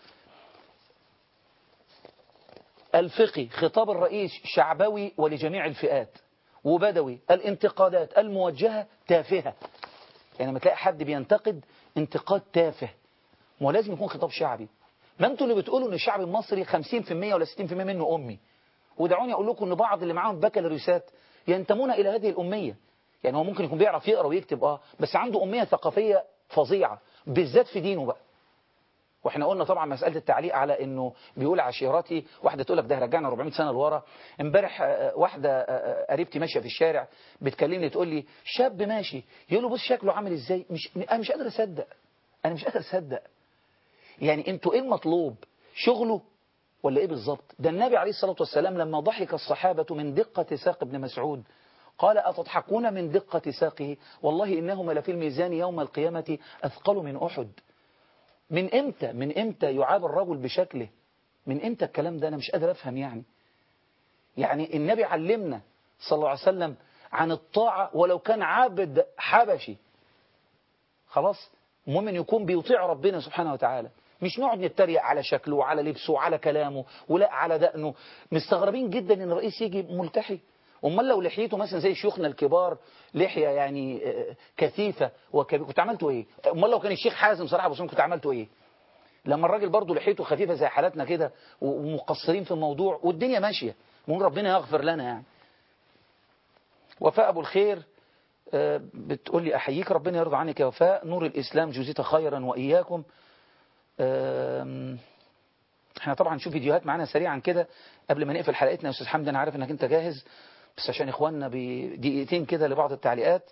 الفقي خطاب الرئيس شعبوي ولجميع الفئات وبدوي الانتقادات الموجهة تافهة يعني لما تلاقي حد بينتقد انتقاد تافه ما هو لازم يكون خطاب شعبي ما انتوا اللي بتقولوا ان الشعب المصري 50% ولا 60% منه أمي ودعوني أقول لكم ان بعض اللي معاهم بكالوريوسات ينتمون إلى هذه الأمية يعني هو ممكن يكون بيعرف يقرأ ويكتب اه بس عنده أمية ثقافية فظيعة بالذات في دينه بقى واحنا قلنا طبعا مسألة التعليق على انه بيقول عشيرتي واحدة تقول لك ده رجعنا 400 سنة لورا امبارح آه، واحدة آه، آه، قريبتي ماشية في الشارع بتكلمني تقول لي شاب ماشي يقول له بص شكله عامل ازاي مش انا مش قادر اصدق انا مش قادر اصدق يعني انتوا ايه المطلوب شغله ولا ايه بالظبط ده النبي عليه الصلاة والسلام لما ضحك الصحابة من دقة ساق ابن مسعود قال أتضحكون من دقة ساقه والله إنهما لفي الميزان يوم القيامة أثقل من أحد من إمتى من إمتى يعاب الرجل بشكله من إمتى الكلام ده أنا مش قادر أفهم يعني يعني النبي علمنا صلى الله عليه وسلم عن الطاعة ولو كان عابد حبشي خلاص المهم إن يكون بيطيع ربنا سبحانه وتعالى مش نقعد نتريق على شكله وعلى لبسه وعلى كلامه ولا على دقنه مستغربين جدا ان الرئيس يجي ملتحي امال لو لحيته مثلا زي شيوخنا الكبار لحيه يعني آه، كثيفه وكبير كنت عملتوا ايه امال لو كان الشيخ حازم صلاح ابو سليم كنت عملتوا ايه لما الراجل برضه لحيته خفيفه زي حالاتنا كده ومقصرين في الموضوع والدنيا ماشيه ونقول ربنا يغفر لنا يعني وفاء ابو الخير آه، بتقول لي احييك ربنا يرضى عنك يا وفاء نور الاسلام جزيت خيرا واياكم آم، احنا طبعا نشوف فيديوهات معانا سريعا كده قبل ما نقفل حلقتنا يا استاذ حمدي انا عارف انك انت جاهز بس عشان اخواننا بدقيقتين كده لبعض التعليقات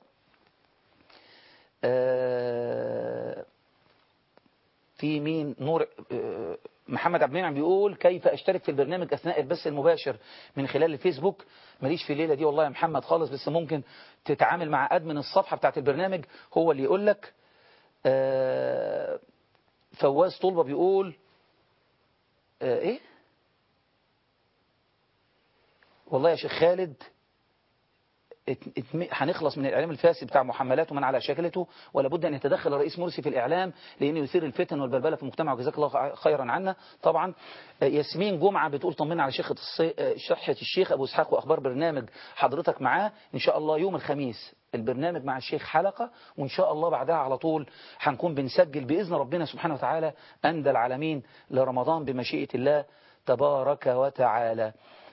آه، في مين نور آه، محمد عبد المنعم بيقول كيف اشترك في البرنامج اثناء البث المباشر من خلال الفيسبوك ماليش في الليله دي والله يا محمد خالص بس ممكن تتعامل مع ادمن الصفحه بتاعت البرنامج هو اللي يقول لك آه، فواز طلبه بيقول آه، ايه والله يا شيخ خالد ات- اتم- هنخلص من الإعلام الفاسد بتاع محملات ومن على شكلته ولا بد أن يتدخل الرئيس مرسي في الإعلام لأنه يثير الفتن والبلبلة في المجتمع وجزاك الله خيرا عنا طبعا آه، ياسمين جمعة بتقول طمنا على شيخة الصي... آه، صحة الشيخ أبو إسحاق وأخبار برنامج حضرتك معاه إن شاء الله يوم الخميس البرنامج مع الشيخ حلقة وإن شاء الله بعدها على طول هنكون بنسجل بإذن ربنا سبحانه وتعالى أندى العالمين لرمضان بمشيئة الله تبارك وتعالى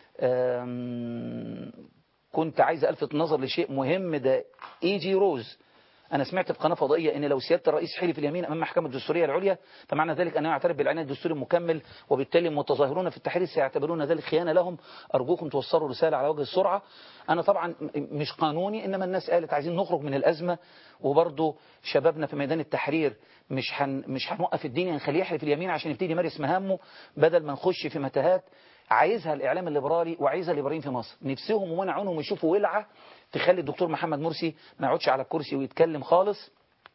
أم، كنت عايز ألفت النظر لشيء مهم ده إيجي روز أنا سمعت في قناة فضائية إن لو سيادة الرئيس حلف اليمين أمام المحكمة الدستورية العليا فمعنى ذلك أنه يعترف بالعناية الدستوري المكمل وبالتالي المتظاهرون في التحرير سيعتبرون ذلك خيانة لهم أرجوكم توصلوا رسالة على وجه السرعة أنا طبعا م- مش قانوني إنما الناس قالت عايزين نخرج من الأزمة وبرضه شبابنا في ميدان التحرير مش هن مش هنوقف الدنيا نخليه يحلف اليمين عشان يبتدي يمارس مهامه بدل ما نخش في متاهات عايزها الإعلام الليبرالي وعايزها الليبراليين في مصر نفسهم ومنعونهم يشوفوا ولعة تخلي الدكتور محمد مرسي ما يقعدش على الكرسي ويتكلم خالص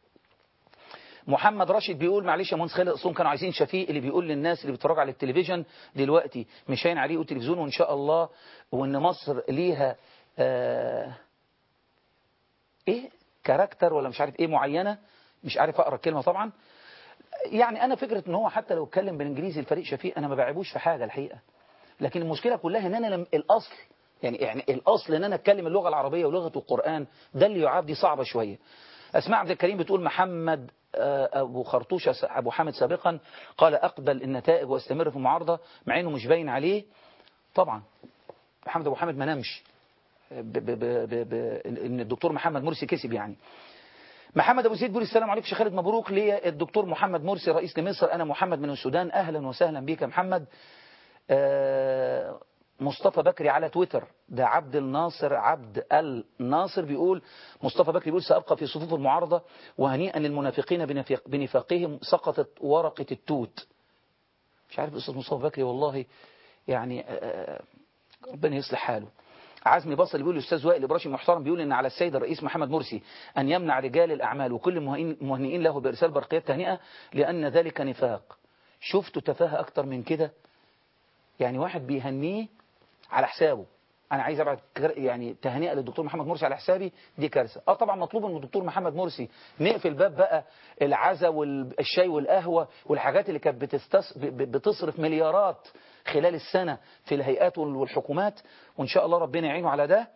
محمد راشد بيقول معلش يا مهندس خالد اصلهم كانوا عايزين شفيق اللي بيقول للناس اللي بيتفرجوا على التلفزيون دلوقتي مش هين عليه التلفزيون وان شاء الله وان مصر ليها آه ايه كاركتر ولا مش عارف ايه معينه مش عارف اقرا الكلمه طبعا يعني انا فكره ان هو حتى لو اتكلم بالانجليزي الفريق شفيق انا ما بعيبوش في حاجه الحقيقه لكن المشكله كلها ان انا لم الاصل يعني يعني الاصل ان انا اتكلم اللغه العربيه ولغه القران ده اللي يعاب دي صعبه شويه اسماء عبد الكريم بتقول محمد آه، ابو خرطوشه س- ابو حامد سابقا قال اقبل النتائج واستمر في المعارضه مع انه مش باين عليه طبعا محمد ابو حامد ما نامش ب- ب- ب- ب- ب- ان الدكتور محمد مرسي كسب يعني محمد ابو زيد بيقول السلام عليكم شيخ خالد مبروك لي الدكتور محمد مرسي رئيس لمصر انا محمد من السودان اهلا وسهلا بك يا محمد آه، مصطفى بكري على تويتر ده عبد الناصر عبد الناصر بيقول مصطفى بكري بيقول سأبقى في صفوف المعارضة وهنيئا للمنافقين بنفاق- بنفاقهم سقطت ورقة التوت مش عارف أستاذ مصطفى بكري والله يعني آه، ربنا يصلح حاله عزمي بصري بيقول الاستاذ وائل ابراهيم محترم بيقول ان على السيد الرئيس محمد مرسي ان يمنع رجال الاعمال وكل المهنئين المهنئين له بارسال برقيات تهنئه لان ذلك نفاق شفتوا تفاهه اكتر من كده يعني واحد بيهنيه على حسابه انا عايز ابعت كر- يعني تهنئه للدكتور محمد مرسي على حسابي دي كارثه اه طبعا مطلوب من الدكتور محمد مرسي نقفل باب بقى العزا والشاي والقهوه والحاجات اللي كانت بتستس... ب- ب- بتصرف مليارات خلال السنه في الهيئات وال- والحكومات وان شاء الله ربنا يعينه على ده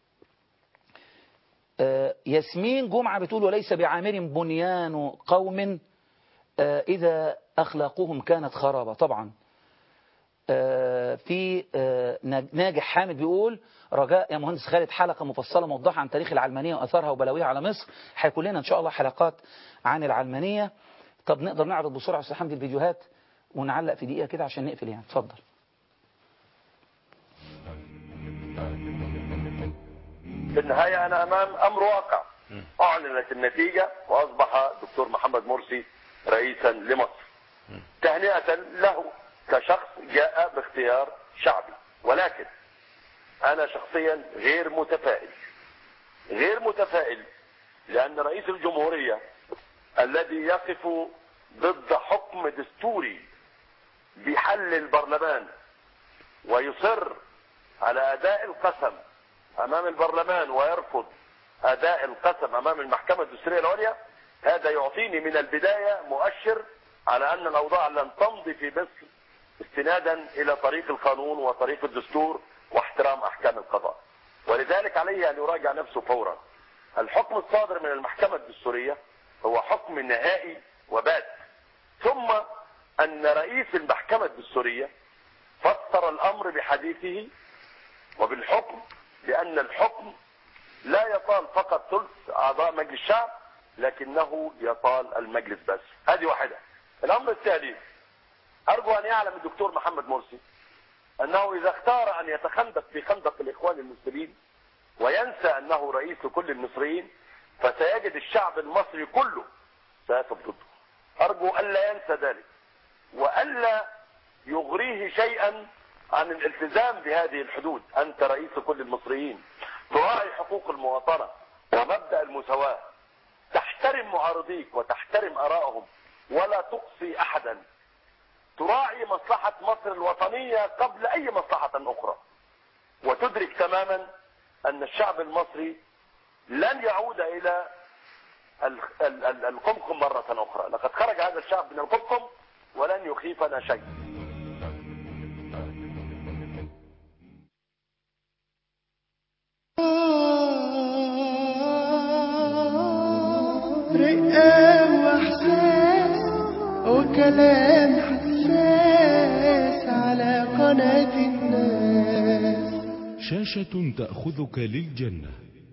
آه، ياسمين جمعه بتقول وليس بعامر بنيان قوم آه، اذا اخلاقهم كانت خرابه طبعا آه، في آه، ناج- ناجح حامد بيقول رجاء يا مهندس خالد حلقة مفصلة موضحة عن تاريخ العلمانية وأثرها وبلاويها على مصر هيكون لنا إن شاء الله حلقات عن العلمانية طب نقدر نعرض بسرعة يا أستاذ حمدي الفيديوهات ونعلق في دقيقة كده عشان نقفل يعني اتفضل في النهاية أنا أمام أمر واقع أعلنت النتيجة وأصبح دكتور محمد مرسي رئيسا لمصر تهنئة له كشخص جاء باختيار شعبي ولكن أنا شخصيا غير متفائل غير متفائل لأن رئيس الجمهورية الذي يقف ضد حكم دستوري بحل البرلمان ويصر على أداء القسم امام البرلمان ويرفض اداء القسم امام المحكمة الدستورية العليا هذا يعطيني من البداية مؤشر على ان الاوضاع لن تمضي في مصر استنادا الى طريق القانون وطريق الدستور واحترام احكام القضاء ولذلك عليه ان يراجع نفسه فورا الحكم الصادر من المحكمة الدستورية هو حكم نهائي وبات ثم ان رئيس المحكمة الدستورية فسر الامر بحديثه وبالحكم لأن الحكم لا يطال فقط ثلث أعضاء مجلس الشعب لكنه يطال المجلس بس هذه واحدة الأمر الثاني أرجو أن يعلم الدكتور محمد مرسي أنه إذا اختار أن يتخندق في خندق الإخوان المسلمين وينسى أنه رئيس لكل المصريين فسيجد الشعب المصري كله سيقف ضده أرجو ألا ينسى ذلك وألا يغريه شيئا عن الالتزام بهذه الحدود أنت رئيس كل المصريين تراعي حقوق المواطنة ومبدأ المساواة تحترم معارضيك وتحترم آرائهم ولا تقصي أحدا تراعي مصلحة مصر الوطنية قبل أي مصلحة أخرى وتدرك تماما أن الشعب المصري لن يعود إلى ال- ال- ال- القمقم مرة أخرى لقد خرج هذا الشعب من القمقم ولن يخيفنا شيء رقة وإحساس وكلام حساس على قناة الناس شاشة تأخذك للجنة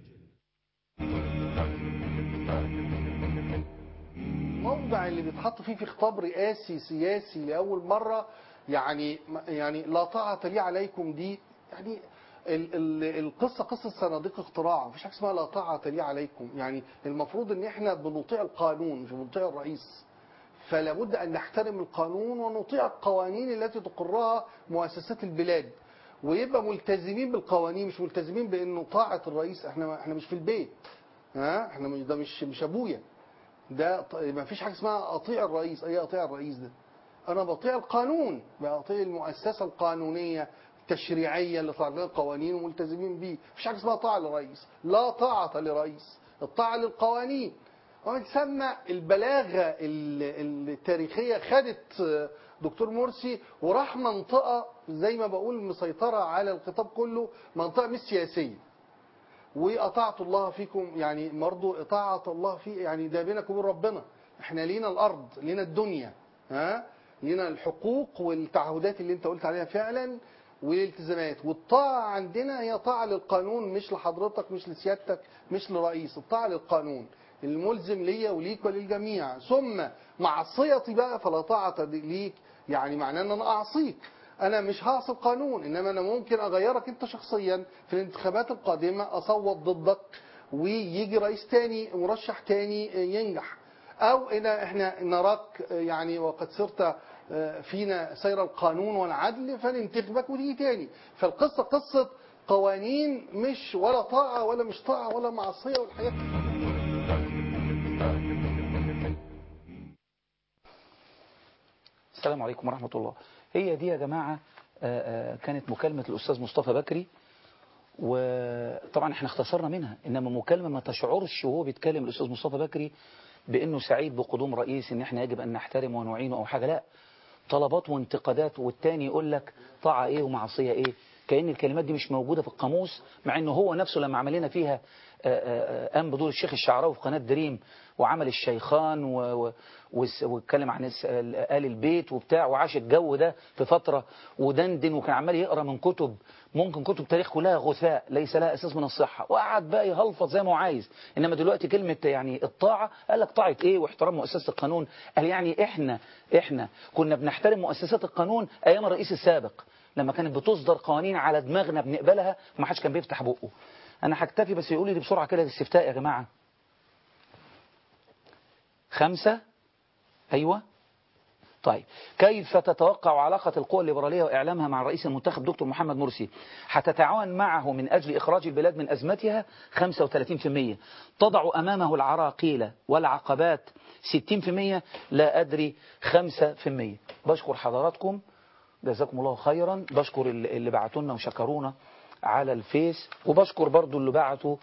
الموضع اللي بيتحط فيه في خطاب رئاسي سياسي لأول مرة يعني يعني لا طاعة لي عليكم دي يعني ال ال القصة قصة صناديق اختراع مفيش حاجة اسمها لا طاعة لي عليكم يعني المفروض ان احنا بنطيع القانون مش بنطيع الرئيس فلا بد ان نحترم القانون ونطيع القوانين التي تقرها مؤسسات البلاد ويبقى ملتزمين بالقوانين مش ملتزمين بانه طاعة الرئيس احنا احنا مش في البيت ها احنا مش ده مش مش ابويا ده ط- ما فيش حاجه اسمها اطيع الرئيس ايه اطيع الرئيس ده انا بطيع القانون بطيع المؤسسه القانونيه التشريعيه اللي طلعت لنا القوانين وملتزمين بيه مفيش حاجه اسمها طاعه للرئيس لا طاعه لرئيس الطاعه للقوانين وما تسمى البلاغه ال- التاريخيه خدت آه، دكتور مرسي وراح منطقه زي ما بقول مسيطره على الخطاب كله منطقه مش سياسيه وأطاعت الله فيكم يعني برضه إطاعة الله في يعني ده بينك وبين ربنا احنا لينا الأرض لينا الدنيا ها لينا الحقوق والتعهدات اللي انت قلت عليها فعلا والالتزامات والطاعة عندنا هي طاعة للقانون مش لحضرتك مش لسيادتك مش لرئيس الطاعة للقانون الملزم ليا وليك وللجميع ثم معصيتي بقى فلا طاعة ليك يعني معناه ان انا اعصيك انا مش هعصي القانون انما انا ممكن اغيرك انت شخصيا في الانتخابات القادمة اصوت ضدك ويجي رئيس تاني مرشح تاني ينجح او ان احنا نراك يعني وقد صرت فينا سير القانون والعدل فننتخبك وتيجي تاني فالقصة قصة قوانين مش ولا طاعة ولا مش طاعة ولا معصية والحاجات السلام عليكم ورحمة الله هي دي يا جماعة آه، آه، كانت مكالمة الأستاذ مصطفى بكري وطبعا احنا اختصرنا منها إنما مكالمة ما تشعرش وهو بيتكلم الأستاذ مصطفى بكري بأنه سعيد بقدوم رئيس إن احنا يجب أن نحترم ونعينه أو حاجة لا طلبات وانتقادات والتاني يقول لك طاعة إيه ومعصية إيه كأن الكلمات دي مش موجودة في القاموس مع انه هو نفسه لما عمل لنا فيها آه، آه، قام بدور الشيخ الشعراوي في قناة دريم وعمل الشيخان و- و- وس- واتكلم عن الس- ال- آل البيت وبتاع وعاش الجو ده في فترة ودندن وكان عمال يقرا من كتب ممكن كتب تاريخ كلها غثاء ليس لها اساس من الصحة وقعد بقى يهلفظ زي ما هو عايز انما دلوقتي كلمة يعني الطاعة قال لك طاعة ايه واحترام مؤسسة القانون قال يعني احنا احنا كنا بنحترم مؤسسات القانون ايام الرئيس السابق لما كانت بتصدر قوانين على دماغنا بنقبلها ما حدش كان بيفتح بقه انا هكتفي بس يقولي لي بسرعة كده الاستفتاء يا جماعة خمسة أيوة طيب كيف تتوقع علاقة القوى الليبرالية وإعلامها مع الرئيس المنتخب دكتور محمد مرسي هتتعاون معه من أجل إخراج البلاد من أزمتها 35% تضع أمامه العراقيل والعقبات 60% لا أدري 5% بشكر حضراتكم جزاكم الله خيرا بشكر اللي اللي بعتونا وشكرونا على الفيس وبشكر برضو اللي بعتوا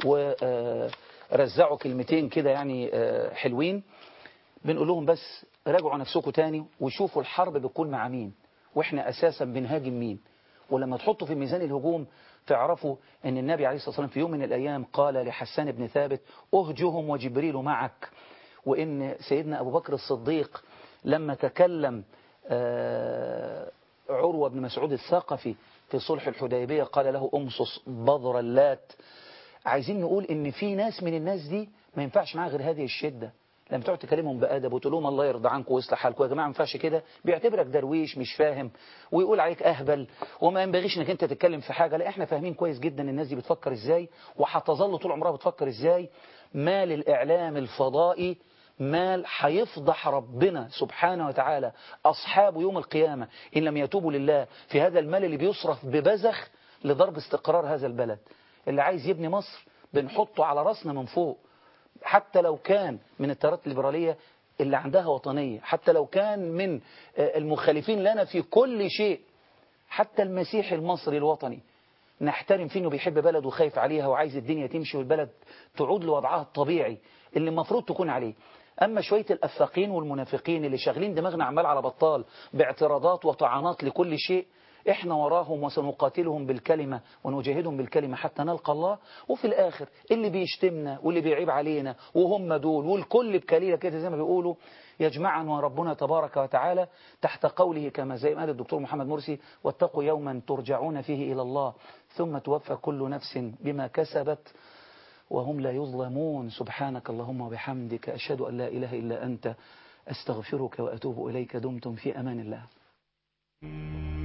ورزعوا كلمتين كده يعني آه، حلوين بنقول لهم بس راجعوا نفسكم تاني وشوفوا الحرب بتكون مع مين واحنا اساسا بنهاجم مين ولما تحطوا في ميزان الهجوم تعرفوا ان النبي عليه الصلاة والسلام في يوم من الايام قال لحسان بن ثابت اهجهم وجبريل معك وان سيدنا ابو بكر الصديق لما تكلم آه، عروة بن مسعود الثقفي في صلح الحديبية قال له امصص بذر اللات عايزين نقول ان في ناس من الناس دي ما ينفعش معاها غير هذه الشدة لما تقعد تكلمهم بأدب وتقول لهم الله يرضى عنكم ويصلح حالكم يا جماعة ما ينفعش كده بيعتبرك درويش مش فاهم ويقول عليك أهبل وما ينبغيش انك انت تتكلم في حاجة لا احنا فاهمين كويس جدا الناس دي بتفكر ازاي وهتظل طول عمرها بتفكر ازاي مال الإعلام الفضائي مال هيفضح ربنا سبحانه وتعالى أصحابه يوم القيامة إن لم يتوبوا لله في هذا المال اللي بيصرف ببذخ لضرب استقرار هذا البلد اللي عايز يبني مصر بنحطه على راسنا من فوق حتى لو كان من التيارات الليبرالية اللي عندها وطنية حتى لو كان من آه، المخالفين لنا في كل شيء حتى المسيحي المصري الوطني نحترم فيه انه بيحب بلده وخايف عليها وعايز الدنيا تمشي والبلد تعود لوضعها الطبيعي اللي المفروض تكون عليه أما شوية الأفاقين والمنافقين اللي شاغلين دماغنا عمال على بطال باعتراضات وطعنات لكل شيء احنا وراهم وسنقاتلهم بالكلمة ونجاهدهم بالكلمة حتى نلقى الله وفي الآخر اللي بيشتمنا واللي بيعيب علينا وهم دول والكل بكليلة كده زي ما بيقولوا يجمعنا ربنا تبارك وتعالى تحت قوله كما زي ما قال الدكتور محمد مرسي واتقوا يوما ترجعون فيه إلى الله ثم توفى كل نفس بما كسبت وهم لا يظلمون سبحانك اللهم وبحمدك أشهد أن لا إله إلا أنت أستغفرك وأتوب إليك دمتم في أمان الله